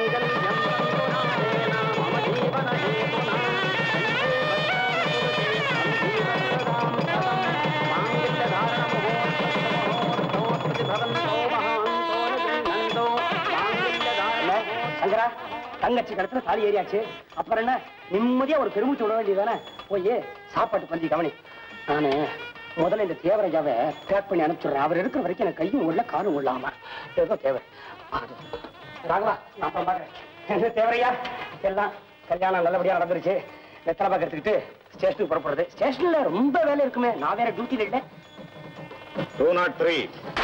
என்ன, சங்கரா தங்கச்சி கடத்துல தாலி ஏறியாச்சு அப்புறம் என்ன நிம்மதியா ஒரு பெருமூச்சு விட வேண்டியதானே போய் சாப்பாட்டு பந்தி கவனி நானு முதல்ல இந்த தேவராஜாவை பேக் பண்ணி அனுப்பிச்சுடுறேன் அவர் இருக்கிற வரைக்கும் எனக்கு கையும் உள்ள காரும் உள்ளாம ஏதோ தேவை அது. ராகவா நான் அப்புறம் பாக்குறேன் என்ன தேவரையா எல்லாம் கல்யாணம் நல்லபடியா நடந்துருச்சு வெத்தலை பாக்க எடுத்துக்கிட்டு ஸ்டேஷனுக்கு புறப்படுறது ஸ்டேஷன்ல ரொம்ப வேலை இருக்குமே நான் வேற டியூட்டில இல்லை டூ நாட் த்ரீ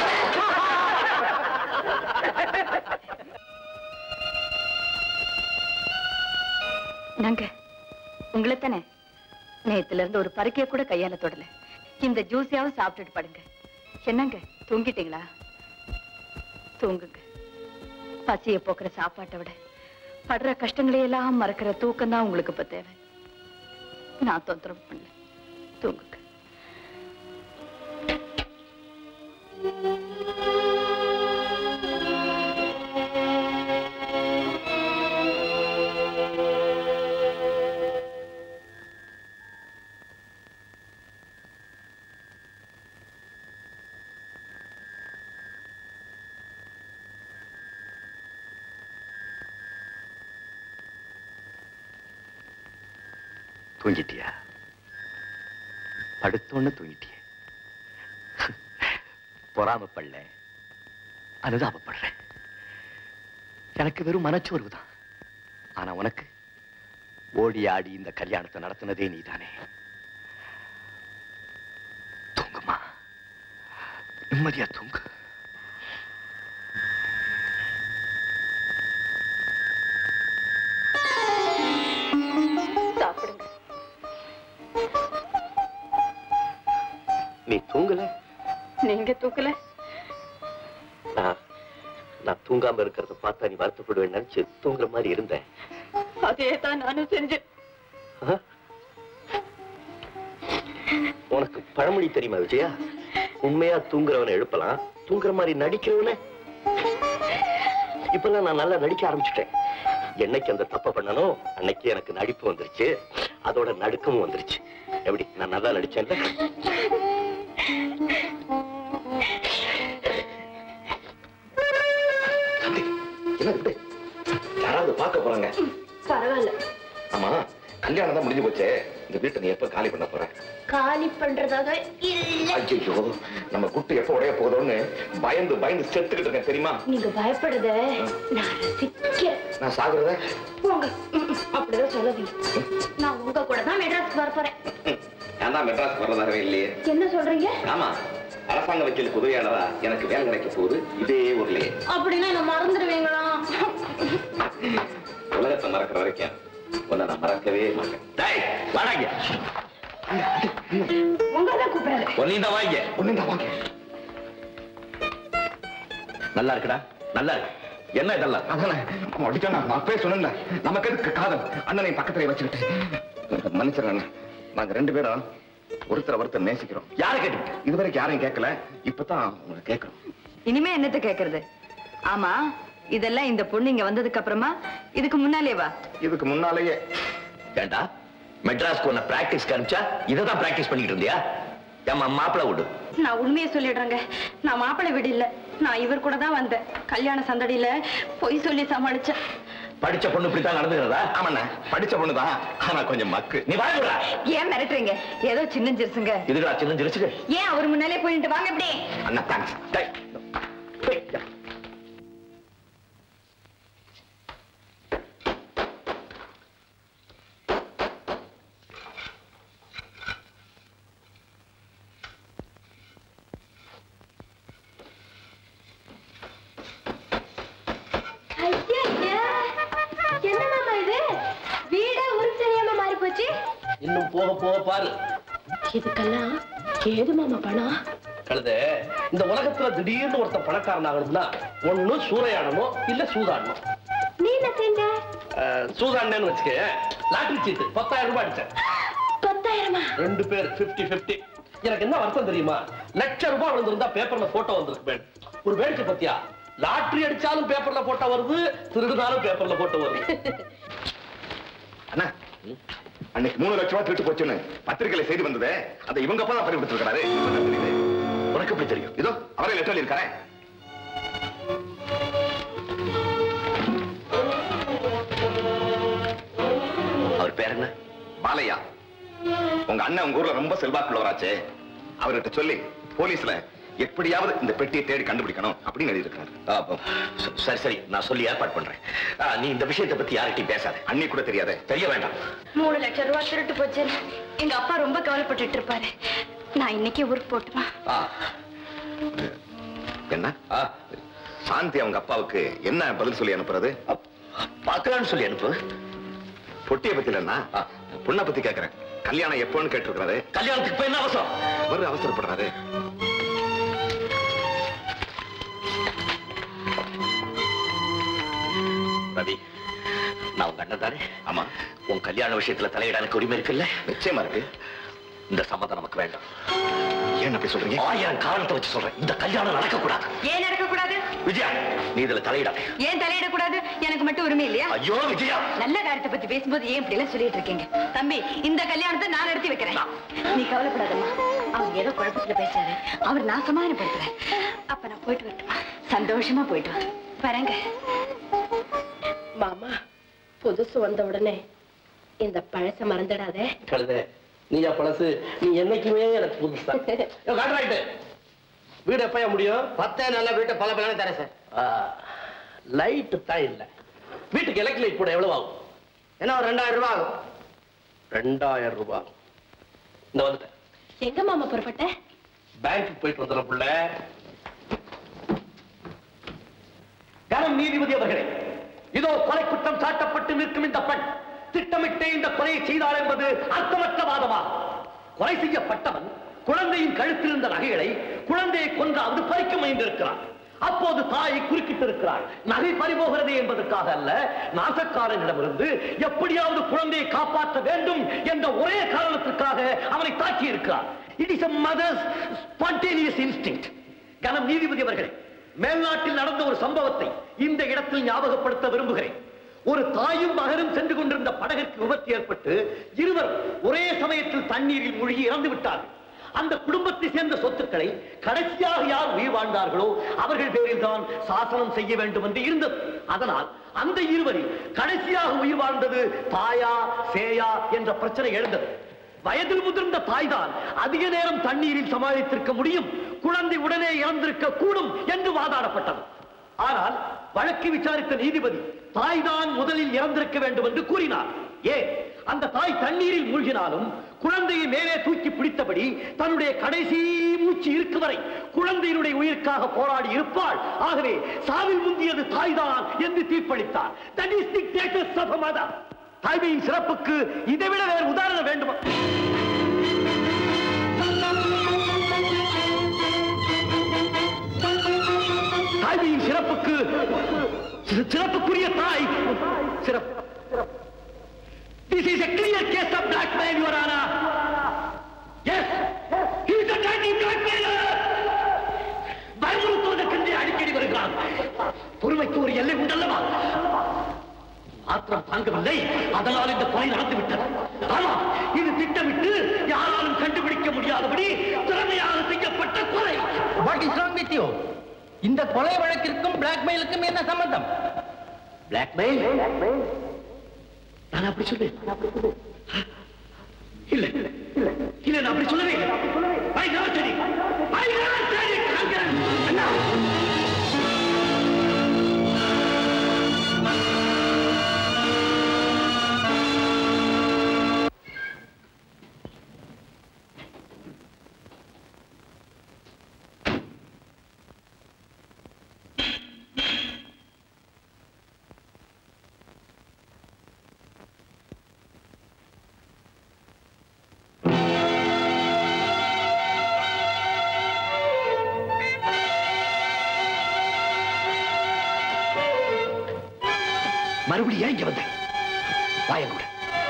நாங்க உங்களை தானே நேத்துல இருந்து ஒரு பருக்கைய கூட கையால தொடல இந்த ஜூஸையாவது சாப்பிட்டுட்டு படுங்க என்னங்க தூங்கிட்டீங்களா தூங்குங்க பசிய போக்குற சாப்பாட்டை விட படுற கஷ்டங்களை எல்லாம் மறக்கிற தூக்கம் தான் உங்களுக்கு இப்ப தேவை நான் தொந்தரவு பண்ணல தூங்குங்க தூங்கிட்டியா படுத்தோன்னு தூங்கிட்டியே பொறாமப்படல அனுதாபப்படுறேன் எனக்கு வெறும் மனச்சோர்வு தான் ஆனா உனக்கு ஓடி ஆடி இந்த கல்யாணத்தை நடத்தினதே நீதானே தூங்குமா நிம்மதியா தூங்கு தூக்கல நான் நான் தூங்காம இருக்கிறத பார்த்தா நீ வருத்தப்படுவேன் நினைச்சு தூங்குற மாதிரி இருந்தேன் அதே தான் நானும் செஞ்சேன் ஆ? உனக்கு பழமொழி தெரியுமா விஜயா உண்மையா தூங்குறவனை எழுப்பலாம் தூங்குற மாதிரி நடிக்கிறவனை இப்பெல்லாம் நான் நல்லா நடிக்க ஆரம்பிச்சுட்டேன் என்னைக்கு அந்த தப்ப பண்ணனோ அன்னைக்கு எனக்கு நடிப்பு வந்துருச்சு அதோட நடுக்கமும் வந்துருச்சு எப்படி நான் நல்லா நடிச்சேன்ல என்ன இப்படி யாராவது பார்க்க போறாங்க பரவாயில்ல ஆமா கல்யாணம் தான் முடிஞ்சு போச்சே இந்த வீட்டை நீ எப்ப காலி பண்ண போற காலி பண்றதாக இல்ல ஐயோ நம்ம குட்டு எப்ப உடைய போகுதோன்னு பயந்து பயந்து செத்துக்கிட்டு இருக்கேன் தெரியுமா நீங்க பயப்படுறத நான் ரசிக்கிறேன் நான் சாகுறத போங்க ம், ம், அப்படிதான் சொல்லாதீங்க நான் உங்க கூட தான் மெட்ராஸ்க்கு வர போறேன் நான் தான் மெட்ராஸ் வர்றதாகவே இல்லையே என்ன சொல்றீங்க ஆமா அரசாங்க வக்கீலுக்கு உதவியாளரா எனக்கு வேலை கிடைக்க போகுது இதே ஊர்லயே அப்படின்னா என்ன மறந்துடுவீங்களா உலகத்தை மறக்கிற வரைக்கும் உன்னை நான் மறக்கவே மாட்டேன் டேய், வாடாங்க உங்களை கூப்பிடாது ஒன்னையும் தான் வாங்க ஒன்னையும் தான் வாங்க நல்லா இருக்குடா நல்லா இருக்கு என்ன இதெல்லாம் அதானே அடிச்சா நான் அப்பவே சொன்னேன்ல நமக்கு எதுக்கு காதல் அண்ணனை பக்கத்துல வச்சுக்கிட்டு மன்னிச்சிடறேன் அண்ணா. நாங்க ரெண்டு பேரும் ஒருத்தர் ஒருத்தர் நேசிக்கிறோம் யாரை கேட்டு இதுவரைக்கும் யாரையும் கேட்கல இப்பதான் உங்களை கேட்கறோம் இனிமே என்னத்த கேக்குறது ஆமா இதெல்லாம் இந்த பொண்ணு இங்க வந்ததுக்கு அப்புறமா இதுக்கு முன்னாலே வா இதுக்கு முன்னாலேயே ஏண்டா மெட்ராஸ்க்கு உன்னை பிராக்டிஸ் காமிச்சா இதை தான் பிராக்டிஸ் பண்ணிட்டு இருந்தியா ஏமா மாப்பிளை விடு நான் உண்மையை சொல்லிடுறேங்க நான் மாப்பிள்ளை வீடு இல்ல நான் இவர் கூட தான் வந்தேன் கல்யாண சந்தடியில பொய் சொல்லி சமாளிச்சேன் படிச்ச பொண்ணு இப்படித்தான் நடந்துக்கிறதா ஆமாண்ணா படிச்ச பொண்ணுதான் ஆனா கொஞ்சம் மக்கு நீ வாங்க ஏன் மிரட்டுறீங்க ஏதோ சின்ன சிறுசுங்க இதுடா சின்ன சிரிச்சுக்கு ஏன் அவர் முன்னாலே போயிட்டு வாங்க இப்படி அண்ணா தேங்க்ஸ் ஐயா, ஐயா. என்ன மாமா இது வீடே உருச்சரியாம மாறி போச்சு இன்னும் போக போக பாரு இதுக்கெல்லாம் ஏது மாமா பணம் கழுத இந்த உலகத்துல திடீர்னு ஒருத்தன் பணக்காரன் ஆகணும்னா ஒண்ணு சூறையாடணும் இல்ல சூதாடணும் நீ என்ன செஞ்ச அஹ், சூதாடினேன்னு வச்சுக்க லாட்டரி சீட்டு பத்தாயிரம் ரூபாய் அடிச்சேன் பத்தாயிரமா ரெண்டு பேர் 50 50 எனக்கு என்ன வருத்தம் தெரியுமா லட்ச ரூபாய் விழுந்திருந்தா பேப்பர்ல போட்டோ வந்திருக்கு ஒரு வேடிக்கை பத்தியா லாட்டரி அடிச்சாலும் பேப்பர்ல போட்டோ வருது திருடுனாலும் பேப்பர்ல போட்டோ வருது அண்ணா அன்னைக்கு மூணு லட்சம் ரூபாய் திருட்டு போச்சுன்னு பத்திரிகையில செய்தி வந்தது அதை இவங்க அப்பா தான் பண்ணி கொடுத்துருக்காரு உனக்கு எப்படி தெரியும் இதோ அவரே லெட்டர் இருக்காரே அவர் பேர் என்ன பாலையா உங்க அண்ணன் உங்க ஊர்ல ரொம்ப செல்வாக்குள்ளவராச்சே அவர்கிட்ட சொல்லி போலீஸ்ல எப்படியாவது இந்த பெட்டியை தேடி கண்டுபிடிக்கணும் அப்படின்னு எழுதியிருக்காரு ஆ, அப்ப, ச- சரி சரி நான் சொல்லி ஏற்பாடு பண்றேன் ஆ, நீ இந்த விஷயத்தை பத்தி யார்கிட்டயும் பேசாத அண்ணி கூட தெரியாதே தெரிய வேண்டாம் மூணு லட்சம் ரூபாய் திருட்டு போச்சு எங்க அப்பா ரொம்ப கவலைப்பட்டுட்டு இருப்பாரு நான் இன்னைக்கே ஊருக்கு போட்டுமா ஆ. என்ன ஆ, சாந்தி அவங்க அப்பாவுக்கு என்ன பதில் சொல்லி அனுப்புறது பார்க்கலான்னு சொல்லி அனுப்பு பொட்டியை பத்தி இல்லைன்னா பொண்ணை பத்தி கேக்குறேன் கல்யாணம் எப்போன்னு கேட்டிருக்கிறாரு கல்யாணத்துக்கு இப்ப என்ன அவசரம் ஒரு அவசரப்படுறாரு ரவி நான் உங்க அண்ணன் தானே ஆமா உன் கல்யாண விஷயத்துல தலையிட எனக்கு உரிமை இருக்குல்ல நிச்சயமா இருக்கு இந்த சம்மதம் நமக்கு வேண்டாம் ஏன் அப்படி சொல்றீங்க ஆயிரம் காரணத்தை வச்சு சொல்றேன் இந்த கல்யாணம் நடக்க கூடாது ஏன் நடக்க கூடாது விஜயா நீ இதுல தலையிடாத ஏன் தலையிடக்கூடாது எனக்கு மட்டும் உரிமை இல்லையா ஐயோ விஜயா நல்ல காரியத்தை பத்தி பேசும்போது ஏன் இப்படி எல்லாம் சொல்லிட்டு இருக்கீங்க தம்பி இந்த கல்யாணத்தை நான் நடத்தி வைக்கிறேன் நீ கவலைப்படாதம்மா அவர் ஏதோ குழப்பத்துல பேசுறாரு அவர் நான் சமாதானப்படுத்துறேன் அப்ப நான் போயிட்டு வரட்டுமா சந்தோஷமா போயிட்டு வா வரேங்க மாமா புதுசு வந்த உடனே இந்த பழச மறந்துடாதே கழுத நீயா பழசு நீ என்னைக்குமே எனக்கு புதுசு தான் கான்ட்ராக்ட் வீடு எப்பயா முடியும் பத்தே நல்ல வீட்டை பல பலன்னு தரேன் சார் லைட் தான் இல்ல வீட்டுக்கு எலக்ட்ரிக் லைட் போட எவ்வளவு ஆகும் என்ன ஒரு ரெண்டாயிரம் ரூபாய் ஆகும் ரெண்டாயிரம் ரூபாய் இந்த வந்துட்டேன் எங்க மாமா புறப்பட்ட பேங்க்கு போயிட்டு வந்துடுற புள்ள கனம் நீதிபதி அவர்களே இதோ கொலை குற்றம் சாட்டப்பட்டு நிற்கும் இந்த பெண் திட்டமிட்டே இந்த கொலையை செய்தாள் என்பது அர்த்தமற்ற வாதமா கொலை செய்யப்பட்டவன் குழந்தையின் கழுத்தில் இருந்த நகைகளை குழந்தையை கொன்றாவது பறிக்க முயன்றிருக்கிறார் அப்போது தாயை குறுக்கிட்டிருக்கிறாள் நகை பறிபோகிறது என்பதற்காக அல்ல நாசக்காரனிடமிருந்து எப்படியாவது குழந்தையை காப்பாற்ற வேண்டும் என்ற ஒரே காரணத்திற்காக அவனை தாக்கி இருக்கிறார் it is a mother's spontaneous instinct கனம் நீதிபதி அவர்களே மேல்நாட்டில் நடந்த ஒரு சம்பவத்தை இந்த இடத்தில் ஞாபகப்படுத்த விரும்புகிறேன் ஒரு தாயும் மகனும் சென்று கொண்டிருந்த படகிற்கு விபத்து ஏற்பட்டு இருவர் ஒரே சமயத்தில் தண்ணீரில் மூழ்கி இறந்து விட்டார்கள் அந்த குடும்பத்தை சேர்ந்த சொத்துக்களை கடைசியாக யார் உயிர் வாழ்ந்தார்களோ அவர்கள் பேரில் தான் சாசனம் செய்ய வேண்டும் என்று இருந்தது அதனால் அந்த இருவரில் கடைசியாக உயிர் வாழ்ந்தது தாயா சேயா என்ற பிரச்சனை எழுந்தது வயதில் முதிர்ந்த தாய்தான் அதிக நேரம் தண்ணீரில் சமாளித்திருக்க முடியும் குழந்தை உடனே இறந்திருக்க கூடும் என்று வாதாடப்பட்டது ஆனால் வழக்கு விசாரித்த நீதிபதி தாய்தான் முதலில் இறந்திருக்க வேண்டும் என்று கூறினார் ஏன் அந்த தாய் தண்ணீரில் மூழ்கினாலும் குழந்தையை மேலே தூக்கி பிடித்தபடி தன்னுடைய கடைசி மூச்சு இருக்கும் வரை குழந்தையினுடைய உயிருக்காக போராடி இருப்பாள் ஆகவே சாவில் முந்தியது தாய்தான் என்று தீர்ப்பளித்தார் that is the greatest of mother தாய்மையின் சிறப்புக்கு இதைவிட வேறு உதாரணம் வேண்டுமா தாய்மையின் சிறப்புக்கு சி- சிறப்புக்குரிய தாய் சிறப்பு This is a clear case of blackmail, Your Honor. Yes, he is a dirty blackmailer. பயமுறுத்துவதற்கென்றே அடிக்கடி வருகிறான் பொறுமைக்கு ஒரு எல்லை உண்டல்லவா ஆத்திரம் தாங்கவில்லை அதனால் இந்த கொலை நடந்து விட்டது ஆமா இது திட்டமிட்டு யாராலும் கண்டுபிடிக்க முடியாதபடி திறமையாக செய்யப்பட்ட கொலை what is wrong with you இந்த கொலை வழக்கிற்கும் பிளாக்மெயிலுக்கும் என்ன சம்பந்தம் பிளாக்மெயில் நான் அப்படி சொல்லேன் இல்ல இல்ல நான் அப்படி சொல்லவே இல்லை I never said it. I never said it, Sankaran. அண்ணா. மறுபடியும் ஏன் இங்க வந்த வாய கூட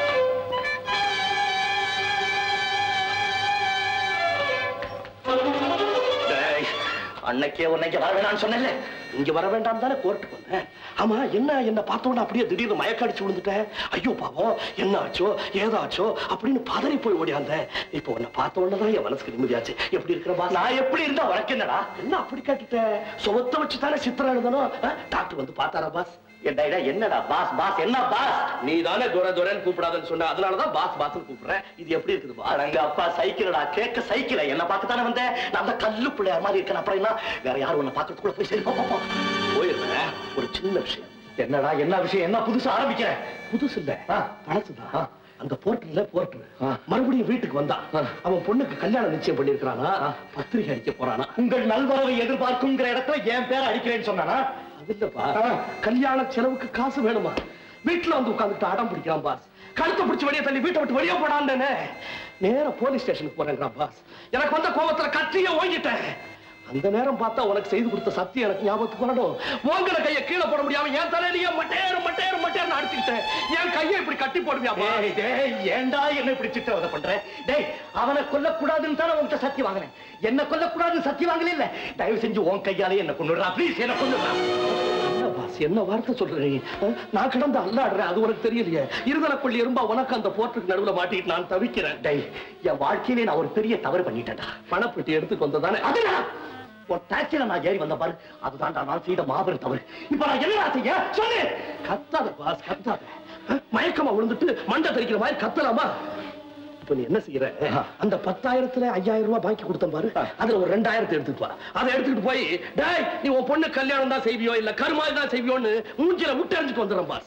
அன்னைக்கே உன்னை இங்க வர வேணாம்னு சொன்னேன்ல இங்க வர வேண்டாம் தானே கோர்ட்டுக்கு வந்தேன் ஆமா என்ன என்ன பார்த்த உடனே அப்படியே திடீர்னு மயக்க அடிச்சு விழுந்துட்டேன் ஐயோ பாவம் என்ன ஆச்சோ ஏதாச்சோ அப்படின்னு பதறி போய் ஓடியாந்தேன் இப்போ உன்னை பார்த்த உடனே தான் என் மனசுக்கு நிம்மதியாச்சு எப்படி இருக்கிற பாஸ் நான் எப்படி இருந்தா உனக்கு என்னடா என்ன அப்படி கேட்டுட்டேன் சுமத்த வச்சு தானே சித்திரம் எழுதணும் ஆ? டாக்டர் வந்து பார்த்தாரா பாஸ் என்னடா என்னடா பாஸ் பாஸ் என்ன பாஸ் நீ தானே துரை துரைன்னு கூப்பிடாதன்னு சொன்ன அதனாலதான் பாஸ் பாஸ்ன்னு கூப்பிடுறேன் இது எப்படி இருக்குது பாஸ் அடங்க அப்பா சைக்கிளடா கேட்க சைக்கிள என்ன பார்க்க தானே வந்தேன் நான் தான் கல்லு பிள்ளையார் மாதிரி இருக்கேன் அப்புறம் என்ன வேற யாரும் உன்னை பார்க்கறதுக்குள்ள போய் சரி போ, போ, போ. போயிருந்தேன் ஒரு சின்ன விஷயம் என்னடா என்ன விஷயம் என்ன புதுசா ஆரம்பிக்கிறேன் புதுசு இல்ல பழசுதான் அந்த போர்ட்டர்ல போர்ட்டர் மறுபடியும் வீட்டுக்கு வந்தான் அவன் பொண்ணுக்கு கல்யாணம் நிச்சயம் பண்ணிருக்கானா பத்திரிகை அடிக்க போறானா உங்கள் நல்வரவை எதிர்பார்க்குங்கிற இடத்துல என் பேரை அடிக்கிறேன்னு சொன்னானா அது இல்லப்பா கல்யாண செலவுக்கு காசு வேணுமா வீட்டுல வந்து உட்கார்ந்துட்டு அடம் பிடிக்கிறான் பாஸ் கழுத்தை பிடிச்சு வெளியே தள்ளி வீட்டை விட்டு வெளியே போடான்னு நேரா போலீஸ் ஸ்டேஷனுக்கு போறேங்கிறான் பாஸ் எனக்கு வந்த கோபத்துல கத்திய ஓங்கிட்டேன் அந்த நேரம் பார்த்தா உனக்கு செய்து கொடுத்த சத்தியம் எனக்கு ஞாபகத்துக்கு வரணும் உங்களை கையை கீழே போட முடியாம என் தலையிலேயே மட்டேறு மட்டேறு மட்டேறு அடிச்சுக்கிட்டேன் என் கையை இப்படி கட்டி போடுவியா டேய், டேய், ஏன்டா என்ன இப்படி சித்திரவதை பண்ற டேய் அவனை கொல்லக்கூடாதுன்னு தானே உன்கிட்ட சத்தி வாங்கினேன் என்ன கொல்லக்கூடாதுன்னு சத்தி வாங்கல இல்ல தயவு செஞ்சு உன் கையாலே என்ன கொண்டுடுறா ப்ளீஸ் என்ன கொண்டுடுறா என்ன பாஸ் என்ன வார்த்தை சொல்ற நீ அஹ், நான் கிடந்து அல்லாடுறேன் அது உனக்கு தெரியலையே இருதலப்பள்ளி எறும்பா உனக்கு அந்த போர்ட்டுக்கு நடுவுல மாட்டிட்டு நான் தவிக்கிறேன் டேய் என் வாழ்க்கையிலே நான் ஒரு பெரிய தவறு பண்ணிட்டேன்டா பணப்பெட்டி எடுத்துட்டு வந்ததானே அதுடா உன் டாக்ஸில நான் ஏறி வந்த பாரு அதுதான்டா நான் செய்த மாபெரும் தவறு இப்ப நான் என்ன செய்ய சொல்லு கத்தாத பாஸ் கத்தாத அஹ், மயக்கமா விழுந்துட்டு மண்டை தெரிக்கிற மாதிரி கத்தலாமா இப்ப நீ என்ன செய்யற அந்த பத்தாயிரத்துல ஐயாயிரம் ரூபாய் பாக்கி கொடுத்தேன் பாரு அதுல ஒரு ரெண்டாயிரத்தை எடுத்துட்டு வா அதை எடுத்துட்டு போய் டேய் நீ உன் பொண்ணு கல்யாணம் தான் செய்வியோ இல்ல கருமாதி தான் செய்வியோன்னு மூஞ்சில விட்டு எறிஞ்சிட்டு வந்துடுறேன் பாஸ்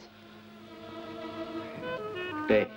டேய்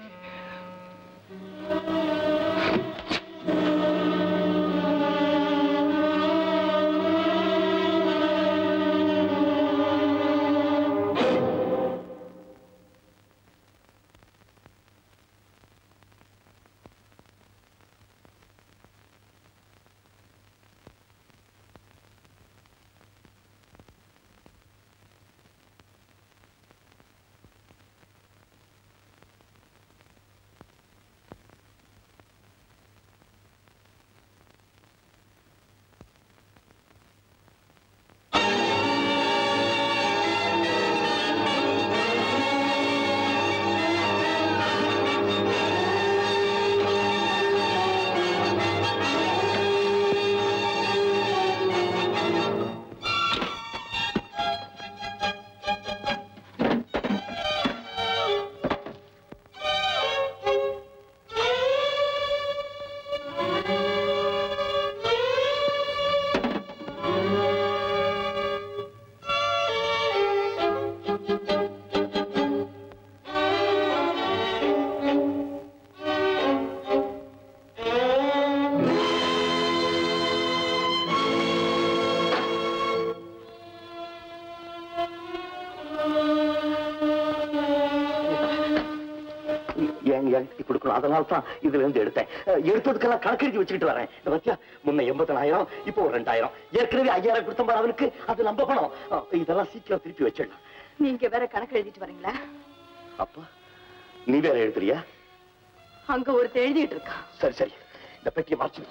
நீ எழுதி கொடுக்கணும் அதனால தான் இதுல இருந்து எடுத்தேன் அஹ், எடுத்ததுக்கெல்லாம் கணக்கு எழுதி வச்சுக்கிட்டு வரேன் இந்த பத்தியா முன்ன எண்பத்தனாயிரம் இப்போ ஒரு ரெண்டாயிரம் ஏற்கனவே ஐயாயிரம் கொடுத்த பாரு அவனுக்கு அது நம்ம பணம் அஹ், இதெல்லாம் சீக்கிரம் திருப்பி வச்சிடலாம் நீங்க வேற கணக்கு எழுதிட்டு வரீங்களா அப்பா நீ வேற எழுதுறியா அங்க ஒருத்தர் எழுதிட்டு இருக்கா சரி சரி இந்த பெட்டியை மறைச்சு வை.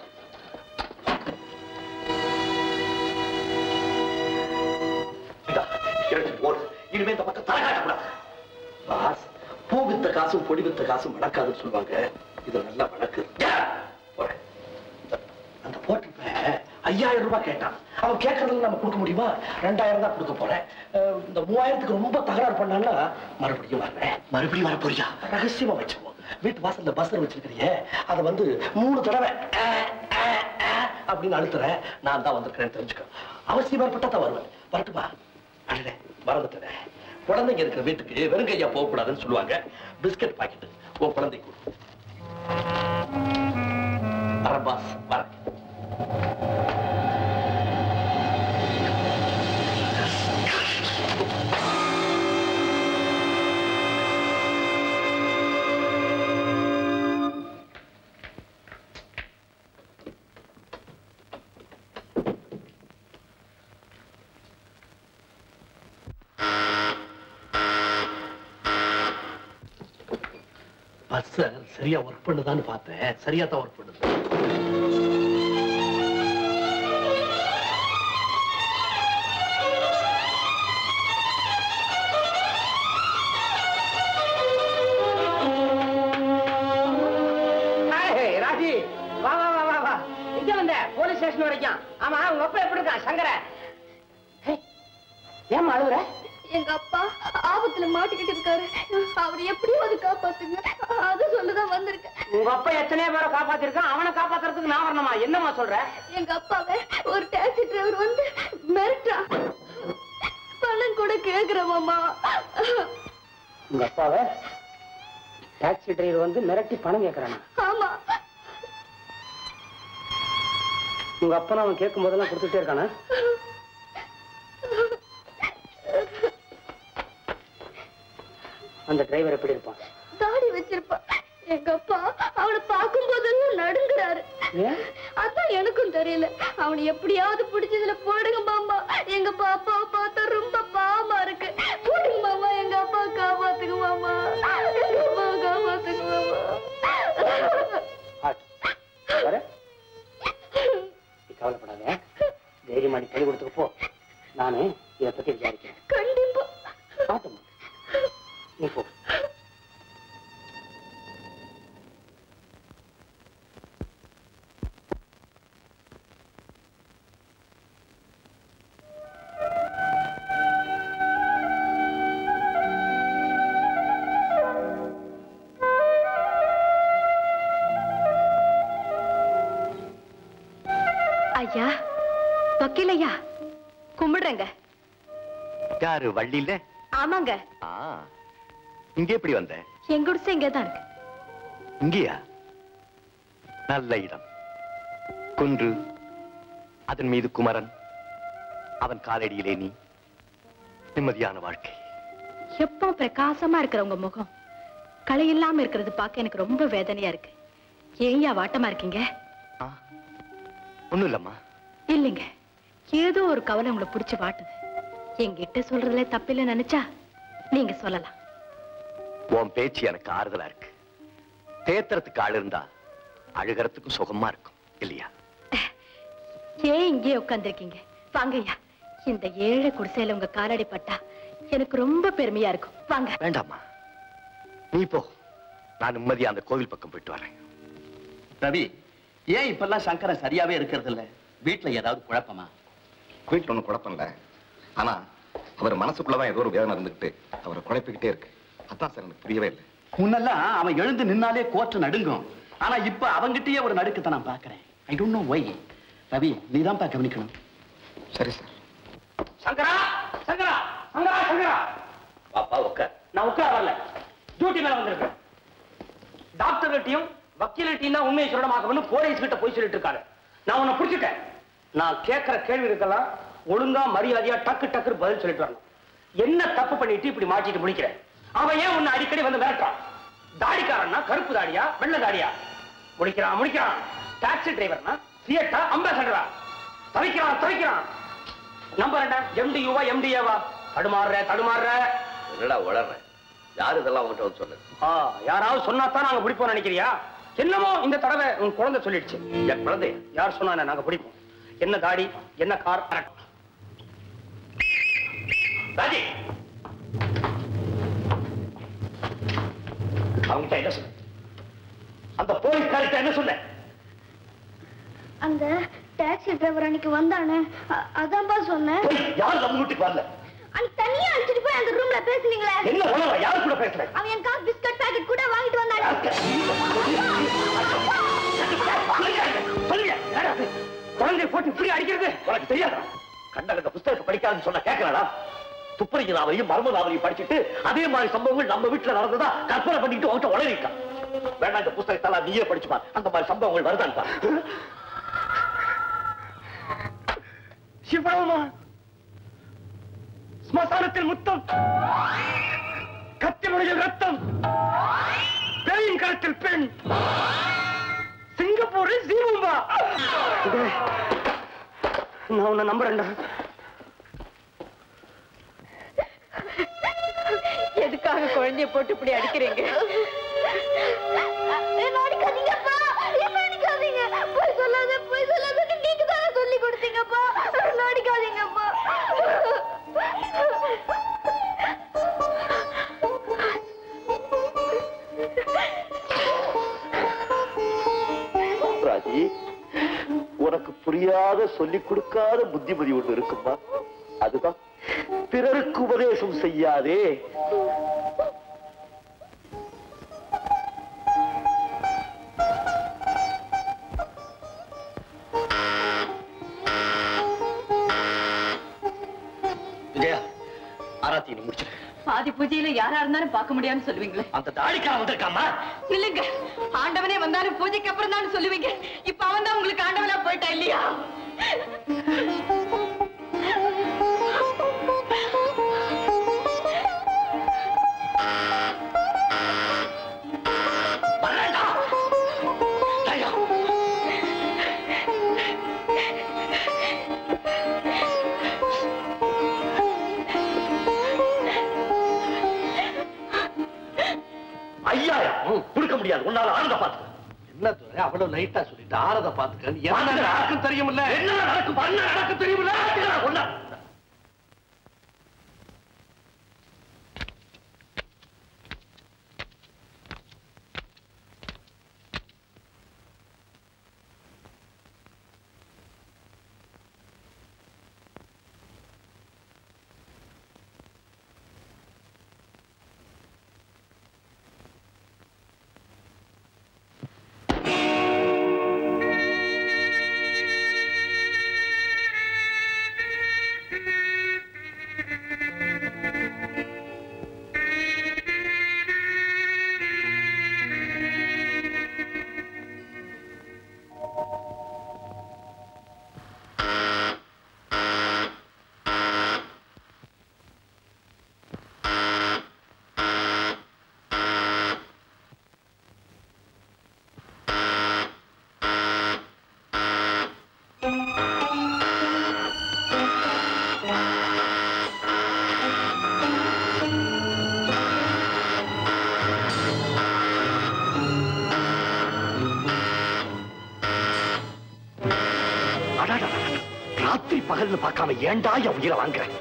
இந்தா, எடுத்து போடு இனிமே இந்த பக்கம் தலை காட்டக்கூடாது பாஸ் பூ வித்த காசும் பொடி வித்த காசும் வழக்காதுன்னு சொல்லுவாங்க இது நல்லா வழக்கு போறேன். அந்த போட்டிருப்ப ஐயாயிரம் ரூபாய் கேட்டான் அவன் கேட்கறதுல நம்ம கொடுக்க முடியுமா ரெண்டாயிரம் தான் கொடுக்க போறேன் அஹ், இந்த மூவாயிரத்துக்கு ரொம்ப தகராறு பண்ணான்னா மறுபடியும் வர்றேன் மறுபடியும் வர போறியா ரகசியமா வச்சுப்போம் வீட்டு வாசல்ல பஸ் வச்சிருக்கிறியே அதை வந்து மூணு தடவை அஹ், அஹ், அஹ் அப்படின்னு அழுத்துறேன் நான் தான் வந்திருக்கிறேன்னு தெரிஞ்சுக்க அவசியம் ஏற்பட்டா தான் வருவேன் வரட்டுமா அடடே மறந்துட்டேன் குழந்தைங்க இருக்கிற வீட்டுக்கு வெறுங்கையா போகக்கூடாதுன்னு சொல்லுவாங்க பிஸ்கட் பாக்கெட் உன் குழந்தைக்கு கொடு. வரேன் பாஸ் வரேன் பஸ் சரியா ஒர்க் பண்ணுதான்னு பார்த்தேன் சரியா தான் ஒர்க் பண்ணுது ஏய், ராஜி வா வா வா வா வா எங்க வந்த போலீஸ் ஸ்டேஷன் வரைக்கும் ஆமா உங்க அப்பா எப்படி இருக்கான் சங்கர ஏமா அழுகுற எங்க அப்பா ஆபத்துல மாட்டிக்கிட்டு இருக்காரு அவர் எப்படியும் அது காப்பாத்துங்க அது சொல்லதான் வந்திருக்கேன் உங்க அப்பா எத்தனையோ பேரை காப்பாத்திருக்கான் அவனை காப்பாத்துறதுக்கு நான் வரணுமா என்னம்மா சொல்ற எங்க அப்பாவை ஒரு டாக்ஸி டிரைவர் வந்து மிரட்டான் பணம் கூட கேக்குற மாமா உங்க அப்பாவை டாக்ஸி டிரைவர் வந்து மிரட்டி பணம் கேட்கறானா ஆமா உங்க அப்பா அவன் கேட்கும் போதெல்லாம் கொடுத்துட்டே இருக்கானா அந்த டிரைவர் எப்படி இருப்பான் தாடி வச்சிருப்பான் எங்க அப்பா அவனை பார்க்கும் போதெல்லாம் நடுங்குறாரு ஏன் அதான் எனக்கும் தெரியல அவனை எப்படியாவது பிடிச்சதுல போடுங்க மாமா எங்க பாப்பாவை பார்த்தா ரொம்ப பாவமா இருக்கு போடுங்க மாமா எங்க அப்பா காப்பாத்துங்க மாமா எங்க அப்பா காப்பாத்துங்க மாமா வர நீ கவலைப்படாத தைரியமா நீ பள்ளி கொடுத்துக்கு போ நானு இதை பத்தி விசாரிக்கிறேன் கண்டிப்பா பாத்துமா நீ போ ஐயா வக்கீல் ஐயா கும்பிடுறேங்க யாரு வள்ளியில ஆமாங்க ஆ இங்க எப்படி வந்த என் குடிசை இங்கே தான் இருக்கு இங்கேயா நல்ல இடம் குன்று அதன் மீது குமரன் அவன் காலடியிலே நீ நிம்மதியான வாழ்க்கை எப்போ பிரகாசமா இருக்கிற உங்க முகம் களை இல்லாம இருக்கிறது பார்க்க எனக்கு ரொம்ப வேதனையா இருக்கு ஏன்யா வாட்டமா இருக்கீங்க ஒண்ணும் இல்லம்மா இல்லைங்க ஏதோ ஒரு கவலை உங்களை பிடிச்சு வாட்டுது என்கிட்ட சொல்றதுல தப்பில்லை நினைச்சா நீங்க சொல்லலாம் உன் பேச்சு எனக்கு ஆறுதலா இருக்கு தேத்துறதுக்கு ஆள் இருந்தா அழுகிறதுக்கும் சுகமா இருக்கும் இல்லையா ஏன் இங்கே உட்கார்ந்திருக்கீங்க வாங்கய்யா இந்த ஏழை குடிசையில உங்க காலடி பட்டா எனக்கு ரொம்ப பெருமையா இருக்கும் வாங்க வேண்டாம்மா நீ போ நான் நிம்மதியா அந்த கோவில் பக்கம் போயிட்டு வரேன் ரவி ஏன் இப்பெல்லாம் சங்கரன் சரியாவே இருக்கிறது இல்ல வீட்டுல ஏதாவது குழப்பமா வீட்டுல ஒண்ணும் குழப்பம் இல்ல ஆனா அவர் மனசுக்குள்ளதான் ஏதோ ஒரு வேதனை இருந்துகிட்டு அவரை குழப்பிக்கிட்டே இருக்கு அதான் சார் எனக்கு புரியவே இல்லை முன்னெல்லாம் அவன் எழுந்து நின்னாலே கோற்று நடுங்கும் ஆனா இப்ப அவங்கிட்டயே ஒரு நடுக்கத்தை நான் பாக்குறேன் I don't know why Ravi நீதான் கவனிக்கணும் சரி சார் சங்கரா சங்கரா சங்கரா சங்கரா பாப்பா உட்கார் நான் உட்கார வரல டியூட்டி மேல வந்திருக்கேன் டாக்டர்கிட்டையும் வக்கீல்கிட்டையும் தான் உண்மையை சொல்லமாக்கணும்னு போலீஸ் கிட்ட போய் சொல்லிட்டு இருக்காரு நான் உன்னை பிடிச்சிட்டேன் நான் கேட்கிற கேள்விகளுக்கெல்லாம் ஒழுங்கா மரியாதையா டக்கு டக்குன்னு பதில் சொல்லிட்டு வரணும் என்ன தப்பு பண்ணிட்டு இப்படி மாட்டிட்டு முடிக்கிறேன் அவன் ஏன் உன்னை அடிக்கடி வந்து மிரட்டுறான் தாடிக்காரன்னா கருப்பு தாடியா வெள்ளை தாடியா முடிக்கிறான் முடிக்கிறான் டாக்ஸி டிரைவர்னா சியட்டா அம்பாசடரா தவிக்கிறான் தவிக்கிறான் நம்பர் என்ன எம்டியூவா எம்டிஏவா தடுமாறுற தடுமாறுற என்னடா வளர்ற யாரு இதெல்லாம் உங்ககிட்ட வந்து சொன்னது ஆ, யாராவது சொன்னா தான் நாங்க பிடிப்போம் நினைக்கிறியா என்னமோ இந்த தடவை உன் குழந்தை சொல்லிடுச்சு என் குழந்தை யார் சொன்னா என்ன, நாங்க பிடிப்போம் என்ன தாடி என்ன கார் ராஜி அவங்ககிட்ட என்ன சொன்ன அந்த போலீஸ்காரிட்ட என்ன சொன்ன அந்த டாக்ஸி டிரைவர் அன்னைக்கு வந்தானே அ- அதான்பா சொன்னேன் யார் நம்ம வீட்டுக்கு வரல அன்னைக்கு தனியா அழைச்சிட்டு போய் அந்த ரூம்ல பேசுனீங்களே என்ன உணர்ற யாரு கூட பேசுற அவன் எனக்காக பிஸ்கட் பாக்கெட் கூட வாங்கிட்டு வந்தானே சொல்லுங்க என்னடா அது? குழந்தைய போட்டு இப்படி அடிக்கிறது உனக்கு தெரியாதா கண்ட கண்ட புஸ்தகத்தை படிக்காதுன்னு சொன்ன கேட்கலடா துப்பறிஞ்ச நாவலையும் மர்ம நாவலையும் படிச்சுட்டு அதே மாதிரி சம்பவங்கள் நம்ம வீட்டுல நடந்ததா கற்பனை பண்ணிட்டு உன்கிட்ட உளறிட்டான் வேண்டாம் இந்த புஸ்தகத்தெல்லாம் நீயே படிச்சுப்பா அந்த மாதிரி சம்பவங்கள் வருதான் சிவராமா ஸ்மசானத்தில் முத்தம் கத்தி முறையில் ரத்தம் பேயின் கரத்தில் பெண் சிங்கப்பூரில் ஜீவம்பா டேய், நான் உன்னை நம்புறேன்டா எதுக்காக குழந்தைய போட்டு இப்படி அடிக்கிறீங்க என்ன அடிக்காதீங்கப்பா என்ன அடிக்காதீங்க போய் சொல்லாத போய் சொல்லாத நீங்க தானே சொல்லி கொடுத்தீங்கப்பா என்ன அடிக்காதீங்கப்பா ராஜி உனக்கு புரியாத சொல்லிக் கொடுக்காத புத்திமதி ஒண்ணு இருக்குமா அதுதான் பிறருக்கு உபதேசம் செய்யாதே விஜயா ஆராத்தி நீ முடிச்சிரு பாதி பூஜையில யாரா இருந்தாலும் பார்க்க முடியாதுன்னு சொல்லுவீங்களே அந்த தாடிக்காரன் வந்திருக்காமா இல்லைங்க ஆண்டவனே வந்தாலும் பூஜைக்கு அப்புறம் தான் சொல்லுவீங்க இப்ப அவன் தான் உங்களுக்கு ஆண்டவனா போயிட்டா இல்லையா ஐயாயிரம் கொடுக்க முடியாது உன்னால ஆனந்த பார்த்து என்ன துறை அவ்வளவு லைட்டா சொல்லிட்டு ஆறத பாத்துக்க என்ன பாத்துக்கடா. நடக்கும் தெரியுமில்ல என்ன நடக்கும் என்ன நடக்கும் தெரியுமில்ல பாத்துக்கடா, ஒண்ணா. அடாடா, ராத்திரி பகல்னு பார்க்காம ஏன்டா என் உயிரை வாங்குறேன்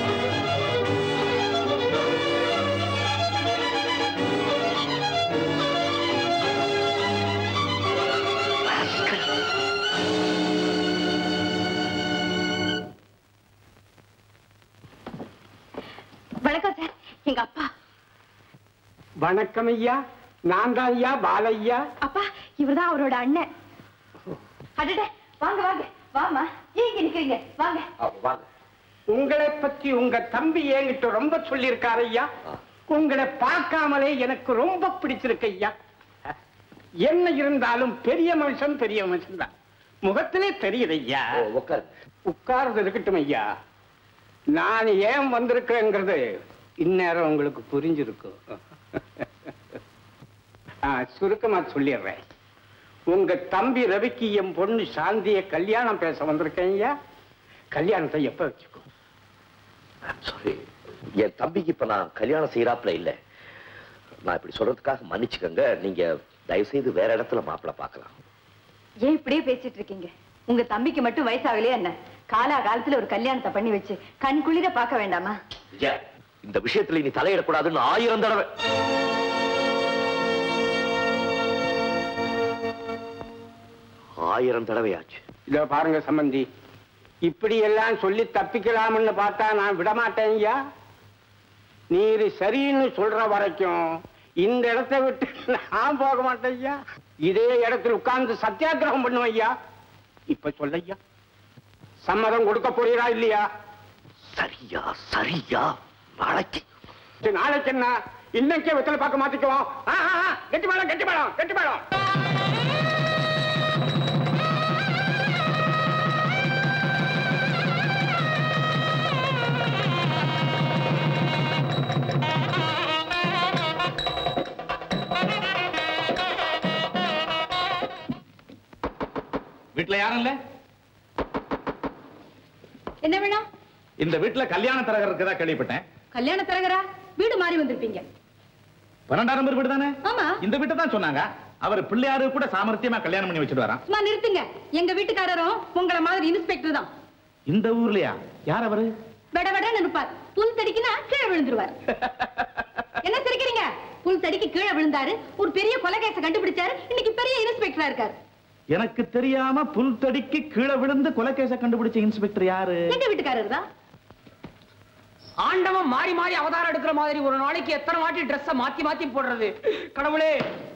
வணக்கம் சார் எங்க அப்பா வணக்கம் ஐயா நான் தான் ஐயா பாலையா அப்பா இவர்தான் அவரோட அண்ணன் அடடே வாங்க வாங்க வாமா ஏன் இங்க நிக்கிறீங்க வாங்க வாங்க உங்களை பத்தி உங்க தம்பி என்கிட்ட ரொம்ப சொல்லியிருக்காரு ஐயா உங்களை பார்க்காமலே எனக்கு ரொம்ப பிடிச்சிருக்கு ஐயா என்ன இருந்தாலும் பெரிய மனுஷன் பெரிய மனுஷன் தான் முகத்திலே தெரியுது ஐயா உட்கார் உட்கார்ந்து இருக்கட்டும் ஐயா நான் ஏன் வந்திருக்கேங்கிறது இந்நேரம் உங்களுக்கு புரிஞ்சிருக்கும் ஆ, சுருக்கமா சொல்லிடுறேன் உங்க தம்பி ரவிக்கு என் பொண்ணு சாந்திய கல்யாணம் பேச வந்திருக்கேன் ஐயா கல்யாணத்தை எப்ப வச்சுக்கோ சாரி என் தம்பிக்கு இப்ப நான் கல்யாணம் செய்யறாப்புல இல்ல நான் இப்படி சொல்றதுக்காக மன்னிச்சுக்கங்க நீங்க தயவு செய்து வேற இடத்துல மாப்பிள்ளை பார்க்கலாம் ஏன் இப்படியே பேசிட்டு இருக்கீங்க உங்க தம்பிக்கு மட்டும் வயசாகலையா என்ன காலா காலத்துல ஒரு கல்யாணத்தை பண்ணி வச்சு கண் குளிர பார்க்க வேண்டாமா விஜயா, இந்த விஷயத்துல நீ தலையிடக்கூடாதுன்னு ஆயிரம் தடவை ஆயிரம் தடவையாச்சு இதோ பாருங்க சம்பந்தி இப்படி எல்லாம் சொல்லி தப்பிக்கலாம்னு பார்த்தா நான் விட மாட்டேன் ஐயா நீர் சரின்னு சொல்ற வரைக்கும் இந்த இடத்தை விட்டு நான் போக மாட்டேன் ஐயா இதே இடத்துல உட்கார்ந்து சத்தியாகிரகம் பண்ணுவேன் ஐயா இப்ப சொல்ல ஐயா சம்மதம் கொடுக்க போறீரா இல்லையா சரியா சரியா நாளைக்கு சரி, நாளைக்கு என்ன இன்னைக்கே வெத்தலை பார்க்க மாத்திக்குவோம் ஆ, ஆ, ஆ, கெட்டி மேளம் கெட்டி மேளம் கெட்டி மேளம் வீட்டுல யாரும் இல்ல என்ன வேணும் இந்த வீட்டுல கல்யாண தரகர் இருக்கதா கேள்விப்பட்டேன் கல்யாண தரகரா வீடு மாறி வந்திருப்பீங்க பன்னெண்டாயிரம் நம்பர் வீடு தானே ஆமா இந்த வீட்டை தான் சொன்னாங்க அவர் பிள்ளையாரு கூட சாமர்த்தியமா கல்யாணம் பண்ணி வச்சுட்டு வரான் சும்மா நிறுத்துங்க எங்க வீட்டுக்காரரும் உங்கள மாதிரி இன்ஸ்பெக்டர் தான் இந்த ஊர்லயா யார் அவரு வெட வெடன்னு இருப்பார் புல் தடிக்குனா கீழே விழுந்துருவார் என்ன சிரிக்கிறீங்க புல் தடிக்கு கீழே விழுந்தாரு ஒரு பெரிய கொலை கேஸ கண்டுபிடிச்சாரு இன்னைக்கு பெரிய இன்ஸ்பெக்டரா இருக்காரு எனக்கு தெரியாம புல் தடிக்கு கீழே விழுந்து கொலைகேச கண்டுபிடிச்ச இன்ஸ்பெக்டர் யாரு எங்க வீட்டுக்காரர் தான் ஆண்டவன் மாறி மாறி அவதாரம் எடுக்கிற மாதிரி ஒரு நாளைக்கு எத்தனை வாட்டி ட்ரெஸ்ஸ மாத்தி மாத்தி போடுறது கடவுளே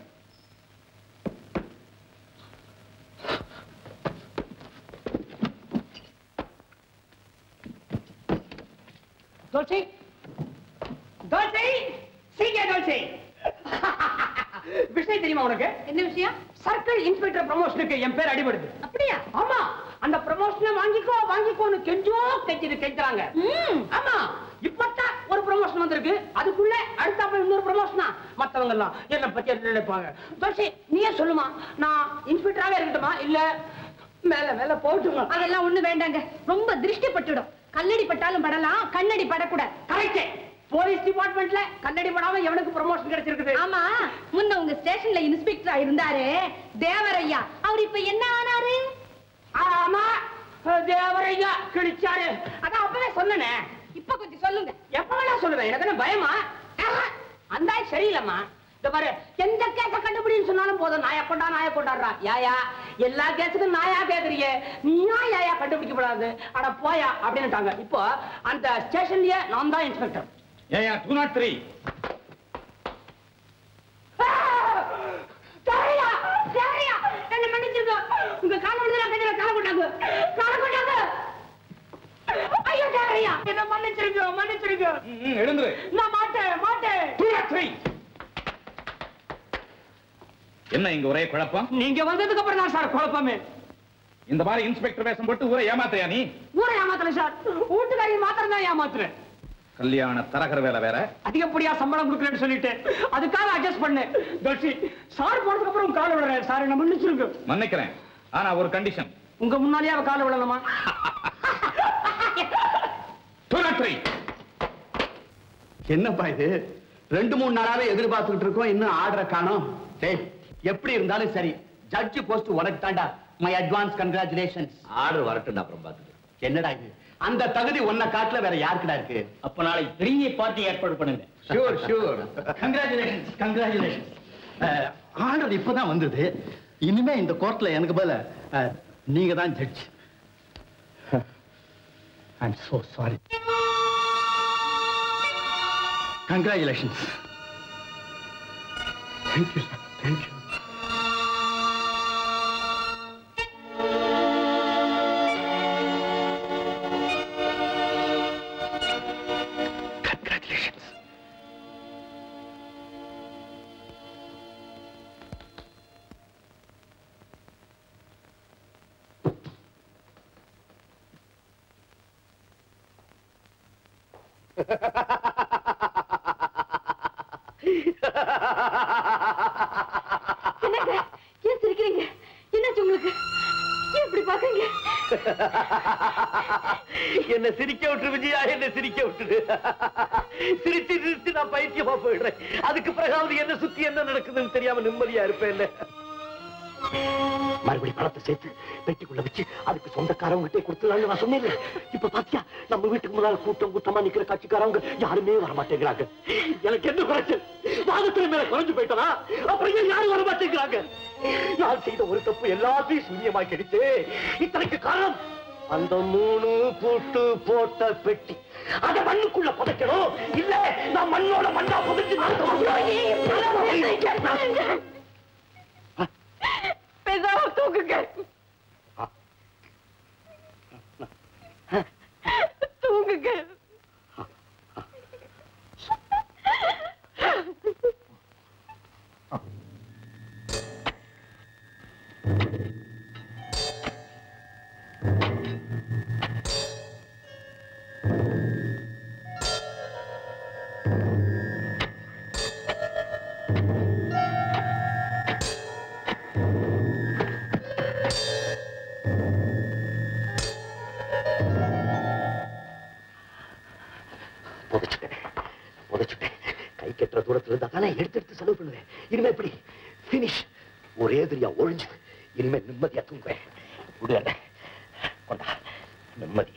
தோல்சி தோல்சி சீக்கிய தோல்சி விஷயம் தெரியுமா உனக்கு என்ன விஷயம் சர்க்கிள் இன்ஸ்பெக்டர் ப்ரமோஷனுக்கு என் பேர் அடிபடுது அப்படியா ஆமா அந்த ப்ரமோஷனை வாங்கிக்கோ வாங்கிக்கோன்னு கெஞ்சோ கெஞ்சிது கெஞ்சுறாங்க ஆமா இப்பதான் ஒரு ப்ரமோஷன் வந்திருக்கு அதுக்குள்ள அடுத்தாப்புல இன்னொரு ப்ரமோஷனா மத்தவங்க எல்லாம் என்ன பத்தி என்ன நினைப்பாங்க தோஷி நீயே சொல்லுமா நான் இன்ஸ்பெக்டராவே இருக்கட்டுமா இல்ல மேல மேல போட்டுமா அதெல்லாம் ஒண்ணு வேண்டாங்க ரொம்ப திருஷ்டி பட்டுடும் கல்லடி பட்டாலும் படலாம் கண்ணடி படக்கூடாது கரெக்ட் போலீஸ் டிபார்ட்மெண்ட்ல கண்ணடி படாம எவனுக்கு ப்ரமோஷன் கிடைச்சிருக்குது ஆமா முன்ன உங்க ஸ்டேஷன்ல இன்ஸ்பெக்டரா இருந்தாரு தேவரையா அவர் இப்ப என்ன ஆனாரு ஆமா தேவரையா கிழிச்சாரு அதான் அப்பவே சொன்னனே இப்ப கொஞ்சம் சொல்லுங்க எப்ப வேணா சொல்லுவேன் எனக்கு என்ன பயமா ஆஹா, அந்த ஆள் சரியில்லைம்மா இந்த பாரு எந்த கேஸ கண்டுபிடின்னு சொன்னாலும் போதும் நாயா கொண்டா நாயா கொண்டாடுறா யாயா எல்லா கேஸுக்கும் நாயா கேக்குறீங்க நீயா யாயா கண்டுபிடிக்கப்படாது அட போயா அப்படின்னுட்டாங்க இப்போ அந்த ஸ்டேஷன்லயே நான் தான் இன்ஸ்பெக்டர் ஏயா டூ நாட் த்ரீ சரியா சரியா என்ன மன்னிச்சிருங்க உங்க கால விடுதலை கையில கால கொண்டாங்க கால கொண்டாங்க ஐயோ சரியா என்ன மன்னிச்சிருங்க மன்னிச்சிருங்க எழுந்துரு நான் மாட்டேன் மாட்டேன் டூ நாட் த்ரீ என்ன இங்க ஒரே குழப்பம் நீங்க வந்ததுக்கு அப்புறம் தான் சார் குழப்பமே இந்த மாதிரி இன்ஸ்பெக்டர் வேஷம் போட்டு ஊரை ஏமாத்தையா நீ ஊரை ஏமாத்தல சார் வீட்டுக்காரி மாத்திரம் தான் ஏமாத்துறேன் கல்யாண தரகர் வேலை வேற அதிகப்படியா சம்பளம் கொடுக்குறேன்னு சொல்லிட்டு அதுக்காக அட்ஜஸ்ட் பண்ணேன் தர்ஷி சார் போனதுக்கு அப்புறம் கால விடுறேன் சார் என்ன மன்னிச்சிருங்க மன்னிக்கிறேன் ஆனா ஒரு கண்டிஷன் உங்க முன்னாலேயே அவ கால விடலாமா டூ நாட் த்ரீ என்னப்பா இது ரெண்டு மூணு நாளாவே எதிர்பார்த்துக்கிட்டு இருக்கோம் இன்னும் ஆர்டரை காணோம் டேய் எப்படி இருந்தாலும் சரி ஜட்ஜ் போஸ்ட் உனக்கு தாண்டா மை அட்வான்ஸ் கங்க்ராச்சுலேஷன்ஸ் ஆர்டர் வரட்டும் அப்புறம் பார்த்துக்கிறேன் என்னடா இது அந்த தகுதி உன்னை காட்டுல வேற யாருக்குடா இருக்கு அப்ப நாளைக்கு பெரிய பார்ட்டி ஏற்பாடு பண்ணுங்க sure sure congratulations congratulations order இப்பதான் வந்தது இனிமே இந்த கோர்ட்ல எனக்கு பதில அஹ், நீங்க தான் judge I'm so sorry congratulations thank you sir thank you congratulations என்னங்க ஏன் சிரிக்கிறீங்க என்னாச்சு உங்களுக்கு ஏன் இப்படி பாக்குறீங்க என்ன சிரிக்க விட்டு விஜயா என்ன சிரிக்க விட்டுடு சிரிச்சு சிரிச்சு நான் பைத்தியமா போயிடுறேன் அதுக்கு பிறகாவது என்ன சுத்தி என்ன நடக்குதுன்னு தெரியாம நிம்மதியா இருப்பேன் மறுபடி பணத்தை சேர்த்து பெட்டிக்குள்ள வச்சு அதுக்கு சொந்தக்காரவங்க கொடுத்துலான்னு நான் சொன்னேன் இப்ப பாத்தியா நம்ம வீட்டுக்கு முன்னால கூட்டம் கூட்டமா நிக்கிற கட்சிக்காரவங்க யாருமே வர மாட்டேங்கிறாங்க எனக்கு என்ன குறைச்சல் வாதத்துல மேல குறைஞ்சு போயிட்டனா அப்புறம் ஏன் யாரும் வர மாட்டேங்கிறாங்க நான் செய்த ஒரு தப்பு எல்லாத்தையும் சூன்யமாக்கிடுச்சு இத்தனைக்கு காரணம் அந்த மூணு பூட்டு போட்ட பெட்டி அத மண்ணுக்குள்ள புதைக்கணும் இல்ல நான் மண்ணோட மண்ணா புதைச்சு நான் பேசாம தூக்குங்க தூங்குங்க புதைச்சுட்டேன் புதைச்சுட்டேன் கை கட்டுற தூரத்துல இருந்தா தானே எடுத்து எடுத்து செலவு பண்ணுவேன் இனிமே எப்படி பினிஷ் ஒரே தெரியா ஒழிஞ்சு இனிமே நிம்மதியா தூங்குவேன் விடு கொண்டா நிம்மதி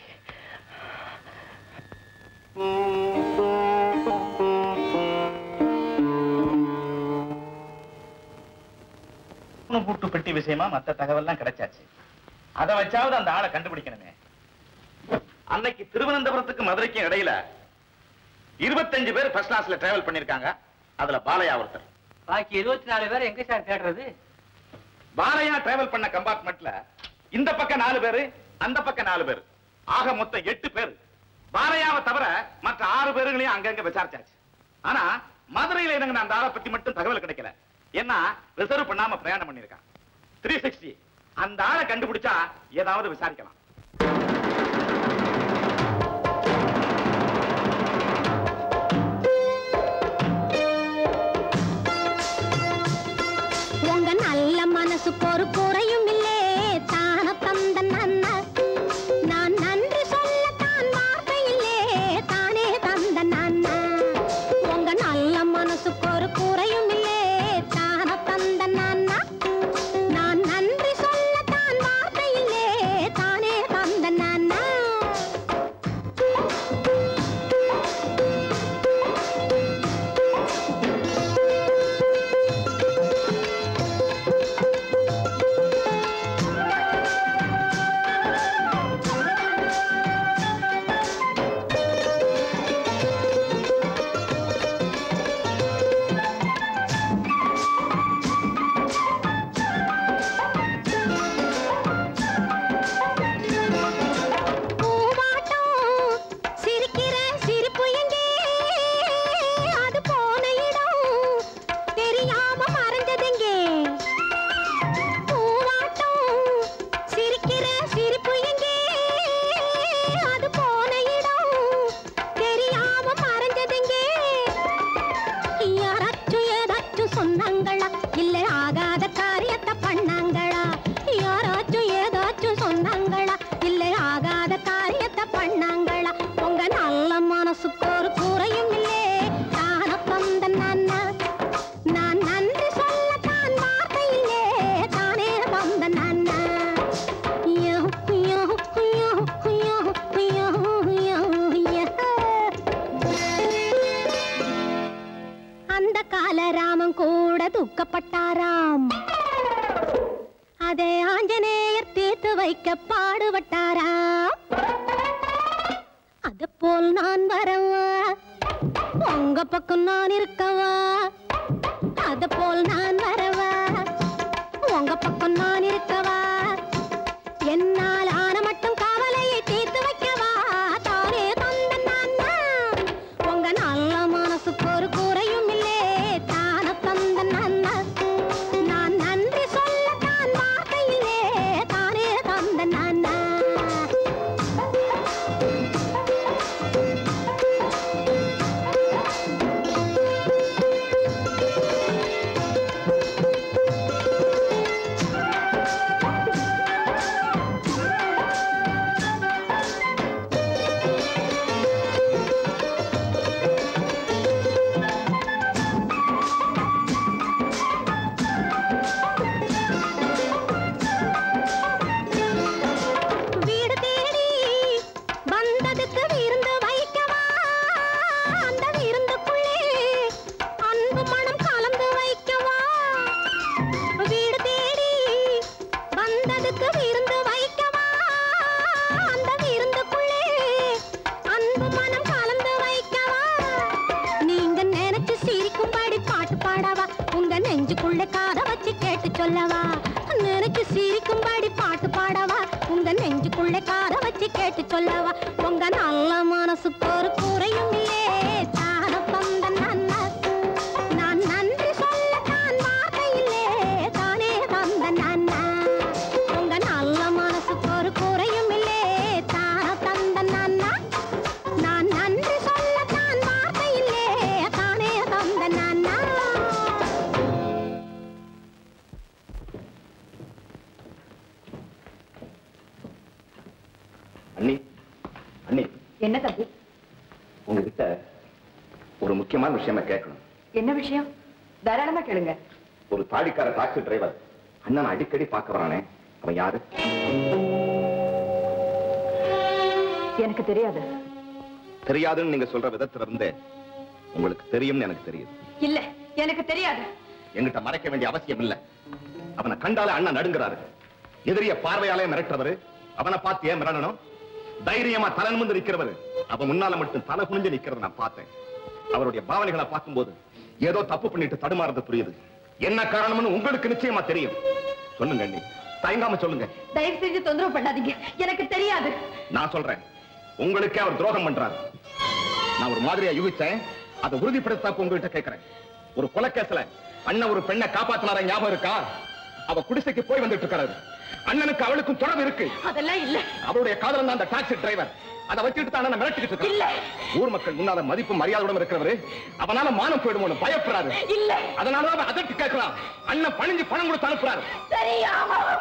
மூணு பூட்டு பெட்டி விஷயமா மத்த தகவல்லாம் கிடைச்சாச்சு அதை வச்சாவது அந்த ஆளை கண்டுபிடிக்கணுமே அன்னைக்கு திருவனந்தபுரத்துக்கு மதுரைக்கும் இடையில இருபத்தஞ்சு பேர் ஃபர்ஸ்ட் கிளாஸ்ல டிராவல் பண்ணிருக்காங்க அதுல பாலையா ஒருத்தர் பாக்கி இருபத்தி நாலு பேர் எங்க சார் தேடுறது பாலையா டிராவல் பண்ண கம்பார்ட்மெண்ட்ல இந்த பக்கம் நாலு பேரு அந்த பக்கம் நாலு பேர் ஆக மொத்தம் எட்டு பேர் பாலையாவை தவிர மற்ற ஆறு பேருங்களையும் அங்கங்க விசாரிச்சாச்சு ஆனா மதுரையில இறங்கின அந்த ஆளை பத்தி மட்டும் தகவல் கிடைக்கல ஏன்னா ரிசர்வ் பண்ணாம பிரயாணம் பண்ணிருக்கான் த்ரீ சிக்ஸ்டி அந்த ஆளை கண்டுபிடிச்சா ஏதாவது விசாரிக்கலாம் உங்க நல்ல மனசுக்கு ஒரு குறையும் இல்லே தான தந்த நன்ன நான் நன்றி சொல்லத்தான் வார்த்தை இல்லே தானே தந்த நன்ன உங்க நல்ல மனசுக்கு ஒரு குறையும் இல்லே தான தந்த நன்ன நான் நன்றி சொல்லத்தான் வார்த்தை இல்லே தானே தந்த நன்ன பூவாட்டம் சிரிக்கிற சிரிப்பு எங்கே அது போன இடம் தெரியாம மறைஞ்சதெங்கே பூவாட்டம் சிரிக்கிற சிரிப்பு எங்கே அது போன இடம் தெரியாம மறைஞ்சதெங்கே யாராச்சும் ஏதாச்சும் சொன்னாங்களா இல்ல ஆகாத காரியத்தை பண்ணாங்களா யாராச்சும் ஏதாச்சும் சொன்னாங்களா இல்ல ஆகாத காரியத்தை பண்ணாங்களா உங்க நல்ல மனசுக்கு ஒரு குறையும் இல்லே தான தந்த நன்னா நான் நன்றி சொல்லத்தான் வார்த்தை இல்லே தானே வந்த நன்னா யோ, யோ, யோ, யோ, யோ, யோ, யோ. அந்த கால ராமன் கூட துக்கப்பட்டாராம் அதை ஆஞ்சநேயர் தீர்த்து வைக்க பாடுபட்டாராம் அது போல் நான் வரவா உங்க பக்கம் நான் இருக்கவா அது போல் நான் வரவா உங்க பக்கம் நான் இருக்கவா என்னால் ஆன மட்டும் கவலையை தீர்த்து வைக்கவா தானே தந்த நான் தான். உங்க நல்ல மனசுக்கு ஒரு குறையும் இல்லே தான தந்த நான் தான். நான் நன்றி சொல்லத்தான் வார்த்தை இல்லே தானே தந்த நான் தான். சொல்லவா நினைச்சு சிரிக்கும்படி பாட்டு பாடவா உங்க நெஞ்சுக்குள்ள காத வச்சு கேட்டு சொல்லவா உங்க நல்ல மனசுக்கு ஒரு குறையும் இல்லையே தான தந்த நன்னா நான் நன்றி சொல்ல தான் வார்த்தை இல்லையே தானே தந்த நன்னா உங்க நல்ல மனசுக்கு ஒரு குறையும் இல்லையே தான தந்த நன்னா நான் நன்றி சொல்ல தான் வார்த்தை இல்லையே தானே தந்த நன்னா அண்ணி அண்ணி என்ன தம்பி உங்ககிட்ட ஒரு முக்கியமான விஷயமா கேட்கணும் என்ன விஷயம் தாராளமா கேளுங்க ஒரு தாடிக்கார டாக்ஸி டிரைவர் அண்ணன் அடிக்கடி பார்க்க வரானே அவன் யாரு எனக்கு தெரியாது தெரியாதுன்னு நீங்க சொல்ற விதத்துல இருந்தே உங்களுக்கு தெரியும்னு எனக்கு தெரியுது இல்ல எனக்கு தெரியாது என்கிட்ட மறைக்க வேண்டிய அவசியம் இல்ல அவனை கண்டாலே அண்ணன் நடுங்கிறாரு எதிரிய பார்வையாலே மிரட்டுறவரு அவனை பார்த்து ஏன் மிரடணும் தைரியமா தலை நிமிர்ந்து நிக்கிறவரு அவன் முன்னால மட்டும் தலை குனிஞ்சு நிக்கிறத நான் பார்த்தேன் அவருடைய பாவனைகளை பார்க்கும்போது ஏதோ தப்பு பண்ணிட்டு தடுமாறது புரியுது என்ன காரணம்னு உங்களுக்கு நிச்சயமா தெரியும் சொல்லுங்க அண்ணி தயங்காம சொல்லுங்க தயவு செஞ்சு தொந்தரவு பண்ணாதீங்க எனக்கு தெரியாது நான் சொல்றேன் உங்களுக்கே அவர் துரோகம் பண்றாரு நான் ஒரு மாதிரியா யூகிச்சேன் அதை உறுதிப்படுத்தாக்க உங்ககிட்ட கேட்கிறேன் ஒரு கொலைக்கேசுல அண்ணன் ஒரு பெண்ணை காப்பாத்தினார ஞாபகம் இருக்கா அவ குடிசைக்கு போய் வந்துட்டு இருக்காரு அண்ணனுக்கு அவளுக்கும் தொடர்பு இருக்கு அதெல்லாம் இல்ல அவருடைய காதலன் தான் அந்த டாக்ஸி டிரைவர் அதை வச்சுட்டு தான் அண்ணன் மிரட்டிக்கிட்டு இருக்காரு ஊர் மக்கள் முன்னால மதிப்பு மரியாதையுடன் இருக்கிறவரு அவனால மானம் போயிடுமோன்னு பயப்படுறாரு இல்ல அதனால அவன் அதற்கு கேட்கிறான் அண்ணன் பணிஞ்சு பணம் கொடுத்து அனுப்புறாரு சரியா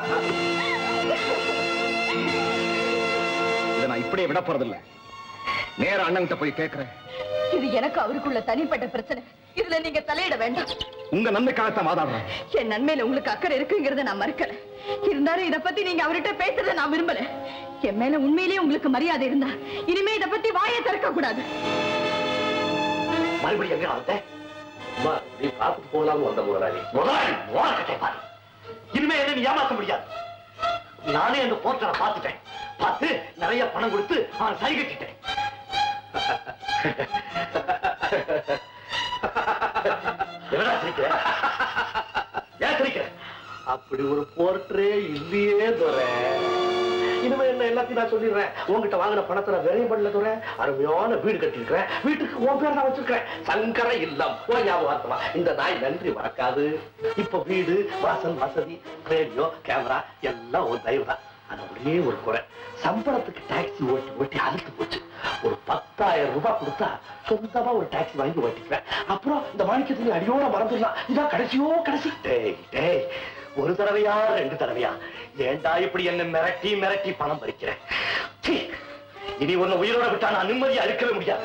இதை நான் இப்படியே விட போறதில்ல நேரா அண்ணன்கிட்ட போய் கேட்கிறேன் இது எனக்கு அவருக்குள்ள தனிப்பட்ட பிரச்சனை இதுல நீங்க தலையிட வேண்டாம் உங்க நன்மைக்காகத்தான் வாதாடுறேன் என் நன்மையில உங்களுக்கு அக்கறை இருக்குங்கிறத நான் மறுக்கல இருந்தாலும் இத பத்தி நீங்க அவர்கிட்ட பேசுறத நான் விரும்பல என் மேல உண்மையிலேயே உங்களுக்கு மரியாதை இருந்தா இனிமே இத பத்தி வாயை திறக்க கூடாது மறுபடியும் எங்க வந்த அம்மா, நீ பார்த்துட்டு போகலாம்னு வந்த முதலாளி முதலாளி ஓரக்கட்டை பாரு இனிமே என்ன நீ ஏமாத்த முடியாது நானே அந்த போர்ட்டரை பார்த்துட்டேன் பார்த்து நிறைய பணம் கொடுத்து அவன் சரி கட்டிட்டேன் எவடா சிரிக்கிற ஏன் சிரிக்கிற அப்படி ஒரு போர்ட்டரே இல்லையே துறை இனிமே என்ன எல்லாத்தையும் நான் சொல்லிடுறேன் உன்கிட்ட வாங்கின பணத்தை நான் விரையும் பண்ணல துறை அருமையான வீடு கட்டிருக்கிறேன் வீட்டுக்கு உன் பேர் தான் வச்சிருக்கிறேன் சங்கர இல்லம் உன் ஞாபகம் இந்த நாய் நன்றி மறக்காது இப்ப வீடு வாசல் வசதி ரேடியோ கேமரா எல்லாம் ஒரு தயவு தான் ஆனா ஒரே ஒரு குறை சம்பளத்துக்கு டாக்ஸி ஓட்டி ஓட்டி அழுத்து போச்சு ஒரு பத்தாயிரம் ரூபாய் கொடுத்தா சொந்தமா ஒரு டாக்ஸி வாங்கி ஓட்டிக்குவேன் அப்புறம் இந்த மாணிக்கத்துக்கு அடியோட மறந்துடலாம் இதான் கடைசியோ கடைசி டேய் டேய் ஒரு தடவையா ரெண்டு தடவையா ஏன்டா இப்படி என்ன மிரட்டி மிரட்டி பணம் பறிக்கிறேன் சீ, இனி ஒன்னு உயிரோட விட்டா நான் நிம்மதியா இருக்கவே முடியாது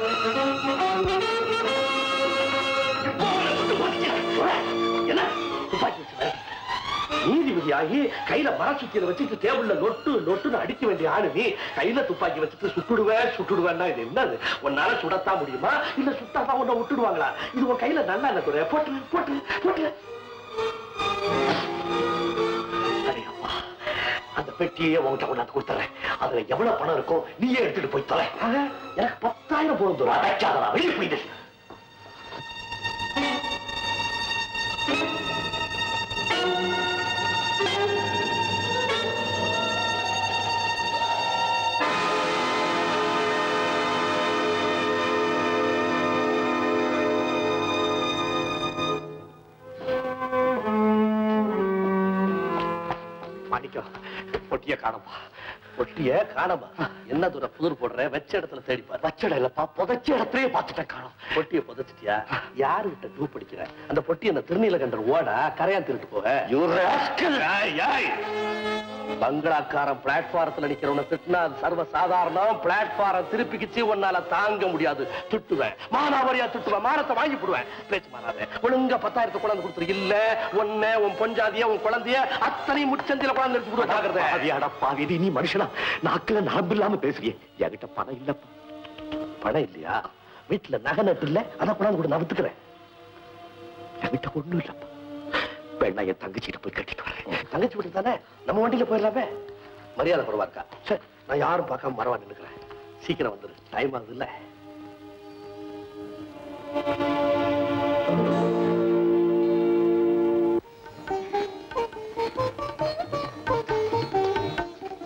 என்ன துப்பாக்கி வச்சு மிரட்டிட்ட? நீதிபதியாகி கையில மரசுத்தியில வச்சுட்டு டேபிள்ல நொட்டு நொட்டுன்னு அடிக்க வேண்டிய ஆளு நீ கையில துப்பாக்கி வச்சுட்டு சுட்டுடுவேன் சுட்டுடுவேன்னா இது என்னது உன்னால சுடத்தான் முடியுமா இல்ல சுட்டாதான் உன்னை விட்டுடுவாங்களா இது உன் கையில நல்லா என்ன குறை போட்டு போட்டு போட்டு சரி அப்பா அந்த பெட்டியே உன்கிட்ட கொண்டாந்து கொடுத்துறேன் அதுல எவ்வளவு பணம் இருக்கும் நீயே எடுத்துட்டு போய் தொலை ஆக, எனக்கு பத்தாயிரம் போதும் தூரம் அடைச்சாதரா வெளியே போயிட்டு மாணிக்கம் பொட்டிய காணப்பா பொட்டிய காணமா என்ன தூரம் புதிர் போடுற வெச்ச இடத்துல தேடிப்பார் வச்ச இடம் இல்லப்பா புதைச்ச இடத்துலயே பார்த்துட்டேன் காணோம் பொட்டிய புதைச்சிட்டியா யாருகிட்ட டூ படிக்கிற அந்த பொட்டி அந்த திருநீலகண்டர் ஓட கரையா திருட்டு போக பங்களாக்காரன் பிளாட்பாரத்துல நிக்கிறவன திட்டினா அது சர்வ சாதாரணம் பிளாட்பாரம் திருப்பிக்கிச்சு உன்னால தாங்க முடியாது திட்டுவேன் மானாவரியா திட்டுவேன் மானத்தை வாங்கி போடுவேன் பேச்சு மாறாத ஒழுங்கா பத்தாயிரத்தை கொண்டாந்து கொடுத்துரு இல்ல உன்னை உன் பொஞ்சாதிய உன் குழந்தைய அத்தனை முச்சந்தில கொண்டாந்து எடுத்து கொடுத்து ஜாகிரதை பாவியாடா பாவி நீ மனுஷனா நாக்குல நரம்பு இல்லாம பேசுறியே என்கிட்ட பணம் இல்லப்பா பணம் இல்லையா வீட்டுல நகை நட்டு இல்ல அதான் கொண்டாந்து கூட நவுத்துக்கிறேன் என்கிட்ட ஒண்ணும் இல்லப்பா பெண்ணா என் தங்கச்சிட்ட போய் கட்டிட்டு வரேன் தங்கச்சி வீட்டுக்கு தானே நம்ம வண்டியில போயிடலாமே மரியாதை குறைவா இருக்கா சரி நான் யாரும் பார்க்காம மரவா நின்னுக்கிறேன் சீக்கிரம் வந்துரு டைம் ஆகுது இல்ல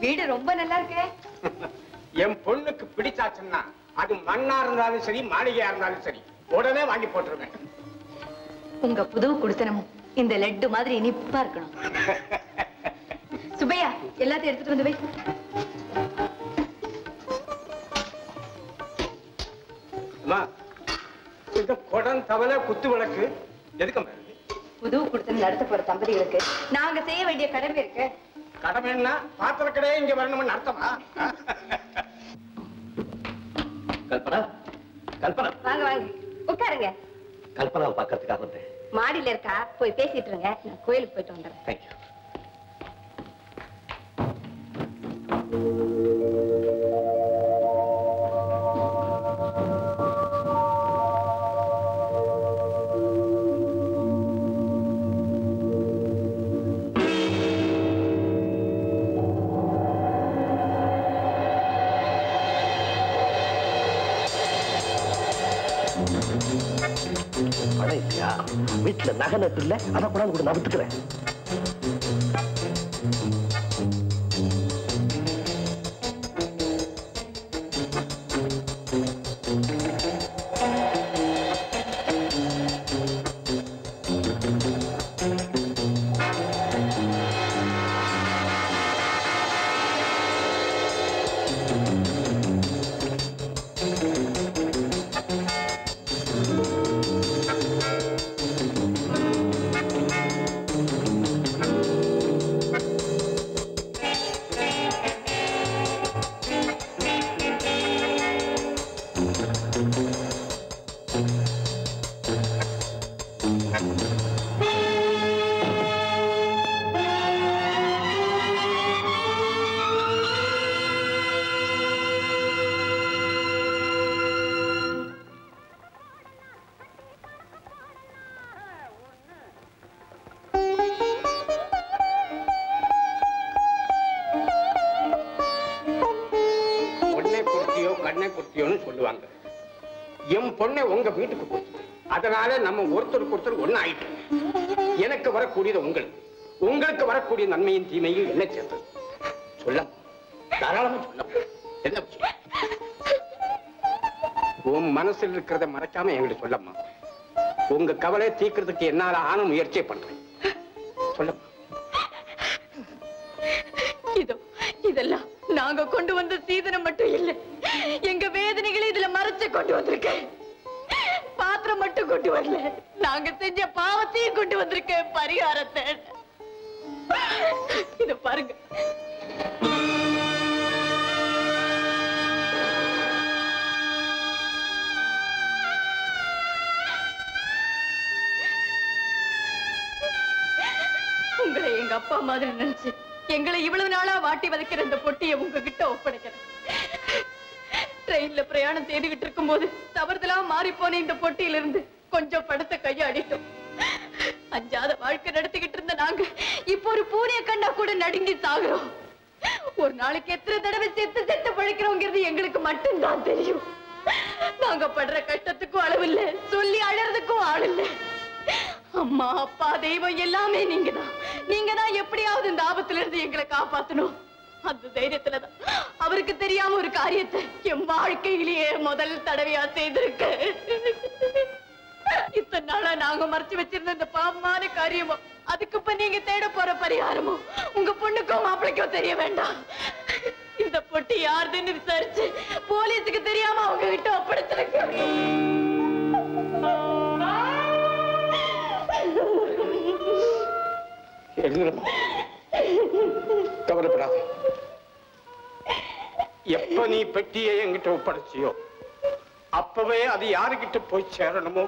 வீடு ரொம்ப நல்லா இருக்கே என் பொண்ணுக்கு பிடிச்சாச்சுன்னா அது மண்ணா இருந்தாலும் சரி மாளிகையா இருந்தாலும் சரி உடனே வாங்கி போட்டுருவேன் உங்க புது குடித்தனமும் இந்த லட்டு மாதிரி இனிப்பா இருக்கணும் சுபையா எல்லாத்தையும் எடுத்துட்டு வந்து வை அம்மா இந்த குடம் தவளை குத்து விளக்கு எதுக்கு புது குடித்தனம் நடத்த போற தம்பதிகளுக்கு நாங்க செய்ய வேண்டிய கடமை இருக்கு கடமைன்னா பாத்திர கடையே இங்க வரணும்னு அர்த்தமா கல்பனா கல்பனா வாங்க வாங்க உட்காருங்க கல்பனாவை பார்க்கறதுக்காக வந்தேன் மாடியில இருக்கா போய் பேசிட்டு இருங்க நான் கோயிலுக்கு போயிட்டு வந்துடுறேன் தேங்க்யூ பணம் இல்லையா வீட்டுல நகை நட்டு இல்ல அதை கூட கூட நான் வித்துக்கிறேன் பொண்ணை கொடுத்தியோ கண்ணை கொடுத்தியோன்னு சொல்லுவாங்க என் பொண்ணை உங்க வீட்டுக்கு கொடுத்து அதனால நம்ம ஒருத்தருக்கு ஒருத்தர் ஒண்ணு ஆயிட்டோம் எனக்கு வரக்கூடியது உங்களுக்கு உங்களுக்கு வரக்கூடிய நன்மையும் தீமையும் என்ன சேர்ந்தது சொல்ல தாராளமா சொல்ல என்ன விஷயம்? உன் மனசில் இருக்கிறத மறைக்காம என்கிட்ட சொல்லம்மா உங்க கவலை தீர்க்கறதுக்கு என்னால ஆன முயற்சியை பண்றேன் சொல்லம்மா இதோ இதெல்லாம் நாங்க கொண்டு வந்த சீதனம் மட்டும் இல்ல எங்க வேதனைகளை இதுல மறைச்சு கொண்டு வந்திருக்கேன் பாத்திரம் மட்டும் கொண்டு வரல நாங்க செஞ்ச பாவத்தையும் கொண்டு வந்திருக்கேன் பரிகாரத்தை இத பாருங்க உங்களை எங்க அப்பா மாதிரி நினைச்சு எங்களை இவ்வளவு நாளா வாட்டி வதைக்கிற இந்த பொட்டியை உங்ககிட்ட ஒப்படைக்கிறேன் ட்ரெயின்ல பிரயாணம் செய்துகிட்டு இருக்கும்போது தவறுதலா மாறி போன இந்த பொட்டியிலிருந்து கொஞ்சம் படத்தை கையாடிட்டோம் அஞ்சாத வாழ்க்கை நடத்திக்கிட்டு இருந்த நாங்க இப்போ ஒரு பூனைய கண்டா கூட நடுங்கி சாகுறோம் ஒரு நாளைக்கு எத்தனை தடவை செத்து செத்து பழைக்கிறோங்கிறது எங்களுக்கு மட்டும்தான் தெரியும் நாங்க படுற கஷ்டத்துக்கும் அளவில்லை சொல்லி அழறதுக்கும் ஆள் இல்ல அம்மா அப்பா தெய்வம் எல்லாமே நீங்க தான் நீங்க தான் எப்படியாவது இந்த ஆபத்துல இருந்து எங்களை காப்பாத்தணும் அந்த தைரியத்துலதான் அவருக்கு தெரியாம ஒரு காரியத்தை என் வாழ்க்கையிலேயே முதல் தடவையா செய்திருக்க இத்தனை நாளா நாங்க மறைச்சு வச்சிருந்த இந்த பாவமான காரியமும் அதுக்கு இப்ப நீங்க தேட போற பரிகாரமும் உங்க பொண்ணுக்கும் மாப்பிளைக்கும் தெரிய வேண்டாம் இந்த பொட்டி யாருதுன்னு விசாரிச்சு போலீஸுக்கு தெரியாம அவங்க கிட்ட ஒப்படைச்சிருக்க எழுதுறமா கவலைப்படாத எப்ப நீ பெட்டியை என்கிட்ட ஒப்படைச்சியோ அப்பவே அது யாருகிட்ட போய் சேரணுமோ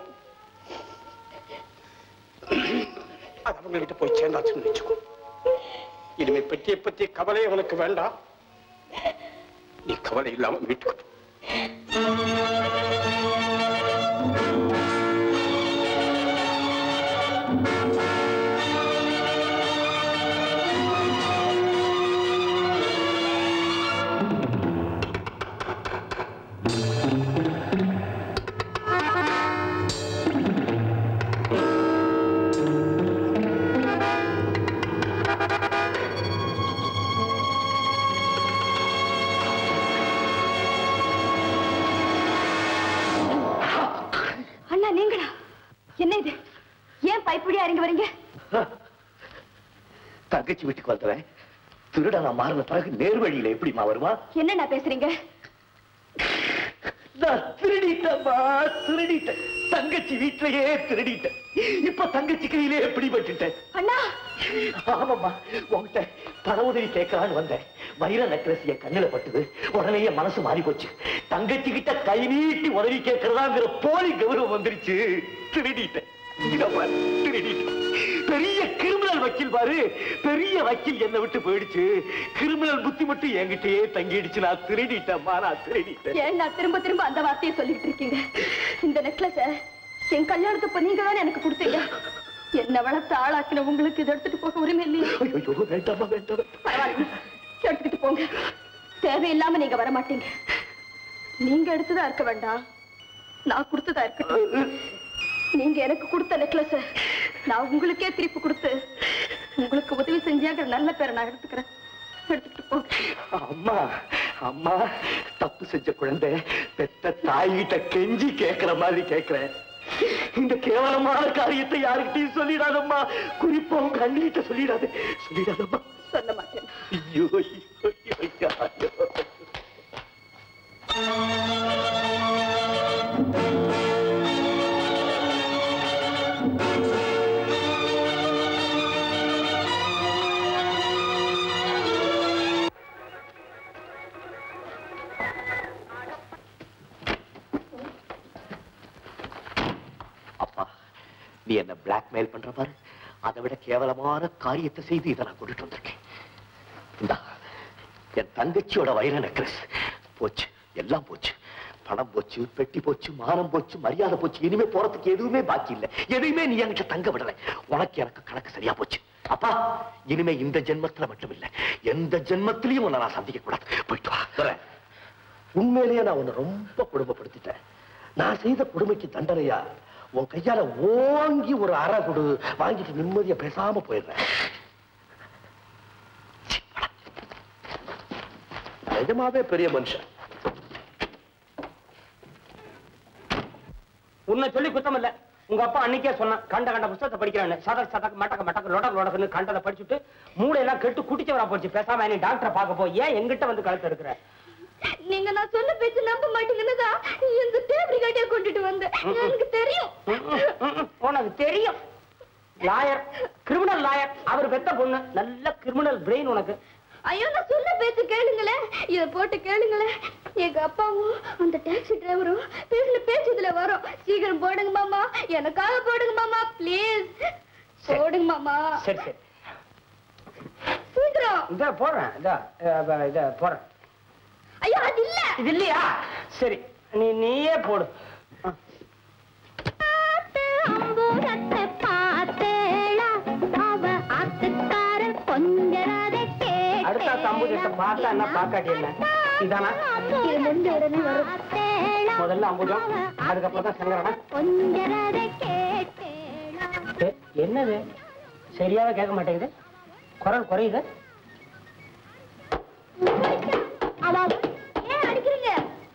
அது அவங்ககிட்ட போய் சேர்ந்தாச்சுன்னு வச்சுக்கோ இனிமே பெட்டியை பத்தி கவலை உனக்கு வேண்டாம் நீ கவலை இல்லாம வீட்டுக்கு போ. இப்படியா இறங்கி வரீங்க தங்கச்சி வீட்டுக்கு வந்தவன் திருடனா மாறின பிறகு நேர்வழியில எப்படிமா வருவான் என்னண்ணா பேசுறீங்க நான் திருடிட்டேன்மா திருடிட்டேன் தங்கச்சி வீட்டிலேயே திருடிட்டேன் இப்ப தங்கச்சி கையிலே எப்படி பட்டுட்டேன் அண்ணா ஆமாம்மா உன்கிட்ட பண உதவி கேட்கலான்னு வந்தேன் வைர நெக்லஸ் என் கண்ணுல பட்டுது உடனே என் மனசு மாறி போச்சு தங்கச்சி கிட்ட கை நீட்டி உதவி கேட்கறதாங்கிற போலி கௌரவம் வந்துருச்சு திருடிட்டேன் இதோ பாரு, திருடிட்டேன் பெரிய கிரிமினல் வக்கீல் பாரு பெரிய வக்கீல் என்னை விட்டு போயிடுச்சு கிரிமினல் புத்தி மட்டும் என்கிட்டயே தங்கிடுச்சு நான் திருடிட்டேன்மா நான் திருடிட்டேன் ஏன் நான் திரும்ப திரும்ப அந்த வார்த்தையை சொல்லிட்டு இருக்கீங்க இந்த நெக்லஸ என் கல்யாணத்துக்கு நீங்க தானே எனக்கு கொடுத்தீங்க என்ன வளர்த்து ஆளாக்கின உங்களுக்கு இதை எடுத்துட்டு போக உரிமை இல்லையா ஐயோ வேண்டாமா வேண்டாம் பரவாயில்ல எடுத்துக்கிட்டு போங்க தேவையில்லாம நீங்க வர மாட்டீங்க நீங்க எடுத்ததா இருக்க வேண்டாம் நான் கொடுத்ததா இருக்கட்டும் நீங்க எனக்கு கொடுத்த நெக்லஸ நான் உங்களுக்கே திருப்பி கொடுத்து உங்களுக்கு உதவி செஞ்சாங்கிற நல்ல பேரை நான் எடுத்துக்கிறேன் எடுத்துக்கிட்டு போங்க அம்மா அம்மா தப்பு செஞ்ச குழந்தை பெத்த தாய்கிட்ட கெஞ்சி கேக்குற மாதிரி கேக்குறேன் இந்த கேவலமான காரியத்தை யாருக்கிட்டையும் சொல்லிடாதம்மா குறிப்பா உங்க அண்ணிகிட்ட சொல்லிடாது சொல்லிடாதம்மா சொல்ல மாட்டேன் ஐயோ ஐயோ, ஐயோ, ஐயோ. அப்பா நீ என்ன பிளாக்மெயில் பண்ற பாரு அதை விட கேவலமான காரியத்தை செய்து இதை நான் கொண்டுட்டு வந்திருக்கேன் இந்தா என் தங்கச்சியோட வைர நெக்லஸ் போச்சு எல்லாம் போச்சு பணம் போச்சு பெட்டி போச்சு மானம் போச்சு மரியாதை போச்சு இனிமே போறதுக்கு எதுவுமே பாக்கி இல்ல எதையுமே நீ என்கிட்ட தங்க விடல உனக்கு எனக்கு கணக்கு சரியா போச்சு அப்பா இனிமே இந்த ஜென்மத்துல மட்டும் இல்ல எந்த ஜென்மத்திலையும் உன்னை நான் சந்திக்க கூடாது போயிட்டு வா வரேன். உண்மையிலேயே நான் உன்னை ரொம்ப கொடுமைப்படுத்திட்டேன் நான் செய்த கொடுமைக்கு தண்டனையா உன் கையால ஓங்கி ஒரு அறை கொடு வாங்கிட்டு நிம்மதியா பேசாம போயிடுறேன் நிஜமாவே பெரிய மனுஷன் உன்னை சொல்லி குத்தம் இல்ல உங்க அப்பா அன்னைக்கே சொன்னான் கண்ட கண்ட புத்தகத்தை படிக்கிறான்னு சதக் சதக் மட்டக்க மட்டக்க லொடக் லொடக்குன்னு கண்டதை படிச்சுட்டு மூளையெல்லாம் கெட்டு குட்டிச்சவரா போச்சு பேசாம நீ டாக்டரை பார்க்க போ ஏன் எங்கிட்ட வந்து கழுத்து எடுக்கிற நீங்க நான் சொன்ன பேச்சு நம்ப மாட்டீங்கன்னு தான் இந்த டேப் ரிகார்டே கொண்டுட்டு வந்தேன் எனக்கு தெரியும் உனக்கு தெரியும் லாயர் கிரிமினல் லாயர் அவர் பெத்த பொண்ணு நல்ல கிரிமினல் பிரெயின் உனக்கு ஐயோ நான் சொன்ன பேச்சு கேளுங்களேன் இத போட்டு கேளுங்களேன் எங்க அப்பாவும் அந்த டாக்ஸி டிரைவரும் பேசின பேச்சு இதுல வரும் சீக்கிரம் போடுங்க மாமா எனக்காக போடுங்க மாமா ப்ளீஸ் போடுங்க மாமா சரி சரி சீக்கிரம் இந்த போடுறேன் இதா அஹ், இத போடுறேன் ஐயோ அது இல்ல இது இல்லையா சரி நீ நீயே போடு அம்பூரத்தை பார்த்தேளா அவ ஆத்துக்கார கொஞ்சரதை அடுத்த அம்புஜத்தை பார்த்தா என்ன பார்க்காட்டி என்ன இதானா இது முடிஞ்ச உடனே வரும் முதல்ல அம்புஜம் அதுக்கப்புறம் தான் சங்கரனா கொஞ்சரதை கேட்டேளா ஏ, என்னது சரியாவே கேட்க மாட்டேங்குது குரல் குறையுது அவ ஏன் அடிக்கிறீங்க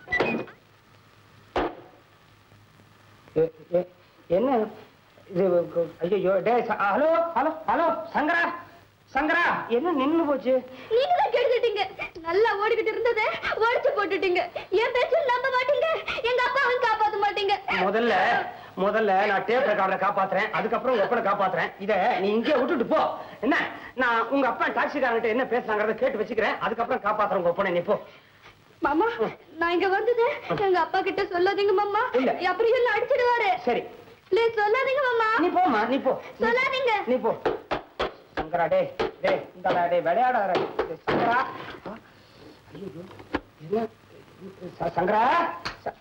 ஏ, ஏ, என்ன இது ஐயோ டே ஹலோ ஹலோ ஹலோ சங்கரா சங்கரா என்ன நின்னு போச்சு நீங்க தான் கெடுத்துட்டீங்க நல்லா ஓடிக்கிட்டு இருந்ததை உடைச்சு போட்டுட்டீங்க என் பேச்சு நம்ப மாட்டீங்க எங்க அப்பாவும் காப்பாத்த மாட்டீங்க முதல்ல முதல்ல நான் டேப் ரெக்கார்டரை காப்பாத்துறேன் அதுக்கப்புறம் உங்க அப்பனை காப்பாத்துறேன் இத நீ இங்கே விட்டுட்டு போ என்ன நான் உங்க அப்பா டாக்ஸிக்காரங்கிட்ட என்ன பேசுறாங்கறத கேட்டு வச்சுக்கிறேன் அதுக்கப்புறம் காப்பாத்துறேன் உங்க அப்பனை நீ போ மாமா நான் இங்க வந்தது எங்க அப்பா கிட்ட சொல்லாதீங்க மாமா அப்புறம் எல்லாம் அடிச்சிடுவாரு சரி ப்ளீஸ் சொல்லாதீங்க மாமா நீ போமா நீ போ சொல்லாதீங்க நீ போ சங்கரா டே டே இந்த டே விளையாடாத டேய், சங்கரா ஆ, ஐயையோ, என்ன ச- சங்கரா ச-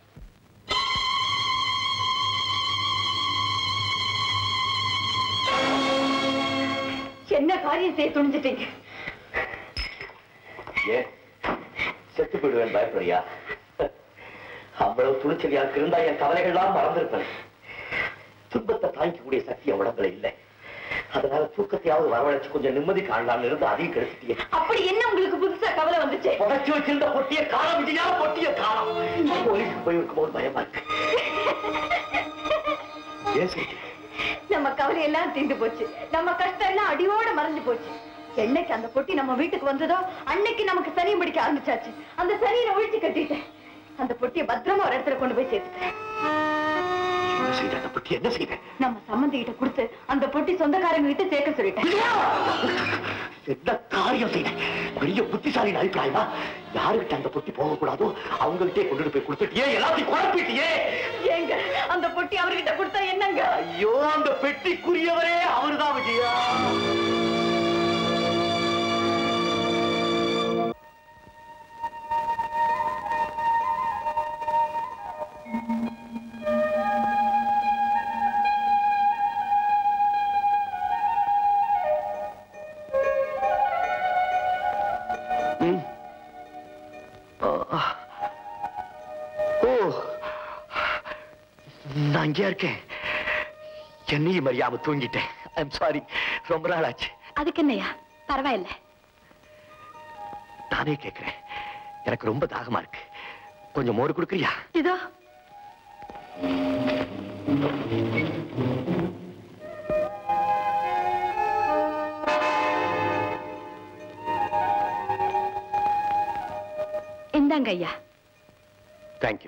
என்ன காரியம் செய்ய துணிஞ்சிட்டீங்க ஏன் செத்து போயிடுவேன் பயப்படுறியா அவ்வளவு துணிச்சலியா இருந்தா என் கவலைகள்லாம் மறந்திருப்பேன் துன்பத்தை தாங்கிக்கக்கூடிய சக்தி என் உடம்புல இல்லை அதனால தூக்கத்தையாவது வரவழைச்சு கொஞ்சம் நிம்மதி காணலாம்னு இருந்து அதையும் கெடுத்துட்டியே அப்படி என்ன உங்களுக்கு புதுசா கவலை வந்துச்சு புதைச்சு வச்சிருந்த பொட்டிய காலம் விஜயா பொட்டிய காலம் போலீஸுக்கு போய் இருக்கும்போது பயமா இருக்கு ஏன் சிரிக்கிறீங்க? நம்ம நம்ம கவலை எல்லாம் தீர்ந்து போச்சு நம்ம கஷ்டம் எல்லாம் அடியோட மறைஞ்சு போச்சு என்னைக்கு அந்த பொட்டி நம்ம வீட்டுக்கு வந்ததோ அன்னைக்கு நமக்கு சனியம் பிடிக்க ஆரம்பிச்சாச்சு அந்த சனியை ஒழிச்சு கட்டிட்டேன் அந்த பொட்டியை பத்திரமா ஒரு இடத்துல கொண்டு போய் சேர்த்துட்டேன் என்ன செய்த அந்த பத்தி என்ன செய்த நம்ம சம்மந்தி கிட்ட கொடுத்து அந்த பொட்டி சொந்தக்காரங்க கிட்ட சேர்க்க சொல்லிட்டேன் என்ன காரியம் செய்த பெரிய புத்திசாலி அபிப்பிராயமா யாருக்கிட்ட அந்த பொட்டி போகக்கூடாதோ அவங்ககிட்டே கொண்டுட்டு போய் கொடுத்துட்டியே எல்லாத்தையும் குழப்பிட்டியே ஏங்க அந்த பொட்டி அவர்கிட்ட கொடுத்தா என்னங்க ஐயோ அந்த பெட்டிக்குரியவரே அவர்தான் விஜயா ம். ஆ. ஓ நான் இங்கே இருக்கேன் என்னையும் அறியாம தூங்கிட்டேன் ஐம் சாரி ரொம்ப நாள் ஆச்சு அதுக்கு என்னையா பரவாயில்ல நானே கேட்கிறேன் எனக்கு ரொம்ப தாகமா இருக்கு கொஞ்சம் மோர் கொடுக்குறியா இதோ இந்தாங்க ஐயா தேங்க்யூ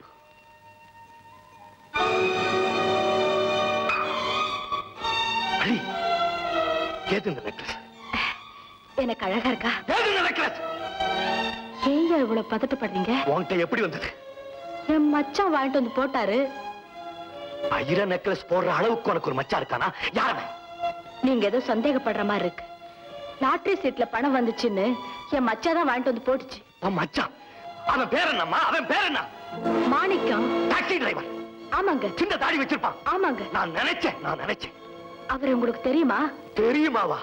அலி ஏது இந்த நெக்லஸ் எனக்கு அழகா இருக்கா ஏது இந்த நெக்லஸ் ஏன் இவ்வளவு பதட்டப்படுறீங்க உன்கிட்ட எப்படி வந்தது என் மச்சான் வாங்கிட்டு வந்து போட்டாரு ஐர நெக்லஸ் போடுற அளவுக்கு உனக்கு ஒரு மச்சா இருக்கானா யார் அவன்? நீங்க ஏதோ சந்தேகப்படுற மாதிரி இருக்கு லாட்டரி சீட்ல பணம் வந்துச்சுன்னு என் மச்சா தான் வாங்கிட்டு வந்து போட்டுச்சு உன் மச்சான் அவன் பேர் என்னம்மா அவன் பேர் என்ன மாணிக்கம் டாக்ஸி டிரைவர் ஆமாங்க சின்ன தாடி வச்சிருப்பான் ஆமாங்க நான் நினைச்சேன் நான் நினைச்சேன் அவர் உங்களுக்கு தெரியுமா தெரியுமாவா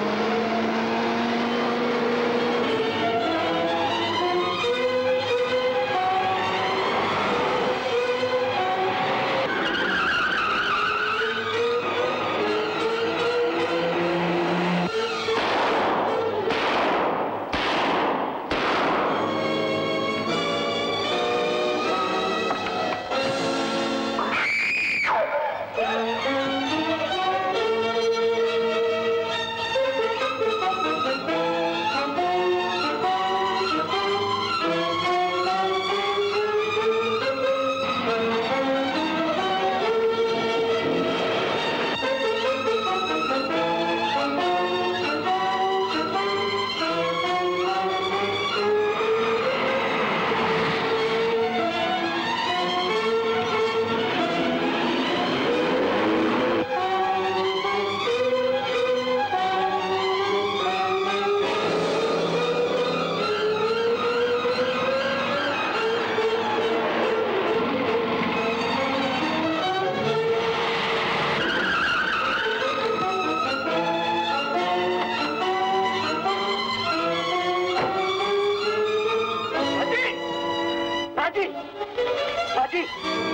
ராஜி ராஜி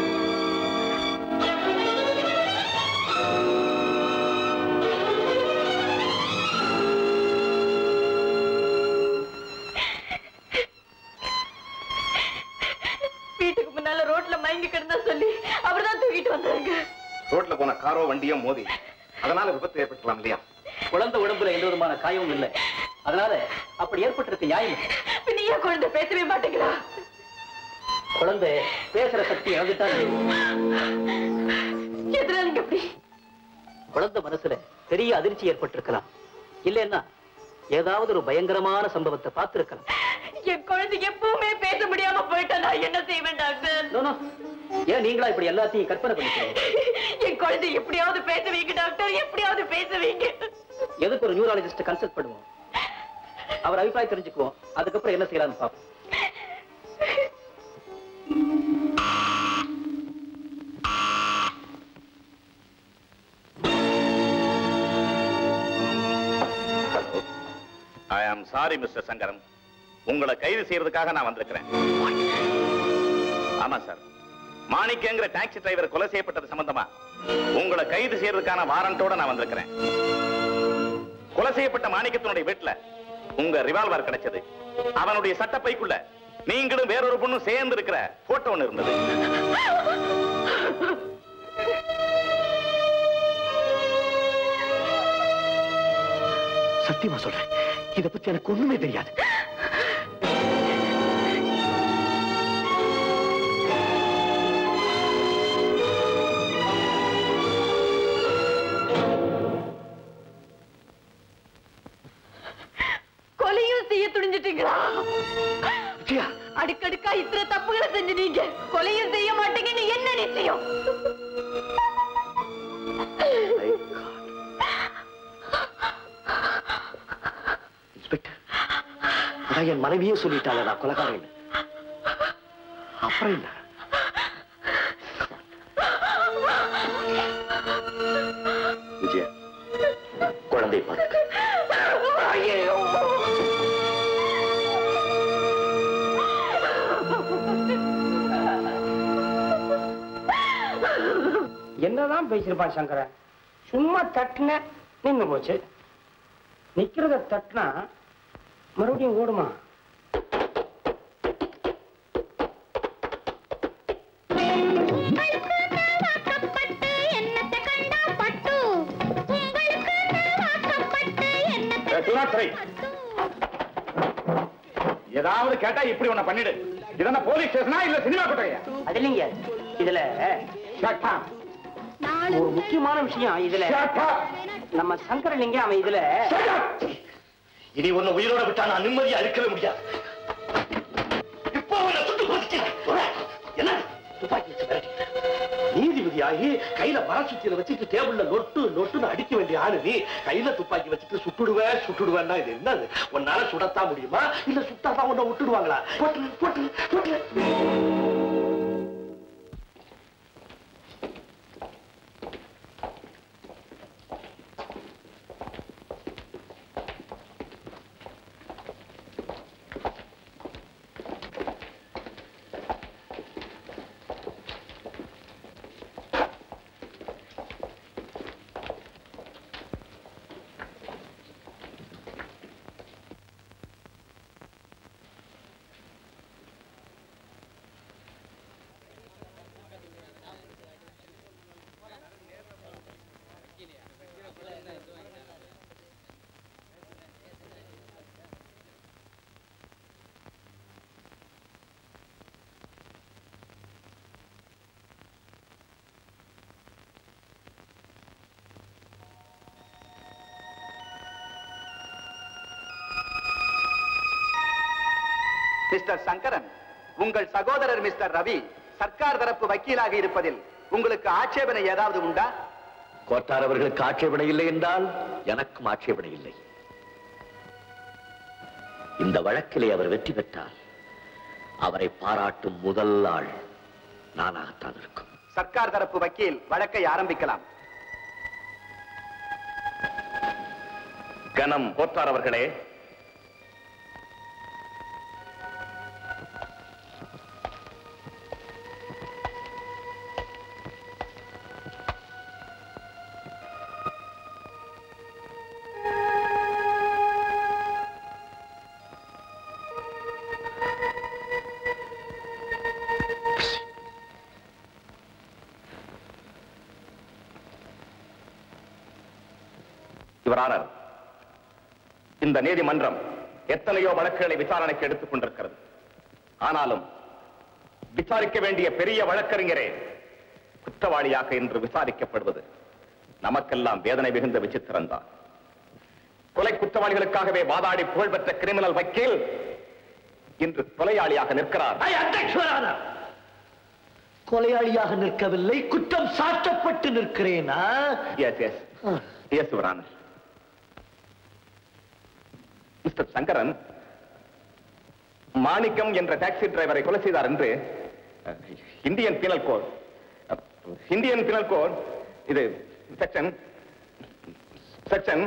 வீட்டுக்கு முன்னால ரோட்ல மயங்கி கிடந்தா சொல்லி அவர்தான் தூக்கிட்டு வந்தாங்க ரோட்ல போன காரோ வண்டியோ மோதி அதனால விபத்து ஏற்பட்டுலாம் இல்லையா குழந்தை உடம்புல எந்த விதமான காயமும் இல்லை அதனால அப்படி ஏற்பட்டிருக்க நியாயம் இல்லை. பின்ன ஏன் குழந்தை பேசவே மாட்டேங்கிறா குழந்தை பேசுற சக்தி இழந்துட்டாங்க எதிராளிங்க அப்படி குழந்தை மனசுல பெரிய அதிர்ச்சி ஏற்பட்டிருக்கலாம் இல்லைன்னா ஏதாவது ஒரு பயங்கரமான சம்பவத்தை பார்த்திருக்கலாம் என் குழந்தை எப்பவுமே பேச முடியாம போயிட்டா நான் என்ன செய்வேன் டாக்டர் நோ, நோ. ஏன் நீங்களா இப்படி எல்லாத்தையும் கற்பனை பண்ணிக்கிறீங்க என் குழந்தை எப்படியாவது பேச வைங்க டாக்டர் எப்படியாவது பேச வைங்க எதுக்கு ஒரு நியூராலஜிஸ்ட் கன்சல்ட் பண்ணுவோம் அவர் அபிப்பிராயம் தெரிஞ்சுக்குவோம் அதுக்கப்புறம் என்ன செய்யலாம்னு பார்ப்போம் ஐ ஆம் சாரி மிஸ்டர் சங்கரன் உங்களை கைது செய்யறதுக்காக நான் வந்திருக்கிறேன் ஆமா சார் மாணிக்கங்கிற டாக்ஸி டிரைவர் கொலை செய்யப்பட்டது சம்பந்தமா உங்களை கைது செய்யறதுக்கான வாரண்டோட நான் வந்திருக்கிறேன் கொலை செய்யப்பட்ட மாணிக்கத்தினுடைய வீட்டுல உங்க ரிவால்வர் கிடைச்சது அவனுடைய சட்டப்பைக்குள்ள நீங்களும் வேறொரு பொண்ணும் சேர்ந்து இருக்கிற போட்டோ ஒண்ணு இருந்தது சத்தியமா சொல்றேன் இத பத்தி எனக்கு ஒண்ணுமே தெரியாது கொலையும் செய்ய துணிஞ்சிட்டீங்களா அடுக்கடுக்கா இத்தனை தப்புகளை செஞ்சு நீங்க கொலையும் செய்ய மாட்டீங்கன்னு என்ன நிச்சயம் இன்ஸ்பெக்டர் அதான் என் மனைவியே சொல்லிட்டாளே நான் கொலைகாரன் அப்புறம் என்ன விஜயா குழந்தை பார்த்து என்னதான் பேசியிருப்பான் சங்கரன் சும்மா தட்டுன நின்னு போச்சு நிக்கிறத தட்டுனா மறுபடியும் ஓடுமா ஏதாவது கேட்டா இப்படி ஒண்ண பண்ணிடு இதென்ன போலீஸ் ஸ்டேஷனா இல்ல சினிமா கொட்டையா அது இல்லைங்க இதுல ஒரு முக்கியமான விஷயம் இதுல நம்ம சங்கரலிங்க அவன் இதுல இனி உன்னை உயிரோட விட்டா நான் நிம்மதியா இருக்கவே முடியாது இப்போ உன்னை சுட்டு கொதிக்கிறேன் என்ன துப்பாக்கி வச்சு மிரட்டிட்ட. நீதிபதியாகி கையில மரசுத்தியில வச்சுட்டு டேபிள்ல நொட்டு நொட்டுன்னு அடிக்க வேண்டிய ஆளு நீ கையில துப்பாக்கி வச்சுட்டு சுட்டுடுவேன் சுட்டுடுவேன்னா இது என்னது உன்னால சுடத்தான் முடியுமா இல்ல சுட்டாதான் உன்னை விட்டுடுவாங்களா போட்டு போட்டு போட்டு மிஸ்டர் சங்கரன் உங்கள் சகோதரர் மிஸ்டர் ரவி சர்க்கார் தரப்பு வக்கீலாக இருப்பதில் உங்களுக்கு ஆட்சேபனை ஏதாவது உண்டா கோட்டார் அவர்களுக்கு ஆட்சேபனை இல்லை என்றால் எனக்கும் ஆட்சேபனை இல்லை இந்த வழக்கிலே அவர் வெற்றி பெற்றால் அவரை பாராட்டும் முதல் ஆள் நானாகத்தான் இருக்கும் சர்க்கார் தரப்பு வக்கீல் வழக்கை ஆரம்பிக்கலாம் கனம் கோத்தார் அவர்களே இவரானர் இந்த நீதிமன்றம் எத்தனையோ வழக்குகளை விசாரணைக்கு எடுத்துக் கொண்டிருக்கிறது ஆனாலும் விசாரிக்க வேண்டிய பெரிய வழக்கறிஞரே குற்றவாளியாக இன்று விசாரிக்கப்படுவது நமக்கெல்லாம் வேதனை மிகுந்த விசித்திரம்தான் கொலை குற்றவாளிகளுக்காகவே வாதாடி புகழ்பெற்ற கிரிமினல் வக்கீல் இன்று கொலையாளியாக நிற்கிறார் கொலையாளியாக நிற்கவில்லை குற்றம் சாட்டப்பட்டு நிற்கிறேனா yes yes yes your honour mister Sankaran Manickam என்ற டாக்ஸி டிரைவரை கொலை செய்தார் என்று ah, Indian penal code ah, Indian penal code இது செக்ஷன் செக்ஷன்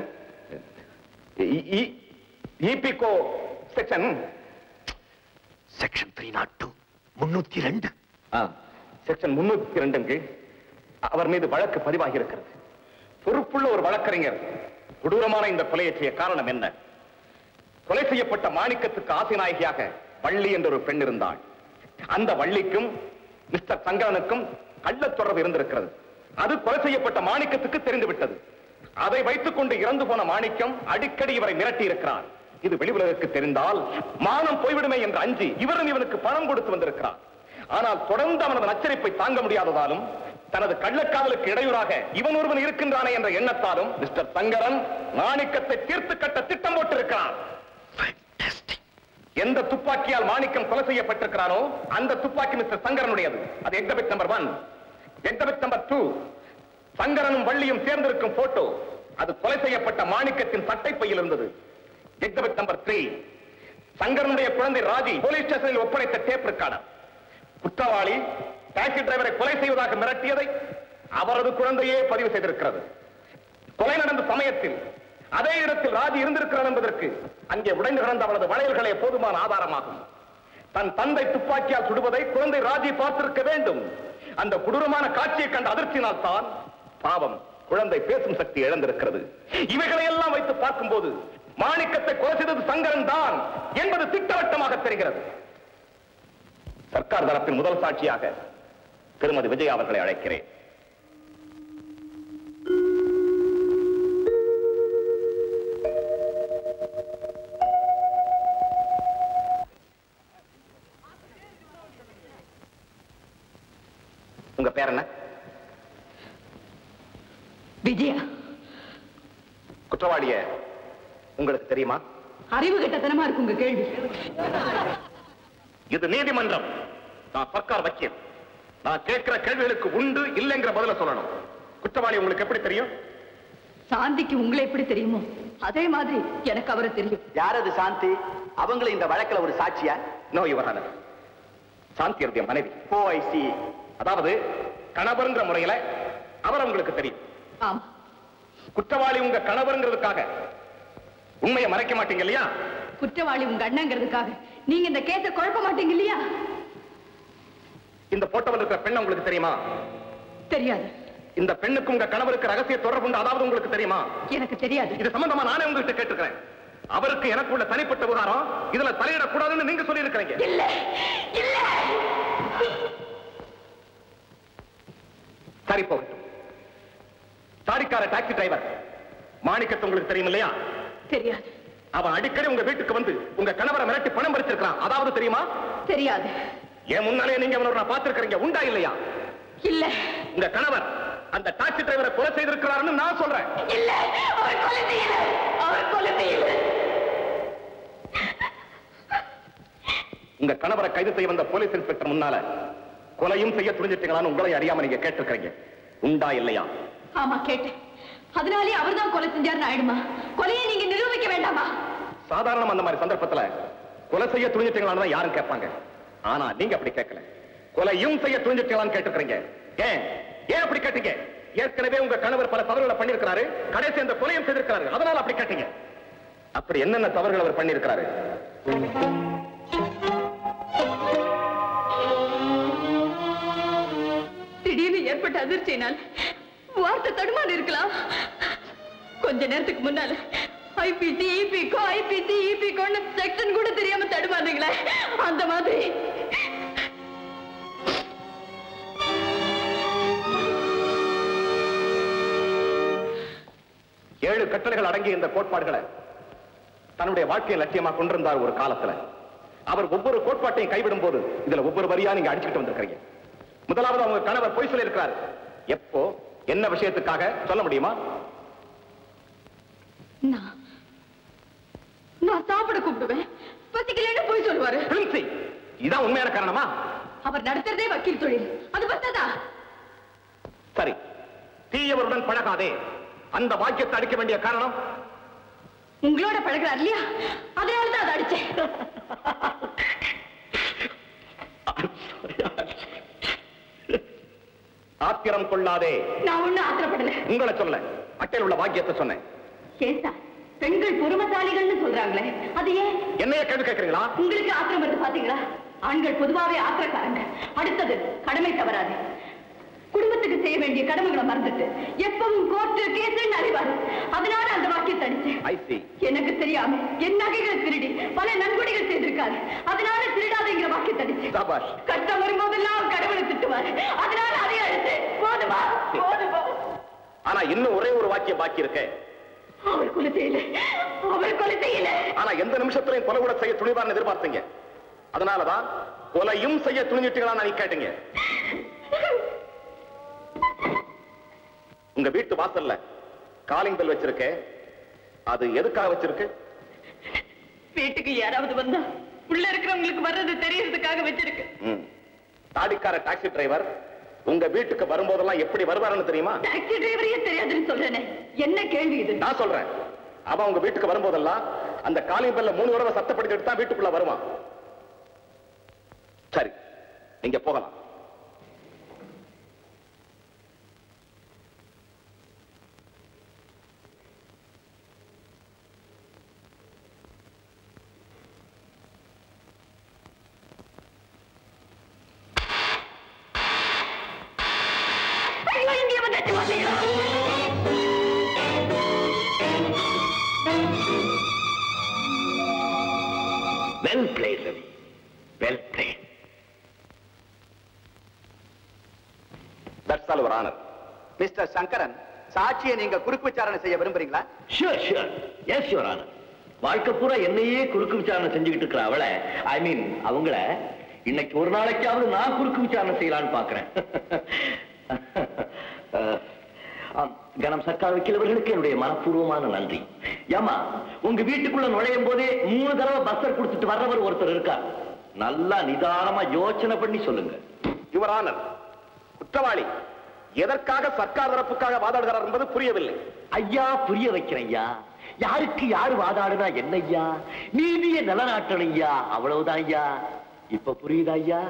இபிகோ section section three nought two முன்னூத்தி ரெண்டு செக்ஷன் முன்னூத்தி ரெண்டின் கீழ் அவர் மீது வழக்கு பதிவாகி இருக்கிறது பொறுப்புள்ள ஒரு வழக்கறிஞர் கொடூரமான இந்த கொலையை செய்ய காரணம் என்ன கொலை செய்யப்பட்ட மாணிக்கத்துக்கு ஆசைநாயகியாக வள்ளி என்ற ஒரு பெண் இருந்தாள் அந்த வள்ளிக்கும் மிஸ்டர் சங்கரனுக்கும் கள்ளத் தொடர்பு இருந்திருக்கிறது அது கொலை செய்யப்பட்ட மாணிக்கத்துக்கு தெரிந்து விட்டது அதை வைத்துக் கொண்டு இறந்து போன மாணிக்கம் அடிக்கடி இவரை மிரட்டி இருக்கிறார் இது வெளி உலகுக்கு தெரிந்தால் மானம் போய்விடுமே என்று அஞ்சி இவரும் இவனுக்கு பணம் கொடுத்து வந்திருக்கிறார் ஆனால் தொடர்ந்து அவனது நச்சரிப்பை தாங்க முடியாததாலும் தனது கள்ளக்காதலுக்கு இடையூறாக இவன் ஒருவன் இருக்கின்றானே என்ற எண்ணத்தாலும் மிஸ்டர் சங்கரன் மாணிக்கத்தை தீர்த்து கட்ட திட்டம் போட்டிருக்கிறார் எந்த துப்பாக்கியால் மாணிக்கம் கொலை செய்யப்பட்டிருக்கிறானோ அந்த துப்பாக்கி மிஸ்டர் சங்கரனுடையது அது exhibit number one exhibit number two சங்கரனும் வள்ளியும் சேர்ந்திருக்கும் போட்டோ அது கொலை செய்யப்பட்ட மாணிக்கத்தின் சட்டைப்பையில் இருந்தது எக்ஸபிட் நம்பர் த்ரீ சங்கரனுடைய குழந்தை ராஜி போலீஸ் ஸ்டேஷனில் ஒப்படைத்த டேப் ரெக்கார்டர் குற்றவாளி டாக்ஸி டிரைவரை கொலை செய்வதாக மிரட்டியதை அவரது குழந்தையே பதிவு செய்திருக்கிறது கொலை நடந்த சமயத்தில் அதே இடத்தில் ராஜி இருந்திருக்கிறார் என்பதற்கு அங்கே உடைந்து கிடந்த அவளது வளையல்களே போதுமான ஆதாரமாகும் தன் தந்தை துப்பாக்கியால் சுடுவதை குழந்தை ராஜி பார்த்திருக்க வேண்டும் அந்த கொடூரமான காட்சியை கண்ட அதிர்ச்சியினால் தான் பாவம் குழந்தை பேசும் சக்தி இழந்திருக்கிறது இவைகளை எல்லாம் வைத்து பார்க்கும்போது மாணிக்கத்தை கொலை செய்தது சங்கரன் தான் என்பது திட்டவட்டமாக தெரிகிறது சர்க்கார் தரப்பின் முதல் சாட்சியாக திருமதி விஜய் அவர்களை அழைக்கிறேன் உங்க பேர் என்ன விஜயா குற்றவாளிய உங்களுக்கு தெரியுமா அறிவு கெட்டத்தனமா இருக்கு உங்க கேள்வி இது நீதிமன்றம் நான் சர்க்கார் வக்கீல் நான் கேட்கிற கேள்விகளுக்கு உண்டு இல்லைங்கிற பதில சொல்லணும் குற்றவாளி உங்களுக்கு எப்படி தெரியும் சாந்திக்கு உங்களை எப்படி தெரியுமோ அதே மாதிரி எனக்கு அவரை தெரியும் யார் அது சாந்தி அவங்களும் இந்த வழக்குல ஒரு சாட்சியா நோ யுவர் சாந்தி என்னுடைய மனைவி ஓ ஐ சி அதாவது கணவர்ங்கிற முறையில அவர் உங்களுக்கு தெரியும் ஆமா குற்றவாளி உங்க கணவர்ங்கிறதுக்காக உண்மையை மறைக்க மாட்டீங்க இல்லையா குற்றவாளி உங்க அண்ணங்கிறதுக்காக நீங்க இந்த கேஸ குழப்ப மாட்டீங்க இல்லையா இந்த போட்டோவில் இருக்கிற பெண் உங்களுக்கு தெரியுமா தெரியாது இந்த பெண்ணுக்கு உங்க கணவருக்கு ரகசிய தொடர்பு உண்டு அதாவது உங்களுக்கு தெரியுமா எனக்கு தெரியாது இது சம்பந்தமா நானே உங்ககிட்ட கேட்டிருக்கிறேன் அவருக்கு எனக்கு உள்ள தனிப்பட்ட விவகாரம் இதுல தலையிடக்கூடாதுன்னு நீங்க சொல்லி இருக்கிறீங்க இல்ல இல்ல சரி போகட்டும் தாடிக்கார டாக்ஸி டிரைவர் மாணிக்கத்தை உங்களுக்கு தெரியும் இல்லையா தெரியாது அவன் அடிக்கடி உங்க வீட்டுக்கு வந்து உங்க கணவரை மிரட்டி பணம் பறிச்சிருக்கான் அதாவது தெரியுமா தெரியாது ஏன் முன்னாலே நீங்க அவனோட நான் பார்த்திருக்கிறீங்க உண்டா இல்லையா இல்ல உங்க கணவர் அந்த டாக்ஸி டிரைவரை கொலை செய்திருக்கிறாருன்னு நான் சொல்றேன் இல்ல அவர் கொலை செய்யல அவர் கொலை செய்யல உங்க கணவரை கைது செய்ய வந்த போலீஸ் இன்ஸ்பெக்டர் முன்னால கொலையும் செய்ய துணிஞ்சிட்டீங்களான்னு உங்களை அறியாம நீங்க கேட்டிருக்கிறீங்க உண்டா இல்லையா ஆமா கேட்டேன் அதனாலே அவர்தான் கொலை செஞ்சாருன்னு ஆயிடுமா கொலையை நீங்க நிரூபிக்க வேண்டாமா சாதாரணமா அந்த மாதிரி சந்தர்ப்பத்துல கொலை செய்ய துணிஞ்சிட்டீங்களான்னு தான் யாரும் கேட்பாங்க ஆனா நீங்க அப்படி கேட்கல கொலையும் செய்ய துணிஞ்சிட்டீங்களான்னு கேட்டுக்கிறீங்க ஏன் ஏன் அப்படி கேட்டீங்க ஏற்கனவே உங்க கணவர் பல தவறுகளை பண்ணிருக்கிறாரு கடைசி அந்த கொலையும் செய்திருக்கிறாரு அதனால அப்படி கேட்டீங்க அப்படி என்னென்ன தவறுகள் அவர் பண்ணிருக்கிறாரு திடீர்னு ஏற்பட்ட அதிர்ச்சியினால் வார்த்தை தடுமாறி இருக்கலாம் கொஞ்ச நேரத்துக்கு முன்னால ஐபிசி இபிகோ ஐபிசி இபிகோன்னு செக்ஷன் கூட தெரியாம தடுமாறுங்களே அந்த மாதிரி ஏழு கட்டளைகள் அடங்கிய இந்த கோட்பாடுகளை தன்னுடைய வாழ்க்கையை லட்சியமா கொண்டிருந்தார் ஒரு காலத்துல அவர் ஒவ்வொரு கோட்பாட்டையும் கைவிடும் போது இதுல ஒவ்வொரு வரியா நீங்க அடிச்சுக்கிட்டு வந்திருக்கிறீங்க முதலாவது அவங்க கணவர் பொய் சொல்லியிருக்கிறார் எப்போ என்ன விஷயத்துக்காக சொல்ல முடியுமா நான் நான் சாப்பிட கூப்பிடுவேன் பசிக்கலன்னு போய் சொல்லுவாரு பிரின்சி இதான் உண்மையான காரணமா அவர் நடத்துறதே வக்கீல் தொழில் அது பத்தாதா சரி தீயவருடன் பழகாதே அந்த வாக்கியத்தை அடிக்க வேண்டிய காரணம் உங்களோட பழகுறார் இல்லையா அதனால தான் அதை அடிச்சேன் ஆத்திரம் கொள்ளாதே நான் ஒண்ணும் ஆத்திரப்படல உங்களை சொல்ல அட்டையில் உள்ள வாக்கியத்தை சொன்னேன் ஏன் சார் பெண்கள் பொறுமசாலிகள்னு சொல்றாங்களே அது ஏன் என்னைய கேள்வி கேட்கறீங்களா உங்களுக்கு ஆத்திரம் வருது பாத்தீங்களா ஆண்கள் பொதுவாவே ஆத்திரக்காரங்க அடுத்தது கடமை தவறாது குடும்பத்துக்கு செய்ய வேண்டிய கடமைகளை மறந்துட்டு எப்பவும் கோர்ட்டு கேஸ் அறிவாரு அதனால அந்த வாக்கியத்தை அடிச்சேன் ஐ சி எனக்கு தெரியாம என் நகைகளை திருடி பல நன்கொடைகள் செய்திருக்காரு அதனால திருடாதேங்கிற வாக்கியத்தை அடிச்சேன் சபாஷ் கஷ்டம் வரும்போதெல்லாம் கடவுளை திட்டுவாரு அதனால அதை அடிச்சு போதுமா போதுமா ஆனா இன்னும் ஒரே ஒரு வாக்கியம் பாக்கி இருக்கு அவர் கொலை செய்யல அவர் கொலை செய்யல ஆனா எந்த நிமிஷத்திலையும் கொலை கூட செய்ய துணிவார்னு எதிர்பார்த்தீங்க அதனாலதான் கொலையும் செய்ய துணிஞ்சிட்டீங்களா நீ கேட்டீங்க உங்க வீட்டு வாசல்ல காலிங் பெல் வச்சிருக்க அது எதுக்காக வச்சிருக்கு வீட்டுக்கு யாராவது வந்தா உள்ள இருக்கிறவங்களுக்கு வர்றது தெரியறதுக்காக வச்சிருக்கு ம். தாடிக்கார டாக்ஸி டிரைவர் உங்க வீட்டுக்கு வரும்போதெல்லாம் எப்படி வருவாருன்னு தெரியுமா டாக்ஸி டிரைவரையே தெரியாதுன்னு சொல்றேனே என்ன கேள்வி இது நான் சொல்றேன் அவன் உங்க வீட்டுக்கு வரும்போதெல்லாம் அந்த காலிங் பெல்ல மூணு தடவை சத்தப்படுத்திட்டு தான் வீட்டுக்குள்ள வருவான் சரி நீங்க போகலாம் ஐயோ இங்கே வந்தாச்சு பாத்தீங்களா well played Ravi well played that's all honour mister Sankaran சாட்சியை நீங்க குறுக்கு விசாரணை செய்ய விரும்புறீங்களா sure sure yes your honour வாழ்க்கை பூரா என்னையே குறுக்கு விசாரணை செஞ்சுக்கிட்டு இருக்கிற அவளை ஐ மீன் அவங்கள இன்னைக்கு ஒரு நாளைக்காவது நான் குறுக்கு விசாரணை செய்யலாம்னு பாக்குறேன் அஹ், ஆம், கனம் சர்க்கார் வைக்கிறவர்களுக்கு என்னுடைய மனப்பூர்வமான நன்றி ஏமா உங்க வீட்டுக்குள்ள நுழையும் போதே மூணு தடவை பஸ்ஸர் கொடுத்துட்டு வர்றவர் ஒருத்தர் இருக்கார் நல்லா நிதானமா யோசனை பண்ணி சொல்லுங்க யுவர் ஆனர் குற்றவாளி எதற்காக சர்க்கார் தரப்புக்காக வாதாடுகிறார் என்பது புரியவில்லை ஐயா புரிய வைக்கிறேன் ஐயா யாருக்கு யாரு வாதாடுனா என்ன ஐயா நீதியை நிலநாட்டணும் ஐயா அவ்வளவுதான் ஐயா இப்ப புரியுதா ஐயா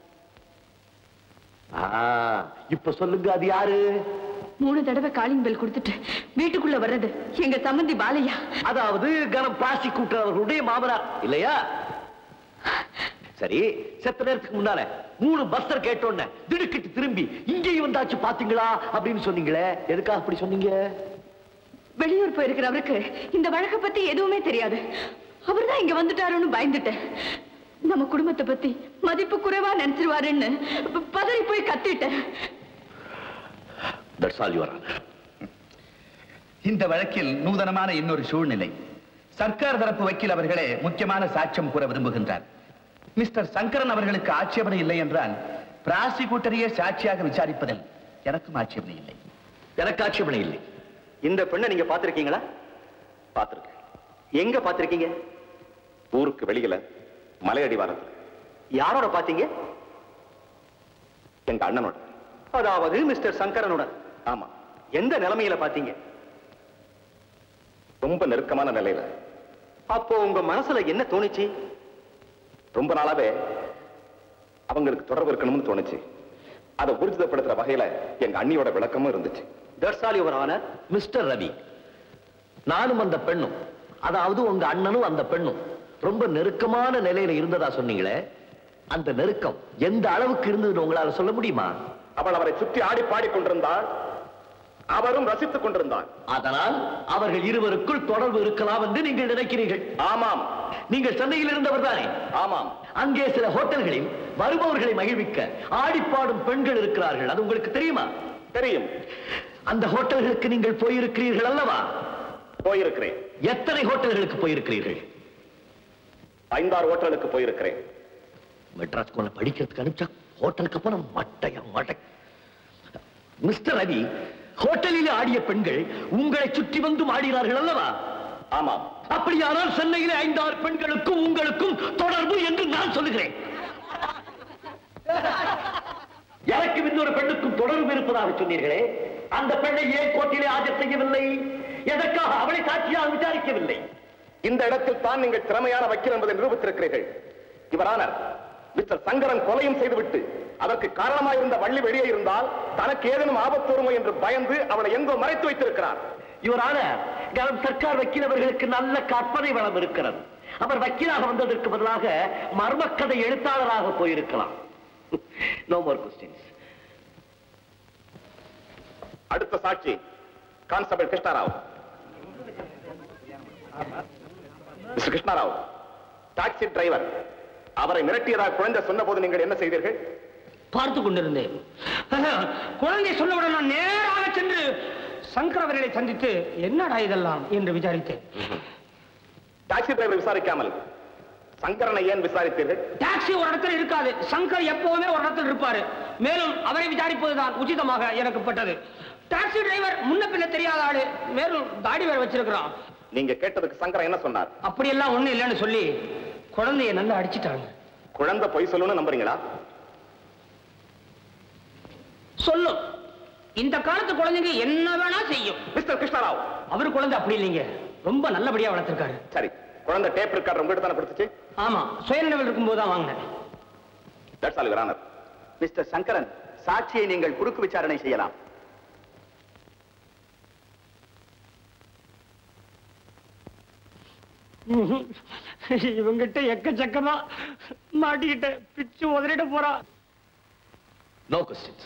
ஆ, இப்ப சொல்லுங்க அது யாரு மூணு தடவை காலிங் பெல் கொடுத்துட்டு வீட்டுக்குள்ள வர்றது எங்க சம்பந்தி பாலையா அதாவது கனம் ப்ராசிக்யூட்டர் அவர்களுடைய மாமனார் இல்லையா சரி செத்த நேரத்துக்கு முன்னால மூணு பஸ்டர் கேட்டோன்ன திடுக்கிட்டு திரும்பி இங்கேயும் வந்தாச்சு பாத்தீங்களா அப்படின்னு சொன்னீங்களே எதுக்காக அப்படி சொன்னீங்க வெளியூர் போயிருக்கிற அவருக்கு இந்த வழக்க பத்தி எதுவுமே தெரியாது அவர்தான் இங்க வந்துட்டாருன்னு பயந்துட்டேன் நம்ம குடும்பத்தை பத்தி மதிப்பு குறைவா நினைச்சிருவாருன்னு ப- பதறி போய் கத்திட்டேன் தட்ஸ் ஆல் யுவர் இந்த வழக்கில் நூதனமான இன்னொரு சூழ்நிலை சர்க்கார் தரப்பு வக்கீல் அவர்களே முக்கியமான சாட்சியம் கூற விரும்புகின்றார் மிஸ்டர் சங்கரன் அவர்களுக்கு ஆட்சேபனை இல்லை என்றால் பிராசிகூட்டரையே சாட்சியாக விசாரிப்பதில் எனக்கும் ஆட்சேபனை இல்லை எனக்கு ஆட்சேபனை இல்லை இந்த பெண்ணை நீங்க பார்த்திருக்கீங்களா பார்த்திருக்கேன் எங்க பார்த்திருக்கீங்க ஊருக்கு வெளியில மலையடிவாரத்தில் யாரோட பாத்தீங்க எங்க அண்ணனோட அதாவது மிஸ்டர் சங்கரனுடன் ஆமா எந்த நிலைமையில பாத்தீங்க ரொம்ப நெருக்கமான நிலையில அப்போ உங்க மனசுல என்ன தோணுச்சு ரொம்ப நாளாவே அவங்களுக்கு தொடர்பு இருக்கணும்னு தோணுச்சு அதை ஊர்ஜிதப்படுத்துற வகையில எங்க அண்ணியோட விளக்கமும் இருந்துச்சு that's all your honour mister Ravi நானும் அந்த பெண்ணும் அதாவது உங்க அண்ணனும் அந்த பெண்ணும் ரொம்ப நெருக்கமான நிலையில இருந்ததா சொன்னீங்களே அந்த நெருக்கம் எந்த அளவுக்கு இருந்ததுன்னு உங்களால சொல்ல முடியுமா அவள் அவரை சுற்றி ஆடி பாடிக் கொண்டிருந்தாள் அவரும் ரசித்துக் கொண்டிருந்தார் அதனால் அவர்கள் இருவருக்குள் தொடர்பு இருக்கலாம் என்று நீங்கள் நினைக்கிறீர்கள் ஆமாம் நீங்கள் சென்னையில் இருந்தவர் தானே ஆமாம் அங்கே சில ஹோட்டல்களில் வருபவர்களை மகிழ்விக்க ஆடிப்பாடும் பெண்கள் இருக்கிறார்கள் அது உங்களுக்கு தெரியுமா தெரியும் அந்த ஹோட்டல்களுக்கு நீங்கள் போயிருக்கிறீர்கள் அல்லவா போயிருக்கிறேன் எத்தனை ஹோட்டல்களுக்கு போயிருக்கிறீர்கள் ஐந்தாறு ஹோட்டலுக்கு போயிருக்கிறேன் மெட்ராஸ் கொண்டு படிக்கிறதுக்கு அனுப்பிச்சா ஹோட்டலுக்கு போன மட்டைய மட்டை மிஸ்டர் ரவி ஹோட்டலில் ஆடிய பெண்கள் உங்களை சுற்றி வந்தும் ஆடினார்கள் அல்லவா ஆமாம் அப்படியானால் சென்னையில் ஐந்தாறு பெண்களுக்கும் உங்களுக்கும் தொடர்பு என்று நான் சொல்லுகிறேன் எனக்கும் இன்னொரு பெண்ணுக்கும் தொடர்பு இருப்பதாக சொன்னீர்களே அந்த பெண்ணை ஏன் கோர்ட்டிலே ஆஜர் செய்யவில்லை எதற்காக அவளை சாட்சியாக விசாரிக்கவில்லை இந்த இடத்தில் தான் நீங்கள் திறமையான வக்கீல் என்பதை நிரூபித்திருக்கிறீர்கள் இவரானர் மிஸ்டர் சங்கரன் கொலையும் செய்துவிட்டு அதற்கு காரணமாயிருந்த வள்ளி வெளியே இருந்தால் தனக்கு ஏதேனும் ஆபத்து வருமோ என்று பயந்து அவளை எங்கோ மறைத்து வைத்திருக்கிறார் இவரான கனம் சர்க்கார் வக்கீல் அவர்களுக்கு நல்ல கற்பனை வளம் இருக்கிறது அவர் வக்கீலாக வந்ததற்கு பதிலாக மர்மக்கதை எழுத்தாளராக போயிருக்கலாம் நோ மோர் கொஸ்டின்ஸ் அடுத்த சாட்சி constable Krishnarao mister Krishnarao taxi driver அவரை மிரட்டியதாக குழந்தை சொன்னபோது நீங்கள் என்ன செய்தீர்கள் பார்த்து கொண்டிருந்தேன் குழந்தை சொன்னவுடன் நான் நேராக சென்று சங்கர் அவர்களை சந்தித்து என்னடா இதெல்லாம் என்று விசாரித்தேன் டாக்ஸி டிரைவர் விசாரிக்காமல் சங்கரனை ஏன் விசாரித்தீர்கள் டாக்ஸி ஒரு இடத்துல இருக்காது சங்கர் எப்பவுமே ஒரு இடத்துல இருப்பாரு மேலும் அவரை விசாரிப்பதுதான் உச்சிதமாக எனக்கு பட்டது டாக்ஸி டிரைவர் முன்ன பின்ன தெரியாத ஆளு மேலும் தாடி வேற வச்சிருக்கிறான் நீங்க கேட்டதுக்கு சங்கரன் என்ன சொன்னார் அப்படியெல்லாம் ஒண்ணு இல்லைன்னு சொல்லி குழந்தைய நல்லா அடிச்சிட்டாங்க குழந்தை பொய் சொல்லணும்னு நம்புறீங்களா சொல்லும் இந்த காலத்து குழந்தைங்க என்ன வேணா செய்யும் மிஸ்டர் கிருஷ்ணராவ் அவர் குழந்தை அப்படி இல்லைங்க ரொம்ப நல்லபடியா வளர்த்திருக்காரு சரி குழந்தை டேப் ரெக்கார்டர் உங்ககிட்ட தானே கொடுத்துச்சு ஆமா சுயநினைவில் இருக்கும்போது தான் வாங்கினேன் that's all your honour mister Sankaran சாட்சியை நீங்கள் குறுக்கு விசாரணை செய்யலாம் இவங்கிட்ட எக்கச்சக்கமா மாட்டிக்கிட்ட பிச்சு உதறிட்டு போறா நோ கொஸ்டின்ஸ்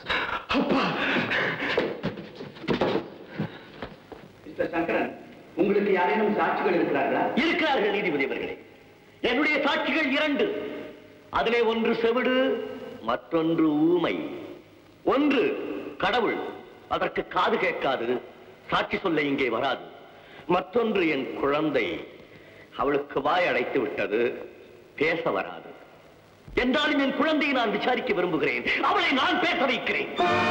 மிஸ்டர் சங்கரன் உங்களுக்கு யாரேனும் சாட்சிகள் இருக்கிறார்களா இருக்கிறார்கள் நீதிபதி அவர்களே என்னுடைய சாட்சிகள் இரண்டு அதிலே ஒன்று செவிடு மற்றொன்று ஊமை ஒன்று கடவுள் அதற்கு காது கேட்காது சாட்சி சொல்ல இங்கே வராது மற்றொன்று என் குழந்தை அவளுக்கு வாய் அடைத்து விட்டது பேச வராது என்றாலும் என் குழந்தையை நான் விசாரிக்க விரும்புகிறேன் அவளை நான் பேச வைக்கிறேன்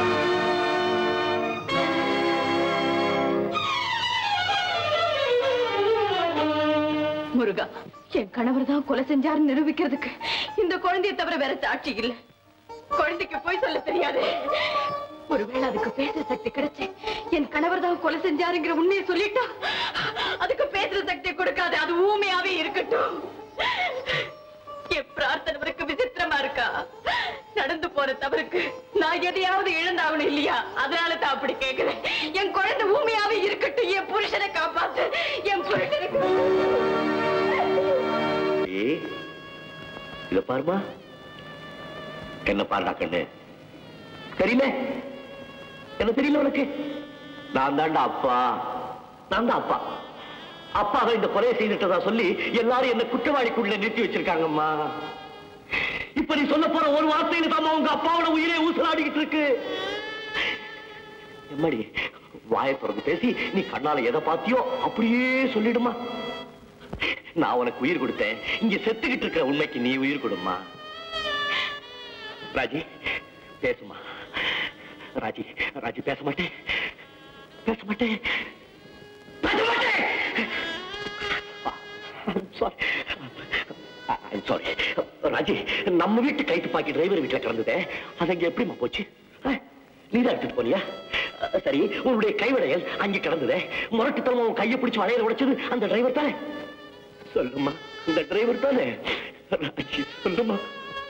முருகா என் கணவர் தான் கொலை செஞ்சாருன்னு நிரூபிக்கிறதுக்கு இந்த குழந்தையை தவிர வேற சாட்சி இல்ல குழந்தைக்கு போய் சொல்ல தெரியாது ஒருவேளை அதுக்கு பேசுற சக்தி கிடைச்சு என் கணவர் தான் கொலை செஞ்சாருங்கிற உண்மையை சொல்லிட்டா அதுக்கு பேசுற சக்தி கொடுக்காது அது ஊமையாவே இருக்கட்டும் என் பிரார்த்தனை அவருக்கு விசித்திரமா இருக்கா நடந்து போற தவறுக்கு நான் எதையாவது இழந்தாகணும் இல்லையா அதனால தான் அப்படி கேக்குறேன் என் குழந்தை ஊமையாவே இருக்கட்டும் என் புருஷனை காப்பாத்து என் புருஷனுக்கு ஏ இத பாருமா என்ன பாருடா கண்ணு தெரியல என்ன தெரியல உனக்கு நான் தான்டா அப்பா நான் தான் அப்பா அப்பாவை இந்த கொலையை செய்துட்டதா சொல்லி எல்லாரும் என்ன குற்றவாளிக்குள்ள நிறுத்தி வச்சிருக்காங்கம்மா இப்ப நீ சொல்ல போற ஒரு வார்த்தையில தாமா உங்க அப்பாவோட உயிரே ஊசலாடிக்கிட்டு இருக்கு எம்மாடி வாயை திறந்து பேசி நீ கண்ணால எதை பாத்தியோ அப்படியே சொல்லிடுமா நான் உனக்கு உயிர் கொடுத்தேன் இங்க செத்துக்கிட்டு இருக்கிற உண்மைக்கு நீ உயிர் கொடுமா ராஜி பேசுமா ராஜி ராஜி பேச மாட்டேன் பேச மாட்டேன் பேச மாட்டேன் சாரி சாரி ராஜி நம்ம வீட்டு கை துப்பாக்கி டிரைவர் வீட்டுல கிடந்ததே அது அங்க எப்படிமா போச்சு அஹ், நீதான் எடுத்துட்டு போனியா அஹ், சரி உன்னுடைய கைவிடையல் அங்க கிடந்ததே முரட்டுத்தனமா உன் கையை பிடிச்சு வளையல உடைச்சது அந்த டிரைவர் தானே சொல்லுமா இந்த டிரைவர் தானே ராஜி சொல்லுமா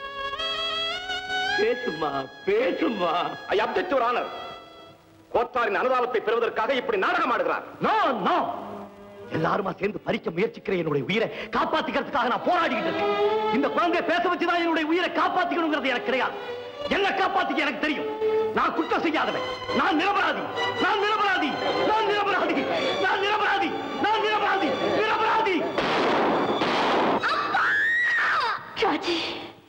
பேசுமா பேசுமா ஐ அப்ஜெக்ட் யுவர் ஆனர் கோத்தாரின் அனுதாபத்தை பெறுவதற்காக இப்படி நாடகம் ஆடுகிறார் நோ நோ எல்லாருமா சேர்ந்து பறிக்க முயற்சிக்கிற என்னுடைய உயிரை காப்பாத்திக்கிறதுக்காக நான் போராடிக்கிட்டு இருக்கேன் இந்த குழந்தைய பேச வச்சுதான் என்னுடைய உயிரை காப்பாத்திக்கணுங்கிறது எனக்கு கிடையாது என்ன காப்பாத்திக்க எனக்கு தெரியும் நான் குற்றம் செய்யாதவன் நான் நிரபராதி நான் நிரபராதி நான் நிரபராதி நான் நிரபராதி நான் நிரபராதி நிரபராதி ராஜி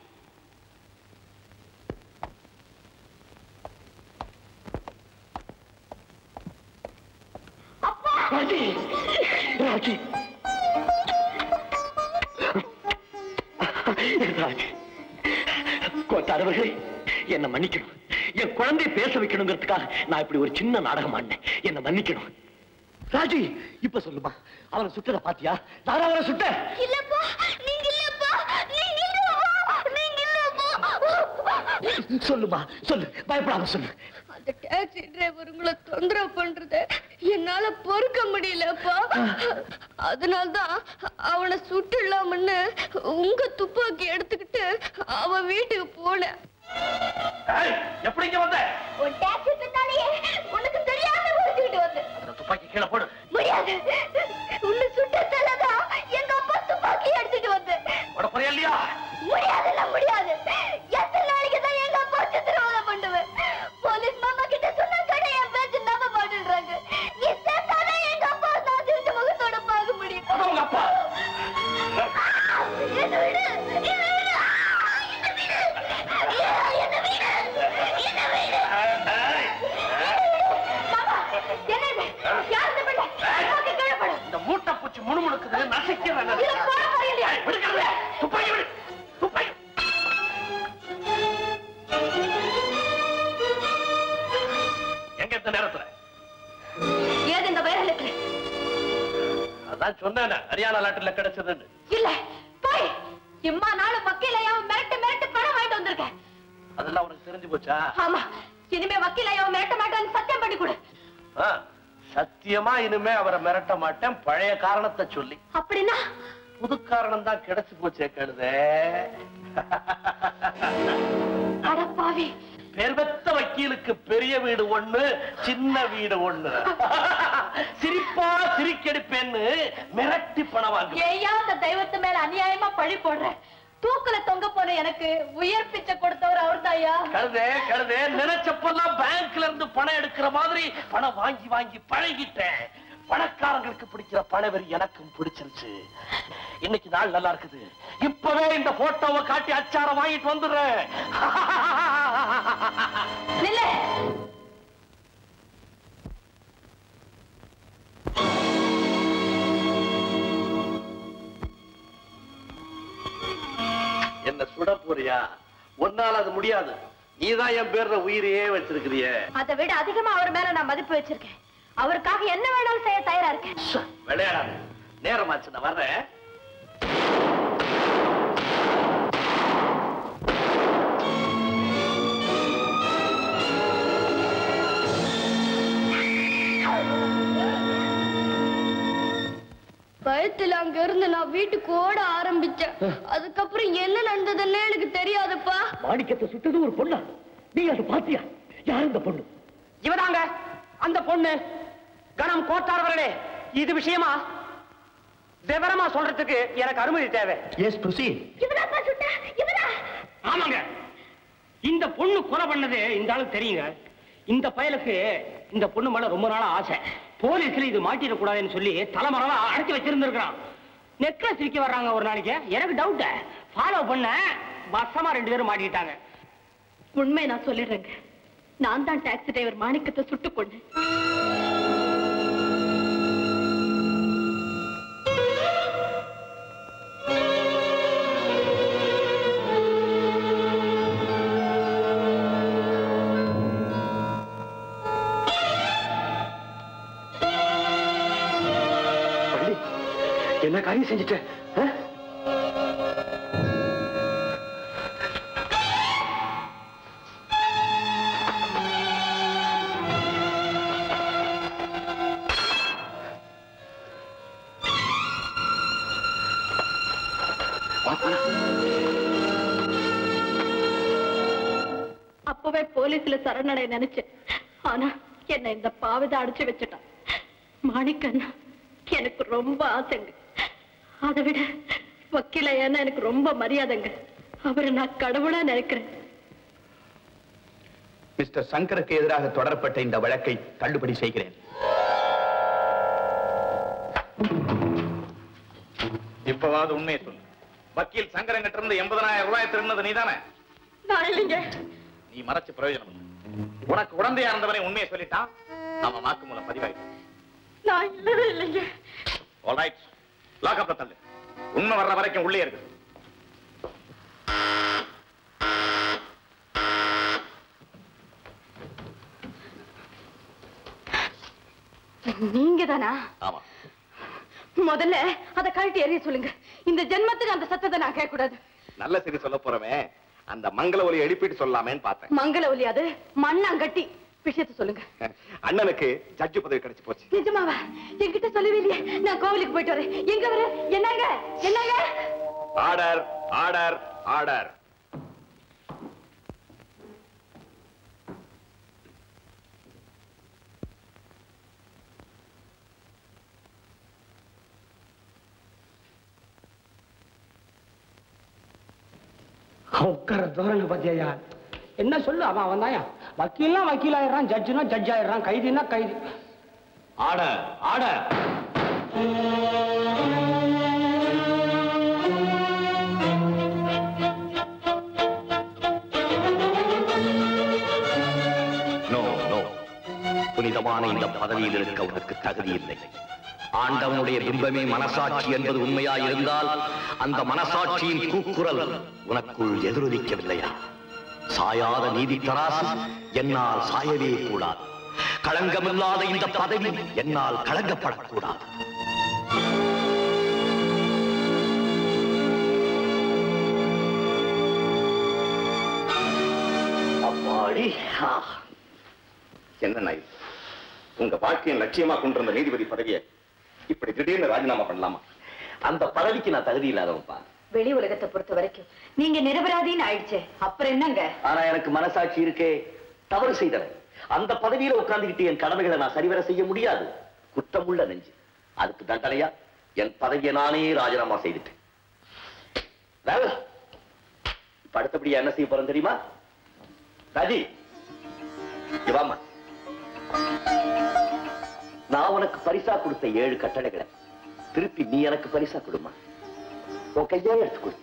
ராஜி ராஜி ராஜி கோத்தாரவர்களே என்ன மன்னிக்கணும் என் குழந்தையை பேச வைக்கணுங்கிறதுக்காக நான் இப்படி ஒரு சின்ன நாடகம் ஆடினேன் என்ன மன்னிக்கணும் ராஜி இப்ப சொல்லுமா அவனை சுட்டத பாத்தியா நான் அவனை சுட்டேன் இல்லப்பா நீங்க இல்லப்பா நீங்க இல்லப்பா நீங்க இல்லப்பா சொல்லுமா சொல்லு பயப்படாம சொல்லு அந்த டாக்ஸி டிரைவர் உங்களை தொந்தரவு பண்றத என்னால பொறுக்க முடியலப்பா அதனால்தான் அவனை சுட்டுடலாம்னு உங்க துப்பாக்கி எடுத்துக்கிட்டு அவன் வீட்டுக்கு போனேன் எப்படி இங்க வந்த உன் டாக்ஸி பின்னாலேயே உனக்கு தெரியாம ஓடிக்கிட்டு வந்தேன் அந்த துப்பாக்கி கீழே போடு முடியாது உன்னை சுட்டதாலதான் எங்க அப்பா துப்பாக்கி எடுத்துட்டு வந்து போட போறியா இல்லையா முடியாதுல்ல முடியாது எத்தனை நாளைக்கு தான் எங்க அப்பா சித்திரவதை பண்ணுவேன் போலீஸ் மாமா கிட்ட சொன்னா கூட என் பேச்சு நம்ப மாட்டேன்றாங்க நீ சேர்த்தாதான் எங்க அப்பா நான் திருச்சி முகத்தோட பார்க்க முடியும் உங்க அப்பா என்ன விடு என்ன விடு என்ன விடு என்ன விடு என்ன விடு மாமா என்னது மூச்சு முணுமுணுக்குது நசைக்கிறேன் விடுக்கிறதே துப்பாக்கி விடு துப்பாக்கி எங்க இந்த நேரத்துல ஏது இந்த வைரலுக்கு அதான் சொன்னேன் ஹரியானா லாட்டில் கிடைச்சதுன்னு இல்ல போய் இம்மா நாளும் வக்கீலையாவும் மிரட்டு மிரட்டு பணம் வாங்கிட்டு வந்திருக்கேன் அதெல்லாம் உனக்கு தெரிஞ்சு போச்சா ஆமா இனிமே வக்கீலையாவும் மிரட்ட மாட்டேன்னு சத்தியம் பண்ணி கொடு ஆ, சத்தியமா இனிமே அவரை மிரட்ட மாட்டேன் பழைய காரணத்தை சொல்லி அப்படின்னா புது காரணம் தான் கிடைச்சு போச்சே கழுதே அடப்பாவி பெருவெத்த வக்கீலுக்கு பெரிய வீடு ஒண்ணு சின்ன வீடு ஒண்ணு சிரிப்பா சிரிக்கெடுப்பேன்னு மிரட்டி பணம் வாங்கு ஏயா அந்த தெய்வத்து மேல அநியாயமா பழி போடுற தூக்குல தொங்க போன எனக்கு உயர் பிச்சை கொடுத்தவர் அவர்தாயா கழுதே கழுதே நினைச்சப்பெல்லாம் பேங்க்ல இருந்து பணம் எடுக்கிற மாதிரி பணம் வாங்கி வாங்கி பழகிட்டேன் பணக்காரங்களுக்கு பிடிக்கிற பணவெறி எனக்கும் பிடிச்சிருச்சு இன்னைக்கு நாள் நல்லா இருக்குது இப்பவே இந்த போட்டோவை காட்டி அச்சாரம் வாங்கிட்டு வந்துடுறேன் நில்லு என்ன சுட போறியா ஒன்னால அது முடியாது நீதான் என் பேர்ல உயிரையே வச்சிருக்கிறியே அதை விட அதிகமா அவர் மேல நான் மதிப்பு வச்சிருக்கேன் அவருக்காக என்ன வேணாலும் செய்ய தயாரா இருக்கேன் விளையாடாத நேரமாச்சு நான் வர்றேன் பயத்துல அங்க இருந்து நான் வீட்டுக்கு ஓட ஆரம்பிச்சேன் அதுக்கப்புறம் என்ன நடந்ததுன்னு எனக்கு தெரியாதுப்பா மாணிக்கத்தை சுட்டது ஒரு பொண்ணா நீ அதை பாத்தியா யார் இந்த பொண்ணு இவதாங்க அந்த பொண்ணு கணம் கோட்டார்வர்களே இது விஷயமா விவரமா சொல்றதுக்கு எனக்கு அனுமதி தேவை எஸ் ப்ரொசீட் இவனாப்பா சுட்ட இவனா ஆமாங்க இந்த பொண்ணு கொலை பண்ணது இந்த ஆளுக்கு தெரியுங்க இந்த பயலுக்கு இந்த பொண்ணு மேல ரொம்ப நாளா ஆசை போலீஸ்ல இது மாட்டிடக்கூடாதுன்னு சொல்லி தலைமறைவா அடைச்சு வச்சிருந்திருக்கான் நெக்லஸ் விற்க வர்றாங்க ஒரு நாளைக்கு எனக்கு டவுட் ஃபாலோ பண்ண வசமா ரெண்டு பேரும் மாட்டிக்கிட்டாங்க உண்மை நான் சொல்லிடுறேங்க நான் தான் டாக்ஸி டிரைவர் மாணிக்கத்தை சுட்டு கொண்டேன் என்ன காரியம் செஞ்சுட்டேன் ஆ? அப்பவே போலீஸ்ல சரணடைய நினைச்சேன் ஆனா என்ன இந்த பாவித அடிச்சு வச்சுட்டான் மாணிக்கண்ணா எனக்கு ரொம்ப ஆசைங்க அதை விட வக்கீல ஏன்னா எனக்கு ரொம்ப மரியாதைங்க அவரை நான் கடவுளா நினைக்கிறேன் மிஸ்டர் சங்கருக்கு எதிராக தொடரப்பட்ட இந்த வழக்கை தள்ளுபடி செய்கிறேன் இப்பவாவது உண்மையை சொல்லு வக்கீல் சங்கரங்கிட்ட இருந்து எண்பதனாயிரம் ரூபாய் திருந்தது நீதானே நான் இல்லைங்க நீ மறைச்சு பிரயோஜனம் இல்லை. உனக்கு உடந்தையா இருந்தவனே உண்மையை சொல்லிட்டான் அவன் வாக்குமூலம் பதிவாயிட்டான் நான் இல்லவே இல்லைங்க ஆல்ரைட் லாக்அப்ல தள்ளு உண்மை வர்ற வரைக்கும் உள்ளே இருக்கு நீங்க தானா ஆமா முதல்ல அதை கழட்டி எறிய சொல்லுங்க இந்த ஜென்மத்துக்கு அந்த சத்தத்தை நான் கேட்க கூடாது நல்ல செய்தி சொல்ல போறவன் அந்த மங்கள ஒலி எழுப்பிட்டு சொல்லலாமேன்னு பார்த்தேன் மங்கள ஒலி அது மண்ணாங்கட்டி விஷயத்த சொல்லுங்க அண்ணனுக்கு ஜட்ஜு பதவி கிடைச்சு போச்சு நிஜமாவா என்கிட்ட சொல்லவே இல்லையே நான் கோவிலுக்கு போயிட்டு வரேன் எங்க வர என்னங்க என்னங்க ஆர்டர் ஆர்டர் ஆர்டர் உட்கார தோரணை பத்தியா என்ன சொல்லு அவன் அவன் தாயா வக்கீல்னா வக்கீல் ஆயிடுறான் ஜட்ஜுனா ஜட்ஜ் ஆயிடுறான் கைதினா கைதி ஆர்டர் ஆர்டர் நோ நோ புனிதமான இந்த பதவியில் இருக்க உனக்கு தகுதி இல்லை ஆண்டவனுடைய பிம்பமே மனசாட்சி என்பது உண்மையா இருந்தால் அந்த மனசாட்சியின் கூக்குரல் உனக்குள் எதிரொலிக்கவில்லையா சாயாத நீதி தராசு என்னால் சாயவே கூடாது களங்கமில்லாத இந்த பதவி என்னால் களங்கப்படக்கூடாது அப்பாடி ஆ. என்ன இது உங்க வாழ்க்கையின் லட்சியமா கொண்டு வந்த நீதிபதி பதவியை இப்படி திடீர்னு ராஜினாமா பண்ணலாமா அந்த பதவிக்கு நான் தகுதி இல்லாதவன்பா வெளி உலகத்தை பொறுத்த வரைக்கும் நீங்க நிரபராதின்னு ஆயிடுச்சே அப்புறம் என்னங்க ஆனா எனக்கு மனசாட்சி இருக்கே தவறு செய்தவன் அந்த பதவியில உட்கார்ந்துகிட்டு என் கடமைகளை நான் சரிவர செய்ய முடியாது குற்றமுள்ள நெஞ்சு அதுக்கு தண்டனையா என் பதவியை நானே ராஜினாமா செய்துட்டேன் வேலை. இப்ப அடுத்தபடியா என்ன செய்ய போறேன் தெரியுமா ராஜி இங்க வாம்மா நான் உனக்கு பரிசா கொடுத்த ஏழு கட்டளைகளை திருப்பி நீ எனக்கு பரிசா கொடுமா உன் கையே எடுத்து கொடு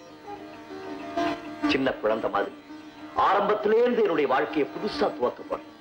சின்ன குழந்தை மாதிரி ஆரம்பத்திலேருந்து என்னுடைய வாழ்க்கையை புதுசா துவக்க போறேன்